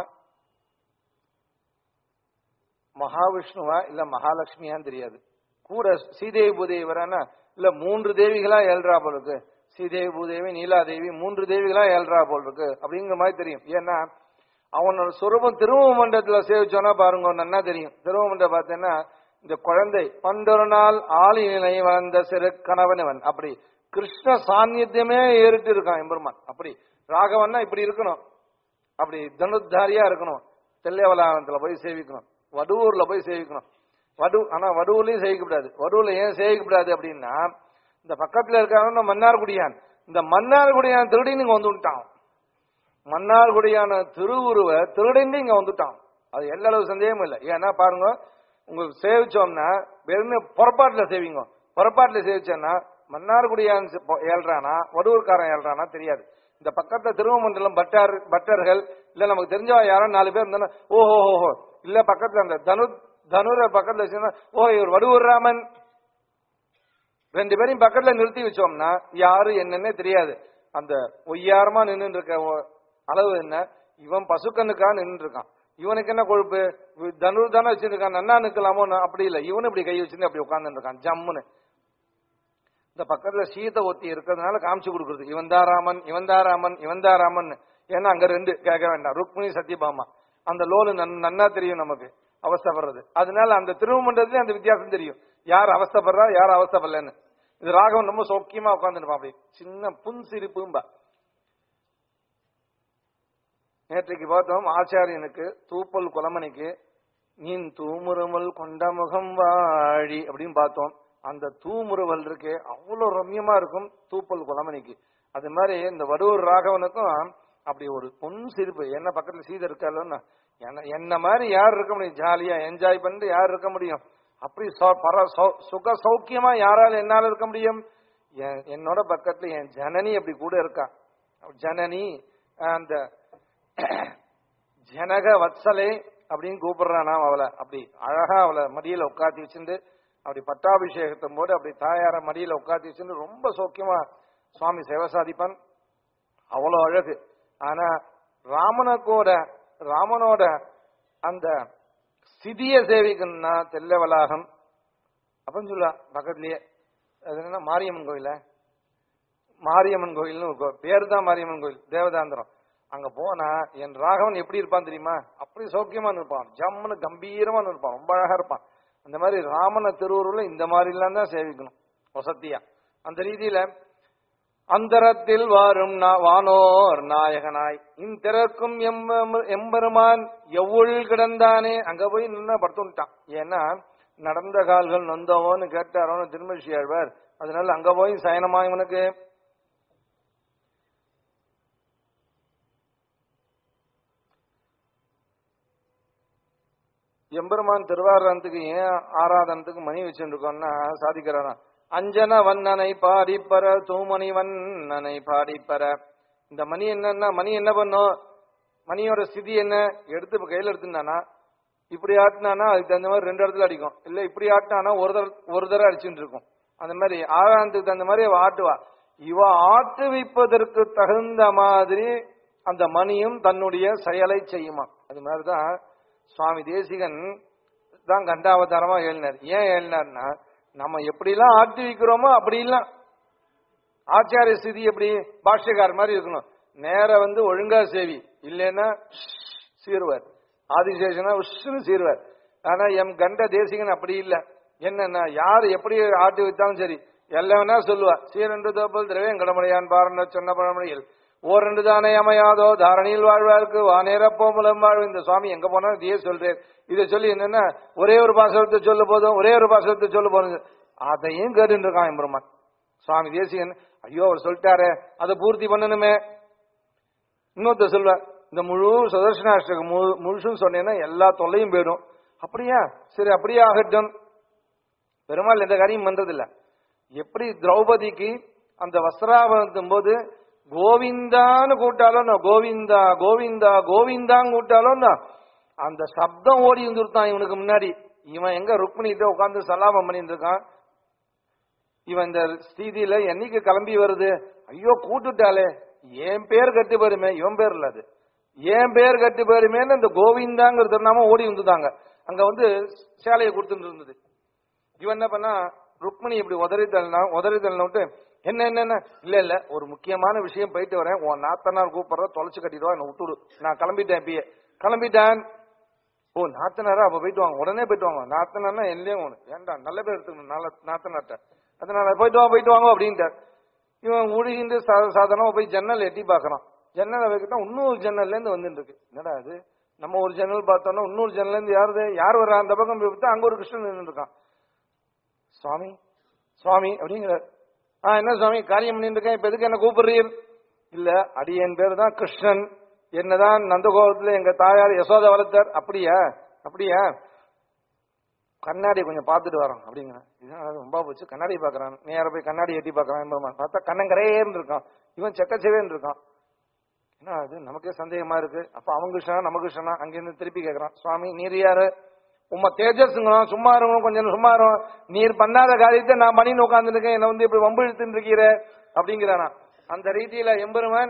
S1: மகாவிஷ்ணுவா இல்ல மகாலட்சுமியான்னு தெரியாது கூட சீதேவி பூதேவி வரானா இல்ல மூன்று தேவிகளா ஏழ்றா போல் இருக்கு சீதேவி பூதேவி நீலாதேவி மூன்று தேவிகளா ஏழ்றா போல் இருக்கு அப்படிங்கிற மாதிரி தெரியும் ஏன்னா அவனோட சுரூபம் திருமண மண்டலத்துல சேவிச்சோன்னா பாருங்க நன்னா தெரியும் திருமண மண்டலம் பார்த்தேன்னா இந்த குழந்தை பண்டொரு நாள் ஆளி நிலை வளர்ந்த சிறு கணவனவன் அப்படி கிருஷ்ண சாநித்தியமே ஏறிட்டு இருக்கான் எம்பெருமான் அப்படி ராகவன்னா இப்படி இருக்கணும் அப்படி தனுத்தாரியா இருக்கணும் தெல்லைவலானத்துல போய் சேவிக்கணும் வடுவூர்ல போய் சேவிக்கணும் வடு ஆனா வடுவூர்லயும் சேவிக்கப்படாது வடுவூர்ல ஏன் சேவிக்கப்படாது அப்படின்னா இந்த பக்கத்துல இருக்காங்க மன்னார்குடியான் இந்த மன்னார்குடியான் திருடின்னு இங்க வந்து விட்டான் மன்னார்குடியான திருவுருவ திருடிந்து இங்க வந்துட்டான் அது எல்லா அளவு சந்தேகமும் இல்லை ஏன்னா பாருங்க உங்களுக்கு சேவிச்சோம்னா வெறும் புறப்பாட்டுல சேவிங்க புறப்பாட்டுல சேவிச்சோன்னா மன்னார்குடியான் செ- பொ- ஏழ்றானா வடுவூர்காரன் ஏழ்றானா தெரியாது இந்த பக்கத்துல திருவமண்டலம் பட்டார் பட்டர்கள் இல்ல நமக்கு தெரிஞ்சவா யாரோ நாலு பேர் இருந்தா ஓஹோ ஓஹோ இல்ல பக்கத்துல அந்த தனு தனுர பக்கத்துல வச்சுன்னா ஓ இவர் வடுவூர் ராமன் ரெண்டு பேரையும் பக்கத்துல நிறுத்தி வச்சோம்னா யாரு என்னன்னே தெரியாது அந்த ஒய்யாரமா நின்று இருக்க ஒ- அளவு என்ன இவன் பசுக்கண்ணுக்கா நின்று இருக்கான் இவனுக்கு என்ன கொழுப்பு இவ- தனுர் தானே வச்சிருக்கான் நன்னா நிக்கலாமோ நான் அப்படி இல்லை இவனு இப்படி கை வச்சுட்டு அப்படி உட்கார்ந்து இருக்கான் ஜம்முன்னு இந்த பக்கத்துல சீதை ஒத்தி இருக்கிறதுனால காமிச்சு கொடுக்குறது இவன் தான் ராமன் இவன் தான் ராமன் இவன் தான் ராமன் ஏன்னா அங்க ரெண்டு கேட்க வேண்டாம் ருக்மிணி சத்யபாமா அந்த லோலு நன்- நன்னா தெரியும் நமக்கு அவஸ்தைப்படுறது அதனால அந்த திருமண்டலத்துல அந்த வித்தியாசம் தெரியும் யார் அவஸ்தைப்படுறா யார் அவஸ்தைப்படலன்னு இது ராகவன் ரொம்ப சௌக்கியமா உட்காந்துருப்பான் அப்படி சின்ன புன் சிரிப்பும்பா நேற்றைக்கு பார்த்தோம் ஆச்சாரியனுக்கு தூப்பல் குலமணிக்கு நீன் தூமுறுமல் கொண்ட முகம் வாழி அப்படின்னு பார்த்தோம் அந்த தூமுறுவல் இருக்கே அவ்வளவு ரம்யமா இருக்கும் தூப்பல் குலமணிக்கு அது மாதிரி இந்த வடூர் ராகவனுக்கும் அப்படி ஒரு பொன் சிரிப்பு என்ன பக்கத்துல சீதை இருக்காளோன்னா என்ன என்ன மாதிரி யார் இருக்க முடியும் ஜாலியா என்ஜாய் பண்ணிட்டு யார் இருக்க முடியும் அப்படி சௌ- பர சௌ- சுக சௌக்கியமா யாரால என்னால இருக்க முடியும் என்- என்னோட பக்கத்துல என் ஜனனி அப்படி கூட இருக்கா ஜனனி அந்த ஜனக வத்சலே அப்படின்னு கூப்பிடுறானாம் அவளை அப்படி அழகா அவளை மடியில உட்காத்தி வச்சுட்டு அப்படி பட்டாபிஷேகத்தும் போது அப்படி தாயார மடியில உட்காத்தி வச்சுட்டு ரொம்ப சௌக்கியமா சுவாமி சேவை சாதிப்பான் அவ்வளவு அழகு ஆனா ராமனுக்கோட ராமனோட அந்த சிதிய சேவிக்கணும்னா தெல்ல வளாகம் அப்படின்னு சொல்லா பக்கத்துலயே அது என்ன மாரியம்மன் கோயில மாரியம்மன் கோயில்னு ஒரு கோ- பேர் தான் மாரியம்மன் கோயில் தேவதாந்திரம் அங்க போனா என் ராகவன் எப்படி இருப்பான் தெரியுமா அப்படி சௌக்கியமா இருப்பான் ஜம்முன்னு கம்பீரமா இருப்பான் ரொம்ப அழகா இருப்பான் அந்த மாதிரி ராமன திருவுருள இந்த மாதிரி எல்லாம் தான் சேவிக்கணும் வசத்தியா அந்த ரீதியில அந்தரத்தில் வாரும் நா- வானோர் நாயகனாய் இந்திறக்கும் எம்ப- எம்பெருமான் எவ்வுள் கிடந்தானே அங்க போய் நின்று படுத்துட்டான் ஏன்னா நடந்த கால்கள் நொந்தவோன்னு கேட்டாரோன்னு திருமஷி ஆழ்வார் அதனால அங்க போய் சயனமா இவனுக்கு எம்பெருமான் திருவாரணத்துக்கு ஏன் ஆராதனத்துக்கு மணி வச்சுருக்கோம்னா சாதிக்கிறாராம் அஞ்சன வண்ணனை பாடிப்பற தூமணி வண்ணனை பாடிப்பற இந்த மணி என்னன்னா மணி என்ன பண்ணும் மணியோட ஸ்திதி என்ன எடுத்து இப்ப கையில எடுத்துனானா இப்படி ஆட்டினானா அதுக்கு தகுந்த மாதிரி ரெண்டு இடத்துல அடிக்கும் இல்ல இப்படி ஆட்டினானா ஒரு தர ஒரு தடவை அடிச்சுட்டு இருக்கும் அந்த மாதிரி ஆராதனத்துக்கு தகுந்த மாதிரி அவ ஆட்டுவா இவ ஆட்டுவிப்பதற்கு தகுந்த மாதிரி அந்த மணியும் தன்னுடைய செயலை செய்யுமா அது மாதிரிதான் சுவாமி தேசிகன் தான் கண்டாவதாரமா எழுதினார் ஏன் எழுதினார்னா நம்ம எப்படிலாம் ஆட்டி வைக்கிறோமோ அப்படிலாம் ஆச்சாரிய ஸ்திதி எப்படி பாஷ்யக்கார் மாதிரி இருக்கணும் நேர வந்து ஒழுங்கா சேவி இல்லைன்னா சீருவார் ஆதிசேஷனா உஷ்னு சீருவார் ஆனா எம் கண்ட தேசிகன் அப்படி இல்ல என்னன்னா யார் எப்படி ஆட்டி வைத்தாலும் சரி எல்லாம்னா சொல்லுவா சீரண்டு தோப்பல் திரவியம் கடமுடையான் பாரண்ட சொன்ன பழமொழியில் ஓரெண்டு தானே அமையாதோ தாரணியில் வாழ்வார்க்கு வானேரப்போ முலம் வாழ்வு இந்த சுவாமி எங்க போனாலும் இதையே சொல்றேன் இதை சொல்லி என்னன்னா ஒரே ஒரு பாசனத்தை சொல்ல போதும் ஒரே ஒரு பாசனத்தை சொல்ல போதும் அதையும் கேட்டுட்டு இருக்கான் எம்பெருமான் சுவாமி தேசிகன் ஐயோ அவர் சொல்லிட்டாரே அதை பூர்த்தி பண்ணணுமே இன்னொருத்த சொல்வ இந்த முழு சுதர்சனாஷ்டகம் முழு முழுசும் சொன்னேன்னா எல்லா தொல்லையும் போயிடும் அப்படியா சரி அப்படியே ஆகட்டும் பெருமாள் எந்த காரியம் பண்றதில்ல எப்படி திரௌபதிக்கு அந்த வஸ்திராபரணத்தும் போது கோவிந்தான்னு கூட்டாலும் கோவிந்தா கோவிந்தா கோவிந்தான்னு கூட்டாலும் அந்த சப்தம் ஓடி வந்துருத்தான் இவனுக்கு முன்னாடி இவன் எங்க ருக்மிணிகிட்ட உட்கார்ந்து சலாபம் பண்ணிட்டு இருக்கான் இவன் இந்த ஸ்திதியில என்னைக்கு கிளம்பி வருது ஐயோ கூட்டுட்டாலே என் பேர் கட்டு போயிருமே இவன் பேர் இல்ல அது என் பேர் கட்டு போயிருமேன்னு இந்த கோவிந்தாங்கிற திருநாமம் ஓடி வந்துட்டாங்க அங்க வந்து சேலையை கொடுத்துட்டு இருந்தது இவன் என்ன பண்ணா ருக்மிணி இப்படி உதறி தள்ளினா உதறி தள்ளின விட்டு என்ன என்ன என்ன இல்ல இல்ல ஒரு முக்கியமான விஷயம் போயிட்டு வரேன் உன் நாத்தனார் கூப்பிடுற தொலைச்சு கட்டிடுவா என்ன விட்டுடு நான் கிளம்பிட்டேன் இப்பயே கிளம்பிட்டேன் ஓ நாத்தனாரா அப்ப போயிட்டு வாங்க உடனே போயிட்டு வாங்க நாத்தனார்னா எல்லையும் ஒண்ணு ஏன்டா நல்ல பேர் எடுத்துக்கணும் நல்ல நாத்தனார்ட்ட அதனால போயிட்டு வாங்க போயிட்டு வாங்க அப்படின்ட்டார் இவன் உழுகின்ற சாதனமா போய் ஜன்னல் எட்டி பார்க்கறான் ஜன்னலை வைக்கிட்டா இன்னொரு ஜன்னல்ல இருந்து வந்துட்டு இருக்கு என்னடா அது நம்ம ஒரு ஜன்னல் பார்த்தோம்னா இன்னொரு ஜன்னல்ல இருந்து யாருது யார் வர்றா அந்த பக்கம் போய் பார்த்தா அங்க ஒரு கிருஷ்ணன் நின்று இருக்கான் சுவாமி சுவாமி அப்படிங்கிற ஆ என்ன சுவாமி காரியம் பண்ணிட்டு இருக்கேன் இப்ப எதுக்கு என்ன கூப்பிடுறீர் இல்ல அடியன் பேர் தான் கிருஷ்ணன் என்னதான் நந்தகோபத்துல எங்க தாயார் யசோத வளர்த்தார் அப்படியா அப்படியா கண்ணாடி கொஞ்சம் பார்த்துட்டு வரோம் அப்படிங்கிற இதான் ரொம்ப போச்சு கண்ணாடி பாக்குறான் நேர போய் கண்ணாடி எட்டி பாக்குறான் பார்த்தா கண்ணங்கரேன்னு இருக்கான் இவன் செக்கச்சவேன்னு இருக்கான் என்ன அது நமக்கே சந்தேகமா இருக்கு அப்ப அவங்க கிருஷ்ணா நம்ம கிருஷ்ணனா அங்கிருந்து திருப்பி கேக்குறான் சுவாமி நீர் யாரு உம்ம தேஜஸ்ங்கிறோம் சும்மா இருக்கணும் கொஞ்சம் சும்மா இருக்கும் நீர் பண்ணாத காரியத்தை நான் பண்ணின்னு உட்கார்ந்துருக்கேன் என்ன வந்து இப்படி வம்பு இழுத்துட்டு இருக்கிற அப்படிங்கிறானா அந்த ரீதியில எம்பெருமான்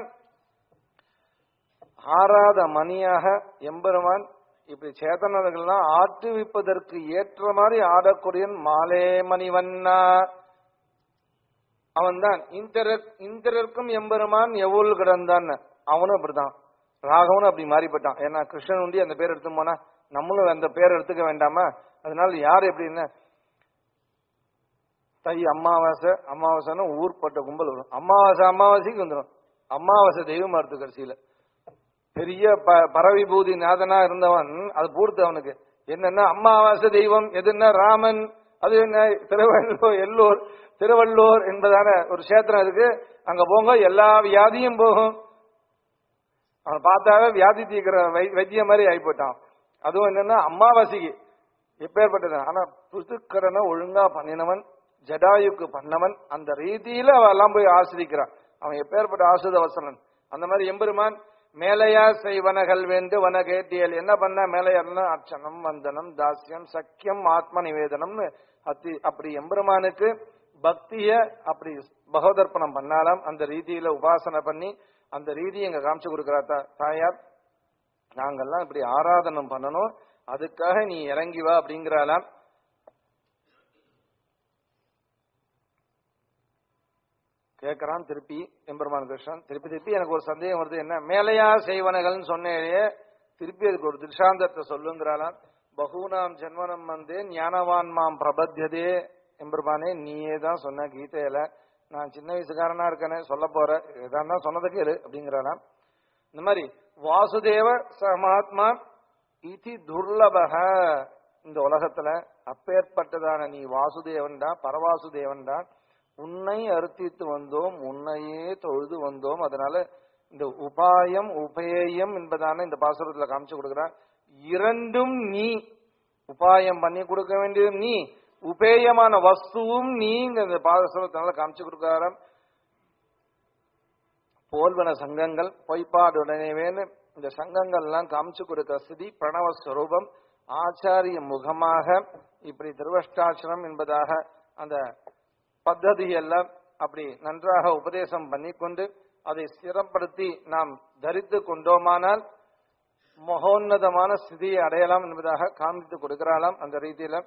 S1: ஆறாத மணியாக எம்பெருமான் இப்படி சேத்தனர்கள்லாம் ஆட்டுவிப்பதற்கு ஏற்ற மாதிரி ஆடக்கூடிய மாலே மணிவண்ணா அவன்தான் இந்திரர் இந்திரருக்கும் எம்பெருமான் எவ்வளவு கிடந்தான் அவனும் அப்படிதான் ராகவனும் அப்படி மாறிப்பட்டான் ஏன்னா கிருஷ்ணன் உண்டி அந்த பேர் எடுத்து போனா நம்மளும் அந்த பேர் எடுத்துக்க வேண்டாமா அதனால யார் எப்படின்னு தை அமாவாசை அமாவாசைன்னு ஊர்பட்ட கும்பல் வரும் அமாவாசை அமாவாசைக்கு வந்துடும் அமாவாசை தெய்வமா இருக்கு கடைசியில பெரிய ப- பரவிபூதி நாதனா இருந்தவன் அது பூர்த்து அவனுக்கு என்னன்னா அமாவாசை தெய்வம் எதுன்னா ராமன் அது என்ன திருவள்ளூர் எல்லூர் திருவள்ளூர் என்பதான ஒரு கஷேத்திரம் இருக்கு அங்க போங்க எல்லா வியாதியும் போகும் அவன் பார்த்தாவே வியாதி தீக்கிற வை- வைத்தியம் மாதிரி ஆகி போயிட்டான் அதுவும் என்னன்னா அமாவாசைக்கு எப்பேற்பட்டது ஆனா புதுக்கரனை ஒழுங்கா பண்ணினவன் ஜடாயுக்கு பண்ணவன் அந்த ரீதியில அவ எல்லாம் போய் ஆசிரிக்கிறான் அவன் எப்பேற்பட்ட ஆசுத வசனன் அந்த மாதிரி எம்பெருமான் மேலையா செய்வனகள் வேண்டு வன கேட்டியல் என்ன பண்ண மேலையார்னா அர்ச்சனம் வந்தனம் தாஸ்யம் சக்கியம் ஆத்ம நிவேதனம்னு அத்தி அப்படி எம்பெருமானுக்கு பக்திய அப்படி பகவதர்ப்பணம் பண்ணாலாம் அந்த ரீதியில உபாசனை பண்ணி அந்த ரீதியை எங்க காமிச்சு கொடுக்கிறா தா- தாயார் நாங்கெல்லாம் இப்படி ஆராதனம் பண்ணணும் அதுக்காக நீ இறங்கி வா அப்படிங்கிறாளாம் கேட்கறான் திருப்பி எம்பெருமான் கிருஷ்ணன் திருப்பி திருப்பி எனக்கு ஒரு சந்தேகம் வருது என்ன மேலையா செய்வனகள்னு சொன்னேனே திருப்பி அதுக்கு ஒரு திருஷாந்தத்தை சொல்லுங்கிறாளாம் பகூனாம் ஜென்மனம் வந்து ஞானவான் மாம் பிரபத்தியதே எம்பெருமானே நீயே தான் சொன்ன கீதையில நான் சின்ன வயசுக்காரனா இருக்கேனே சொல்ல போறேன் எதா சொன்னதுக்கு இரு அப்படிங்கிறாளாம் இந்த மாதிரி வாசுதேவ சமாத்மா இதி துர்லபக இந்த உலகத்துல அப்பேற்பட்டதான நீ வாசுதேவன் தான் பரவாசுதேவன் தான் உன்னை அர்த்தித்து வந்தோம் உன்னையே தொழுது வந்தோம் அதனால இந்த உபாயம் உபேயம் என்பதான இந்த பாசுரத்துல காமிச்சு கொடுக்கிறார் இரண்டும் நீ உபாயம் பண்ணி கொடுக்க வேண்டியது நீ உபேயமான வஸ்துவும் நீங்க இந்த பாசுரத்தினால காமிச்சு கொடுக்கிறாராம் போல்வன சங்கங்கள் பொய்ப்பாடுடனேவேன்னு இந்த சங்கங்கள்லாம் காமிச்சு கொடுக்கிற ஸ்திதி பிரணவ ஸ்வரூபம் ஆச்சாரிய முகமாக இப்படி திருவஷ்டாட்சரம் என்பதாக அந்த பத்ததி எல்லாம் அப்படி நன்றாக உபதேசம் பண்ணிக்கொண்டு அதை ஸ்திரப்படுத்தி நாம் தரித்து கொண்டோமானால் மகோன்னதமான ஸ்திதியை அடையலாம் என்பதாக காண்பித்து கொடுக்கிறாளாம் அந்த ரீதியில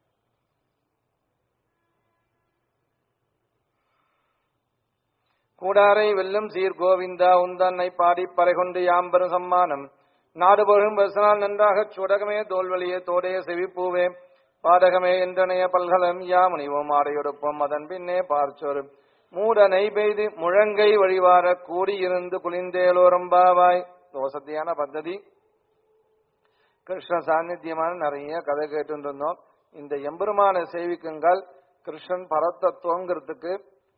S1: கூடாரை வெல்லும் சீர் கோவிந்தா உந்தன்னை பாடி பறைகொண்டு யாம்பெரும் சம்மானம் நாடு பொழும் பசனால் நன்றாகச் சுடகமே தோல்வழியே தோடைய செவிப்பூவே பாடகமே என்றனைய பல்கலம் யாமுனிவோம் ஆடையொடுப்போம் அதன் பின்னே பார்ச்சொரு மூடனை பெய்து முழங்கை வழிவார கூடியிருந்து குளிந்தேலோரம்பாவாய் வசதியான பദ്ധதி கிருஷ்ண சாநித்தியமான நிறைய கதை கேட்டு இருந்தோம் இந்த எம்பெருமான சேவிக்குங்கள் கிருஷ்ணன் பரத்தத்துவங்கிறதுக்கு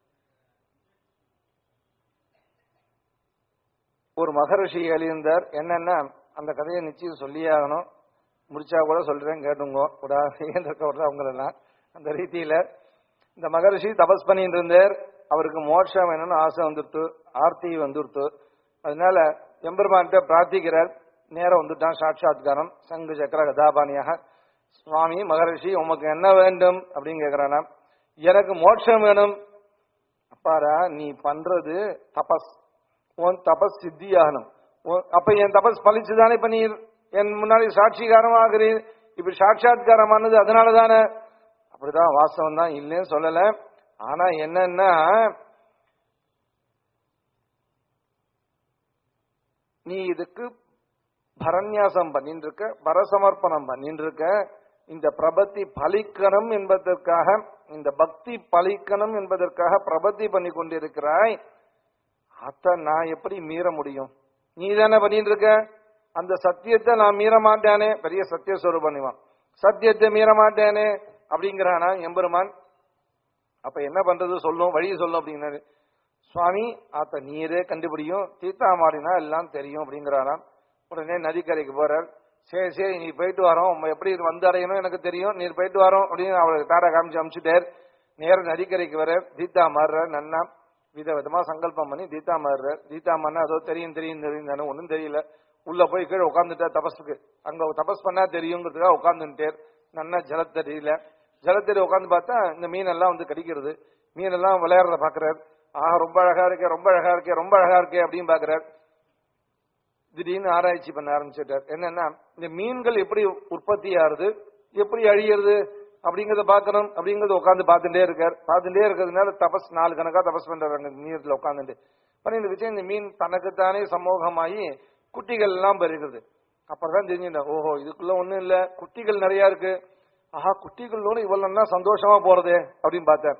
S1: ஒரு மகரிஷி எழுந்தார் என்னன்னா அந்த கதையை நிச்சயம் சொல்லியே ஆகணும் முடிச்சா கூட சொல்றேன் கேட்டுங்கோ கூடாது அவங்களெல்லாம் அந்த ரீதியில இந்த மகரிஷி தபஸ் பண்ணிட்டு இருந்தார் அவருக்கு மோட்சம் வேணும்னு ஆசை வந்துருத்து ஆர்த்தி வந்துருத்து அதனால எம்பெருமான்கிட்ட பிரார்த்திக்கிறார் நேரம் வந்துட்டான் சாட்சாத்காரம் சங்கு சக்கர கதாபாணியாக சுவாமி மகரிஷி உமக்கு என்ன வேண்டும் அப்படின்னு கேக்குறானா எனக்கு மோட்சம் வேணும் அப்பாரா நீ பண்றது தபஸ் உன் தபஸ் சித்தியாகணும் உன்- அப்ப என் தபஸ் பலிச்சுதானே இப்ப நீ என் முன்னாடி சாட்சிகாரம் ஆகிறீர் இப்ப சாட்சாத்காரமானது அதனால தானே அப்படிதான் வாஸ்தவம் தான் இல்லைன்னு சொல்லல ஆனா என்னன்னா நீ இதுக்கு பரநியாசம் பண்ணிட்டு இருக்க பரசமர்ப்பணம் பண்ணிட்டு இருக்க இந்த பிரபத்தி பலிக்கணும் என்பதற்காக இந்த பக்தி பலிக்கணும் என்பதற்காக பிரபத்தி பண்ணி கொண்டிருக்கிறாய் அத நான் எப்படி மீற முடியும் நீ தானே பண்ணிட்டு இருக்க அந்த சத்தியத்தை நான் மீற மாட்டேனே பெரிய சத்திய சொரூபணிவான் சத்தியத்தை மீற மாட்டேனே அப்படிங்கிறானா எம்பெருமான் அப்ப என்ன பண்றது சொல்லும் வழி சொல்லும் அப்படின்னாரு சுவாமி ஆத்த நீரே கண்டுபிடியும் தீர்த்தா மாடினா எல்லாம் தெரியும் அப்படிங்கிறாராம் உடனே நதிக்கரைக்கு போறார் சரி சரி நீ போயிட்டு வரோம் உம்ம எப்படி இது வந்து அடையணும் எனக்கு தெரியும் நீர் போயிட்டு வரோம் அப்படின்னு அவளுக்கு டாடா காமிச்சு அமிச்சுட்டார் நேர நதிக்கரைக்கு வர தீத்தா மாறுறார் நன்னா வித விதமா சங்கல்பம் பண்ணி தீதா மாறுறார் தீதா மாறினா அதோ தெரியும் தெரியும் தெரியும் தானே ஒன்றும் தெரியல உள்ள போய் கீழே உட்காந்துட்டா தபஸுக்கு அங்க தபஸ் பண்ணா தெரியுங்கிறதுக்காக உட்காந்துட்டார் நன்னா ஜலத்தடியில ஜலத்தடி உட்காந்து பார்த்தா இந்த மீன் எல்லாம் வந்து கடிக்கிறது மீன் எல்லாம் விளையாடுறத பாக்குறாரு ஆஹா ரொம்ப அழகா இருக்கே ரொம்ப அழகா இருக்கே ரொம்ப அழகா இருக்கே அப்படின்னு பாக்குறாரு திடீர்னு ஆராய்ச்சி பண்ண ஆரம்பிச்சுட்டார் என்னன்னா இந்த மீன்கள் எப்படி உற்பத்தி ஆகுது எப்படி அழியிறது அப்படிங்கறத பார்க்கணும் அப்படிங்கறத உட்காந்து பார்த்துட்டே இருக்கார் பார்த்துட்டே இருக்கிறதுனால தபஸ் நாலு கணக்கா தபஸ் பண்றாங்க நீரத்துல உட்காந்துட்டு பண்ணிட்டு வச்சு இந்த மீன் தனக்குத்தானே சமூகமாகி குட்டிகள் எல்லாம் பெருகுது அப்பதான் தெரிஞ்சுட்டேன் ஓஹோ இதுக்குள்ள ஒண்ணும் இல்ல குட்டிகள் நிறைய இருக்கு ஆஹா குட்டிகளோட இவ்வளவு சந்தோஷமா போறதே அப்படின்னு பார்த்தேன்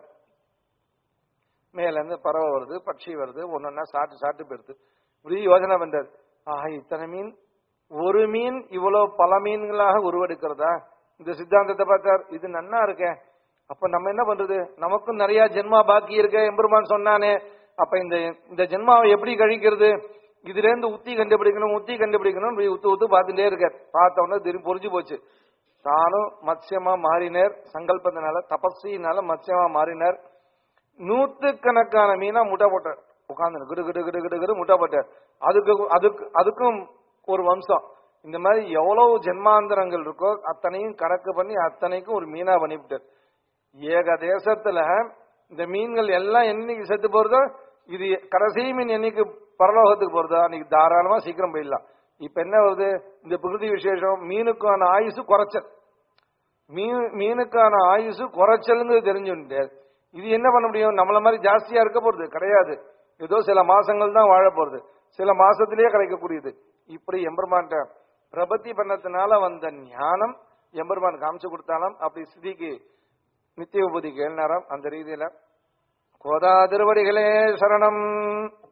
S1: மேல இருந்து பறவை வருது பட்சி வருது ஒன்னொன்னா சாப்பிட்டு சாப்பிட்டு போயிருது இப்படி யோசனை பண்றாரு ஆஹா இத்தனை மீன் ஒரு மீன் இவ்வளவு பல மீன்களாக உருவெடுக்கிறதா இந்த சித்தாந்தத்தை பார்த்தார் இது நன்னா இருக்கே அப்ப நம்ம என்ன பண்றது நமக்கும் நிறைய ஜென்மா பாக்கி இருக்க எம்பெருமான் சொன்னானே அப்ப இந்த இந்த ஜென்மாவை எப்படி கழிக்கிறது இதுல இருந்து உத்தி கண்டுபிடிக்கணும் உத்தி கண்டுபிடிக்கணும் இப்படி உத்து உத்து பார்த்துட்டே இருக்கார் பார்த்த உடனே திரும்பி பொறிஞ்சு போச்சு தானும் மத்சியமா மாறினார் சங்கல்பத்தினால தபஸ்வினால மத்சியமா மாறினார் நூத்துக்கணக்கான மீனா முட்டை போட்டார் உட்காந்து கிடு கிடு கிடு கிடு கிடு முட்டை போட்டார் அதுக்கு அதுக்கு அதுக்கும் ஒரு வம்சம் இந்த மாதிரி எவ்வளவு ஜென்மாந்தரங்கள் இருக்கோ அத்தனையும் கணக்கு பண்ணி அத்தனைக்கும் ஒரு மீனா பண்ணிவிட்டார் ஏக தேசத்துல இந்த மீன்கள் எல்லாம் என்னைக்கு செத்து போறதோ இது கடைசி மீன் என்னைக்கு பரலோகத்துக்கு போறதோ அன்னைக்கு தாராளமா சீக்கிரம் போயிடலாம் இப்ப என்ன வருது இந்த பிரகிருதி விசேஷம் மீனுக்கான ஆயுசு குறைச்சல் மீன் மீனுக்கான ஆயுசு குறைச்சல்ங்கிறது தெரிஞ்சுட்டு இது என்ன பண்ண முடியும் நம்மள மாதிரி ஜாஸ்தியா இருக்க போறது கிடையாது ஏதோ சில மாசங்கள் தான் வாழ போறது சில மாசத்திலேயே கிடைக்கக்கூடியது இப்படி எம்பெருமான்ட்ட பிரபத்தி பண்ணத்தினால வந்த ஞானம் எம்பெருமான் காமிச்சு கொடுத்தாலும் அப்படி ஸ்திதிக்கு நித்திய உபதி கேள்நரம் அந்த ரீதியில கோதா திருவடிகளே சரணம்